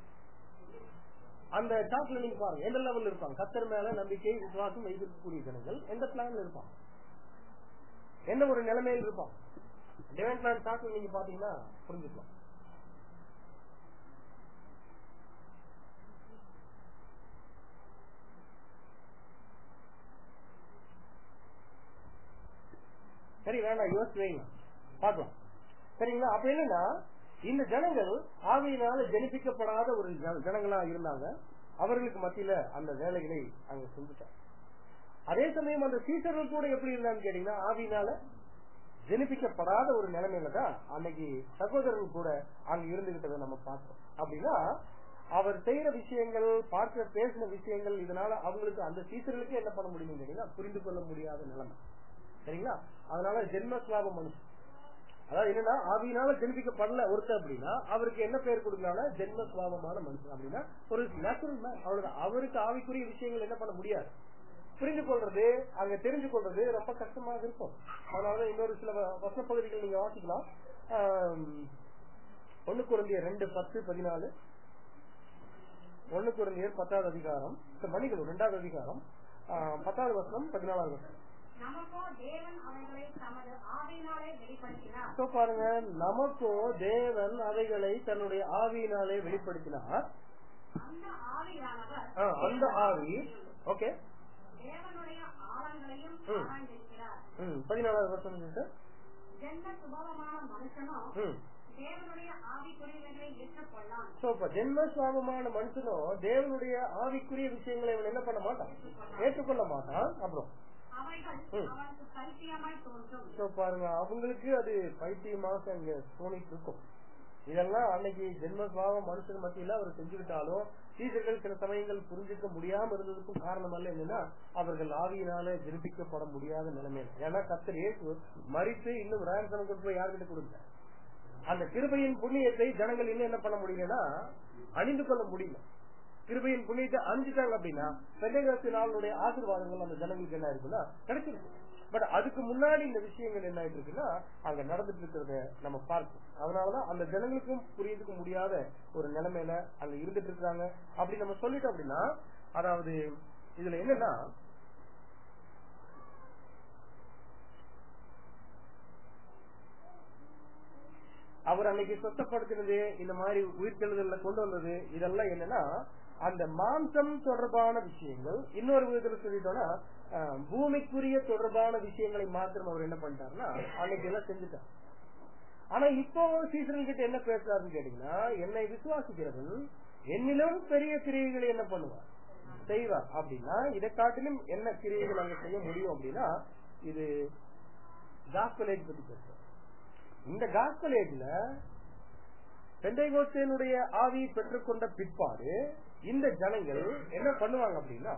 அந்த டாப்ல நீங்க பாருங்க எந்த லெவல் இருப்பாங்க கர்த்தர் மேல நம்பிக்கை விசுவாசம் வைத்திருக்கக்கூடிய ஜனங்கள் எந்த பிளான்ல இருப்பாங்க எந்த ஒரு நிலைமையில் இருப்பாங்க டிவைன் பிளான் டாப்ல நீங்க பாத்தீங்கன்னா புரிஞ்சுக்கலாம் சரி வேண்டாம் யோசிச்சு வைங்க பார்க்கலாம் சரிங்களா அப்ப என்னன்னா இந்த ஜனங்கள் ஆவியினால ஜனிப்பிக்கப்படாத ஒரு ஜன- ஜனங்களா இருந்தாங்க அவர்களுக்கு மத்தியில அந்த வேலைகளை அங்க செஞ்சுட்டாங்க அதே சமயம் அந்த சீசர்கள் கூட எப்படி இருந்தான்னு கேட்டீங்கன்னா ஆவியினால ஜனிப்பிக்கப்படாத ஒரு நிலைமையில தான் அன்னைக்கு சகோதரர்கள் கூட அங்க இருந்துகிட்டதை நம்ம பார்த்தோம் அப்படின்னா அவர் செய்யற விஷயங்கள் பார்க்க பேசின விஷயங்கள் இதனால அவங்களுக்கு அந்த சீசர்களுக்கு என்ன பண்ண முடியும் கேட்டீங்கன்னா புரிந்து கொள்ள முடியாத நிலைமை சரிங்களா அதனால ஜென்மஸ்லாப மனுஷன் அதாவது என்னன்னா ஆவியினால ஜெனிப்பிக்கப்படல ஒருத்தர் அப்படின்னா அவருக்கு என்ன பேர் கொடுக்கலாம்னா ஜென்மஸ்லாபமான மனுஷன் அப்படின்னா ஒரு நேச்சுரல் மேன் அவ்வளவுதான் அவருக்கு ஆவிக்குரிய விஷயங்கள் என்ன பண்ண முடியாது புரிந்து கொள்றது அங்க தெரிஞ்சு கொள்றது ரொம்ப கஷ்டமாக இருக்கும் அதனால இன்னொரு சில வ- வசன பகுதிகள் நீங்க வாசிக்கலாம் ஆம், ஒண்ணு குழந்தைய ரெண்டு பத்து பதினாலு ஒண்ணு குழந்தையர் பத்தாவது அதிகாரம் இந்த மணிகள் ரெண்டாவது அதிகாரம் ஆ, பத்தாவது வசனம் பதினாலாவது வசனம் நமக்கோ தேவன் அவைகளை தமது ஆவியினாலே வெளிப்படுத்தினார் So பாருங்க நமக்கோ தேவன் அவைகளை தன்னுடைய ஆவியினாலே வெளிப்படுத்தினார் அந்த ஆவியானவர் ஆ, அந்த ஆவி ஓகே தேவனுடைய ஆழங்களையும் ம். ஆராய்ந்திருக்கிறார் ம் பதினாலாவது வருஷம் சிஸ்டர் ஜென்ம சுபாவமான மனுஷனும் ம் தேவனுடைய ஆவிக்குரியவைகளை ஏற்றுக்கொள்ளான் சோ இப்ப ஜென்மஸ்வாபமான மனுஷனும் தேவனுடைய ஆவிக்குரிய விஷயங்களை அவன் என்ன பண்ண மாட்டான் ஏற்றுக்கொள்ள மாட்டான் அப்புறம் அவைகள் ம். அவனுக்கு பைத்தியமாய் தோன்றும் சோ பாருங்க அவங்களுக்கு அது பைத்தியமாக அங்க தோணிட்டு இருக்கும் இதெல்லாம் அன்னைக்கு ஜென்மஸ்வாபம் மனுஷன் மத்தியில அவர் செஞ்சுக்கிட்டாலும் சீசர்கள் சில சமயங்கள் புரிஞ்சுக்க முடியாம இருந்ததுக்கும் காரணம் அல்ல என்னன்னா அவர்கள் ஆவியினால ஜெனிப்பிக்கப்பட முடியாத நிலைமையில ஏன்னா கத்தர் இயேசு மறித்து இன்னும் ரேன்சம் கொண்டு போய் யார்கிட்ட கொடுங்க அந்த கிருபையின் புண்ணியத்தை ஜனங்கள் இன்னும் என்ன பண்ண முடியலன்னா அணிந்து கொள்ள முடியல கிருபையின் புண்ணியத்தை அணிஞ்சிட்டாங்க அப்படின்னா பெண்டைகாசி நாளுடைய ஆசீர்வாதங்கள் அந்த ஜனங்களுக்கு என்ன இருக்குன்னா கிடைச்சிருக்கு பட் அதுக்கு முன்னாடி இந்த விஷயங்கள் என்ன ஆயிட்டு இருக்குன்னா அங்க நடந்துட்டு இருக்கிறத நம்ம பார்க்கணும் அதனாலதான் அந்த ஜனங்களுக்கும் புரியுதுக்க முடியாத ஒரு நிலைமையில அங்க இருந்துட்டு இருக்காங்க அப்படி நம்ம சொல்லிட்டோம் அப்படின்னா அதாவது இதுல என்னன்னா அவர் அன்னைக்கு சொத்தப்படுத்தினது இந்த மாதிரி உயிர்த்தெழுதல்ல கொண்டு வந்தது இதெல்லாம் என்னன்னா அந்த மாம்சம் தொடர்பான விஷயங்கள் இன்னொரு விதத்துல சொல்லிட்டோம்னா அஹ், பூமிக்குரிய தொடர்பான விஷயங்களை மாத்திரம் அவர் என்ன பண்ணிட்டாருன்னா அன்னைக்கு எல்லாம் செஞ்சுட்டார் ஆனா இப்போ சீசன் கிட்ட என்ன பேசுறாருன்னு கேட்டீங்கன்னா என்னை விசுவாசிக்கிறவன் என்னிலும் பெரிய கிரியைகளை என்ன பண்ணுவார் செய்வார் அப்படின்னா இதை காட்டிலும் என்ன கிரியைகள் அங்க செய்ய முடியும் அப்படின்னா இது காஸ்பலேஜ் பத்தி பேசுறோம் இந்த காஸ்பலேஜ்ல பெண்டைகோஸ்தேனுடைய ஆவி பெற்றுக்கொண்ட பிற்பாடு இந்த ஜனங்கள் என்ன பண்ணுவாங்க அப்படின்னா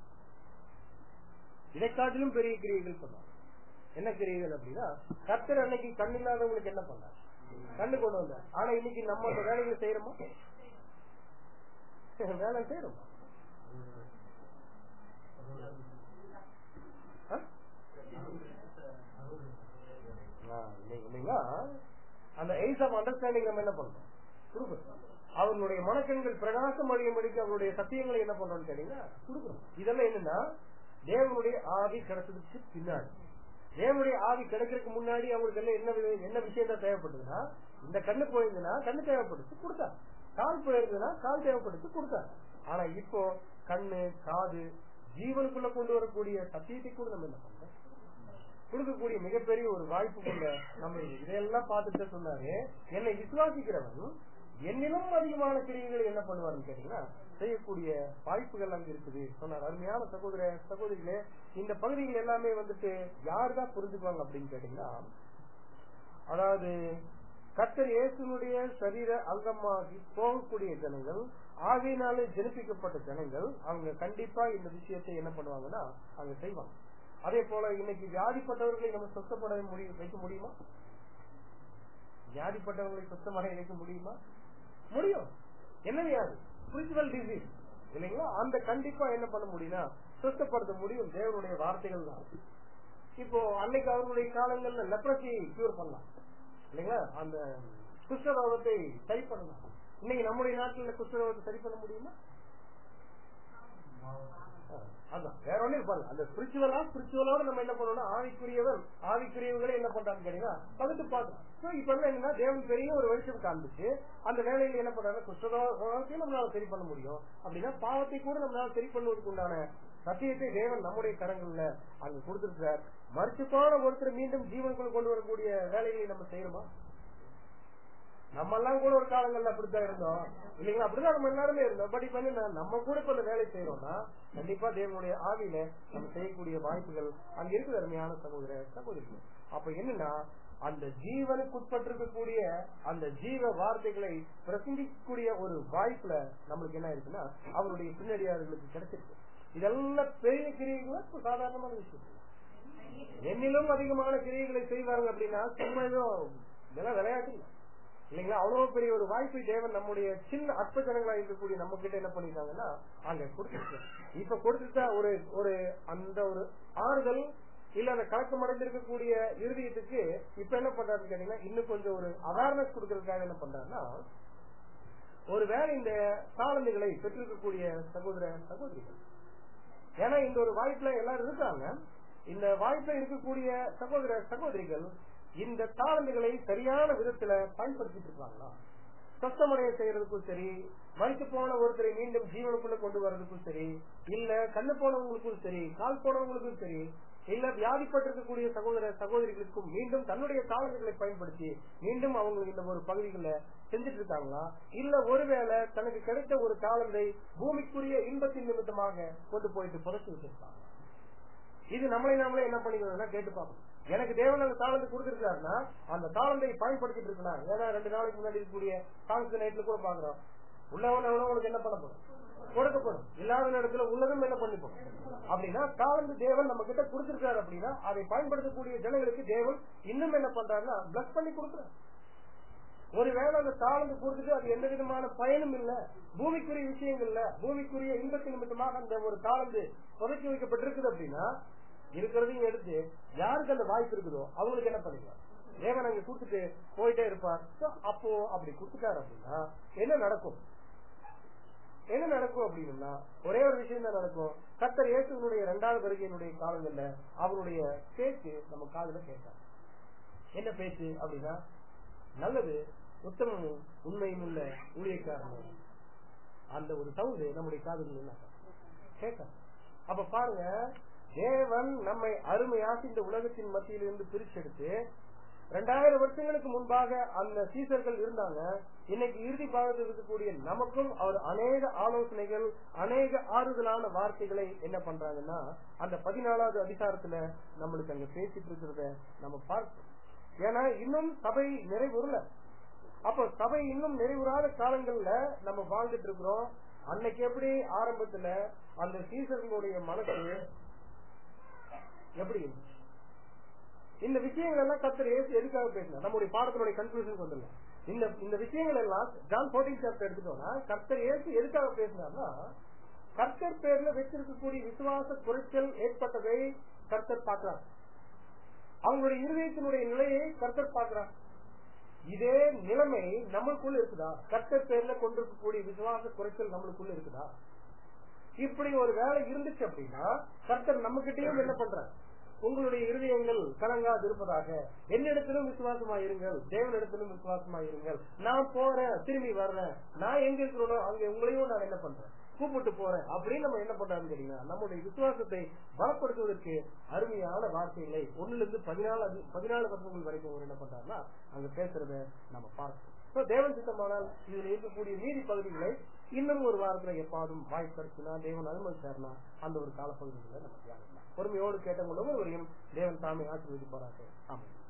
இதை காட்டிலும் பெரிய கிரியைகள் பண்ணுவாங்க என்ன கிரியைகள் அப்படின்னா கர்த்தர் அன்னைக்கு கண் இல்லாதவங்களுக்கு என்ன பண்ணார் கண்ணு கொண்டு வந்தார் ஆனா இன்னைக்கு நம்ம அந்த வேலைகளை செய்யறோமா வேலை செய்யறோமா ஆ? ஆ, இல்லைங்க, இல்லைங்களா? அந்த எய்ஸ் ஆஃப் அண்டர்ஸ்டாண்டிங் நம்ம என்ன பண்றோம் கொடுக்குறோம் அவர்களுடைய மனக்கண்கள் பிரகாசம் அடையும்படிக்கு அவருடைய சத்தியங்களை என்ன பண்றோம்னு கேட்டீங்கன்னா கொடுக்குறோம் இதெல்லாம் என்னன்னா தேவனுடைய ஆவி கிடைச்சதுக்கு பின்னாடி தேவனுடைய ஆவி கிடைக்கிறதுக்கு முன்னாடி அவங்களுக்கு எல்லாம் என்ன வி- என்ன விஷயம் தான் தேவைப்படுதுன்னா இந்த கண்ணு போயிருந்ததுன்னா கண்ணு தேவைப்படுது கொடுத்தா கால் போயிருந்ததுன்னா கால் தேவைப்படுது கொடுத்தா ஆனா இப்போ கண்ணு காது ஜீவனுக்குள்ள கொண்டு வரக்கூடிய சத்தியத்தை கூட நம்ம என்ன பண்றோம் கொடுக்கக்கூடிய மிகப்பெரிய ஒரு வாய்ப்பு கொண்ட நம்ம இதையெல்லாம் பார்த்துட்டு சொன்னாரு என்னை விசுவாசிக்கிறவன் என்னிலும் அதிகமான கிரியைகளை என்ன பண்ணுவாருன்னு கேட்டீங்கன்னா செய்யக்கூடிய வாய்ப்புகள் அங்க இருக்குது சொன்னார் அருமையான சகோதர சகோதரிகளே இந்த பகுதிகள் எல்லாமே வந்துட்டு யாருதான் புரிஞ்சுக்குவாங்க அப்படின்னு கேட்டீங்கன்னா அதாவது கர்த்தர் இயேசுனுடைய சரீர அங்கமாகி போகக்கூடிய ஜனங்கள் ஆவியினாலே ஜனிப்பிக்கப்பட்ட ஜனங்கள் அவங்க கண்டிப்பா இந்த விஷயத்தை என்ன பண்ணுவாங்கன்னா அவங்க செய்வாங்க அதே போல இன்னைக்கு வியாதிப்பட்டவர்களை நம்ம சுத்தப்பட முடியும் வைக்க முடியுமா வியாதிப்பட்டவர்களை சுத்தமாக வைக்க முடியுமா முடியும் என்ன வியாதி ஸ்பிரிச்சுவல் டிசீஸ் இல்லைங்களா அந்த கண்டிப்பா என்ன பண்ண முடியும்னா சுத்தப்படுத்த முடியும் தேவனுடைய வார்த்தைகள் தான் இப்போ அன்னைக்கு அவர்களுடைய காலங்கள்ல லெப்ரசி கியூர் பண்ணலாம் இல்லைங்களா அந்த குஷ்டரோகத்தை சரி பண்ணலாம் இன்னைக்கு நம்முடைய நாட்டில் குஷ்டரோகத்தை சரி பண்ண முடியுமா அதான் வேற ஒண்ணு இருப்பாங்க அந்த ஸ்பிரிச்சுவலா ஸ்பிரிச்சுவலோட நம்ம என்ன பண்ணணும் ஆவிக்குரியவர் ஆவிக்குரியவர்களே என்ன பண்றாங்க கேட்டீங்கன்னா பகுத்து பார்க்கணும் So, இப்ப வந்து என்னன்னா தேவன் பெரிய ஒரு வெளிச்சம் காண்பிச்சு அந்த வேலையில என்ன பண்றாங்க குஷ்டரோகத்தையும் நம்மளால சரி பண்ண முடியும் அப்படின்னா பாவத்தை கூட நம்மளால சரி பண்ணுவதற்கு உண்டான சத்தியத்தை தேவன் நம்முடைய கரங்கள்ல அங்க கொடுத்திருக்கிறார் மறுத்து போன ஒருத்தர் மீண்டும் ஜீவனுக்குள் கொண்டு வரக்கூடிய வேலைகளை நம்ம செய்யணுமா நம்ம எல்லாம் கூட ஒரு காலங்கள்ல அப்படித்தான் இருந்தோம் இல்லைங்களா அப்படிதான் நம்ம எல்லாருமே இருந்தோம் பட் இப்ப என்ன நம்ம கூட இப்ப இந்த வேலை செய்யறோம்னா கண்டிப்பா தேவனுடைய ஆவியில நம்ம செய்யக்கூடிய வாய்ப்புகள் அங்க இருக்குது அருமையான சகோதர சகோதரிகள் அப்ப என்னன்னா அந்த ஜீவனுக்கு உட்பட்டிருக்கக்கூடிய அந்த ஜீவ வார்த்தைகளை பிரசங்கிக்கக்கூடிய ஒரு வாய்ப்புல நம்மளுக்கு என்ன இருக்குன்னா அவருடைய பின்னடியார்களுக்கு கிடைச்சிருக்கு இதெல்லாம் பெரிய கிரியைகளா இப்ப சாதாரணமான விஷயம் என்னிலும் அதிகமான கிரியைகளை செய்வாங்க அப்படின்னா சும்மா ஏதோ இதெல்லாம் விளையாட்டு இல்ல. இல்லைங்களா அவ்வளவு பெரிய ஒரு வாய்ப்பை தேவன் நம்முடைய சின்ன அற்ப ஜனங்களா இருக்கக்கூடிய நம்ம கிட்ட என்ன பண்ணிருக்காங்கன்னா அங்க கொடுத்துருக்கு இப்ப கொடுத்துட்டா ஒரு ஒரு அந்த ஒரு ஆறுதல் இல்ல அந்த கலக்கம் அடைந்திருக்கக்கூடிய இறுதியத்துக்கு இப்ப என்ன பண்றாருன்னு கேட்டீங்கன்னா இன்னும் கொஞ்சம் ஒரு அவேர்னஸ் கொடுக்கறதுக்காக என்ன பண்றாருன்னா ஒருவேளை இந்த தாளந்துகளை பெற்றிருக்கக்கூடிய சகோதர சகோதரிகள் ஏன்னா இந்த ஒரு வாய்ப்புல எல்லாரும் இருக்காங்க இந்த வாய்ப்புல இருக்கக்கூடிய சகோதர சகோதரிகள் இந்த தாளந்துகளை சரியான விதத்துல பயன்படுத்திட்டு இருக்காங்களா சொத்தமடைய செய்யறதுக்கும் சரி மறித்து போன ஒருத்தரை மீண்டும் ஜீவனுக்குள்ள கொண்டு வர்றதுக்கும் சரி இல்ல கண்ணு போனவங்களுக்கும் சரி கால் போனவங்களுக்கும் சரி இல்ல வியாதிப்பட்டிருக்கக்கூடிய சகோதர சகோதரிகளுக்கும் மீண்டும் தன்னுடைய தாளந்துகளை பயன்படுத்தி மீண்டும் அவங்க இந்த ஒரு பகுதிகளில் செஞ்சுட்டு இருக்காங்களா இல்ல ஒருவேளை தனக்கு கிடைத்த ஒரு தாளந்தை பூமிக்குரிய இன்பத்தின் நிமித்தமாக கொண்டு போயிட்டு புதைச்சு வச்சிருக்காங்க இது நம்மளை நாமளே என்ன பண்ணிக்கிறோம்னா கேட்டு பார்ப்போம் எனக்கு தேவன் அந்த தாளந்தை கொடுத்திருக்காருன்னா அந்த தாளந்தை பயன்படுத்திட்டு இருக்கலாம் ஏன்னா ரெண்டு நாளைக்கு முன்னாடி இருக்கக்கூடிய சாங்ஸ் நைட்ல கூட பாக்குறோம் உள்ளவன் உள்ளவங்களுக்கு என்ன பண்ணப்படும் கொடுக்கப்படும் இல்லாத நேரத்துல உள்ளதும் என்ன பண்ணிப்போம் அப்படின்னா தாளந்து தேவன் நம்ம கிட்ட கொடுத்திருக்காரு அப்படின்னா அதை பயன்படுத்தக்கூடிய ஜனங்களுக்கு தேவன் இன்னும் என்ன பண்றாருன்னா பிளஸ் பண்ணி கொடுக்குறாரு ஒருவேளை அந்த தாளந்து கொடுத்துட்டு அது எந்த விதமான பயனும் இல்ல பூமிக்குரிய விஷயங்கள்ல பூமிக்குரிய இன்பத்தின் நிமித்தமாக அந்த ஒரு தாளந்து புதைச்சி வைக்கப்பட்டிருக்குது அப்படின்னா இருக்கிறதையும் எடுத்து யாருக்கு அந்த வாய்ப்பு இருக்குதோ அவங்களுக்கு என்ன பண்ணிக்கலாம் தேவன் அங்க கொடுத்துட்டு போயிட்டே இருப்பார் So, அப்போ அப்படி கொடுத்துட்டாரு அப்படின்னா என்ன நடக்கும் என்ன நடக்கும் அப்படின்னா ஒரே ஒரு விஷயம் தான் நடக்கும் கத்தர் இயேசுனுடைய இரண்டாவது வருகையினுடைய காலங்கள்ல அவருடைய பேச்சு நம்ம காதுல கேட்டார் என்ன பேச்சு அப்படின்னா நல்லது உத்தமமும் உண்மையும் உள்ள ஊழியக்காரனும் அந்த ஒரு சவுண்டு நம்முடைய காதுகள் என்ன கேட்க அப்ப பாருங்க தேவன் நம்மை அருமையாக இந்த உலகத்தின் மத்தியிலிருந்து பிரிச்செடுத்து ரெண்டாயிரம் வருஷங்களுக்கு முன்பாக அந்த சீசர்கள் இருந்தாங்க இன்னைக்கு இறுதி பாகத்தில் இருக்கக்கூடிய நமக்கும் அவர் அநேக ஆலோசனைகள் அநேக ஆறுதலான வார்த்தைகளை என்ன பண்றாங்கன்னா அந்த பதினாலாவது அதிகாரத்துல நம்மளுக்கு அங்க பேசிட்டு இருக்கிறத நம்ம பார்க்கிறோம் ஏன்னா இன்னும் சபை நிறைவுறல அப்ப சபை இன்னும் நிறைவுறாத காலங்கள்ல நம்ம வாழ்ந்துட்டு இருக்கிறோம் அன்னைக்கு எப்படி ஆரம்பத்துல அந்த சீசர்களுடைய மனசு எப்படி இருந்துச்சு இந்த விஷயங்கள் எல்லாம் கத்தர் ஏசு எதுக்காக பேசினார் நம்முடைய பாடத்தினுடைய கன்க்ளூஷன் வந்துடல இந்த இந்த விஷயங்கள் எல்லாம் ஜான் போர்டிங் சாப்டர் எடுத்துட்டோம்னா கர்த்தர் ஏசு எதுக்காக பேசினார்னா கர்த்தர் பேர்ல வச்சிருக்கக்கூடிய விசுவாச குறைச்சல் ஏற்பட்டதை கர்த்தர் பார்க்கிறார் அவங்களுடைய இருதயத்தினுடைய நிலையை கர்த்தர் பார்க்கிறார் இதே நிலைமை நம்மளுக்குள்ள இருக்குதா கர்த்தர் பேர்ல கொண்டிருக்கக்கூடிய விசுவாச குறைச்சல் நம்மளுக்குள்ள இருக்குதா இப்படி ஒரு வேலை இருந்துச்சு அப்படின்னா கர்த்தர் நம்ம கிட்டயும் என்ன பண்றார் உங்களுடைய இருதயங்கள் கலங்காது இருப்பதாக என்னிடத்திலும் விசுவாசமா இருங்கள் தேவனிடத்திலும் விசுவாசமா இருங்கள் நான் போறேன் திரும்பி வர்றேன் நான் எங்க இருக்கிறோனோ அங்க உங்களையும் நான் என்ன பண்றேன் கூப்பிட்டு போறேன் அப்படின்னு நம்ம என்ன பண்றான்னு கேட்டீங்கன்னா நம்முடைய விசுவாசத்தை பலப்படுத்துவதற்கு அருமையான வார்த்தைகளை ஒண்ணுல இருந்து பதினாலு அதி- பதினாலு வருஷங்கள் வரைக்கும் அவர் என்ன பண்றாருன்னா அங்க பேசுறத நம்ம பார்க்கணும் So, தேவன் சித்தமானால் இதுல இருக்கக்கூடிய மீதி பகுதிகளை இன்னும் ஒரு வாரத்துல எப்பாவது வாய்ப்பு கிடைச்சுன்னா தேவன் அனுமதிச்சாருன்னா அந்த ஒரு காலப்பகுதிகளை நம்ம தியானிக்கலாம் பொறுமையோடு கேட்டவங்களும் ஒருவரையும் தேவன் தாமே ஆசீர்வதிப்பாராக ஆமாம்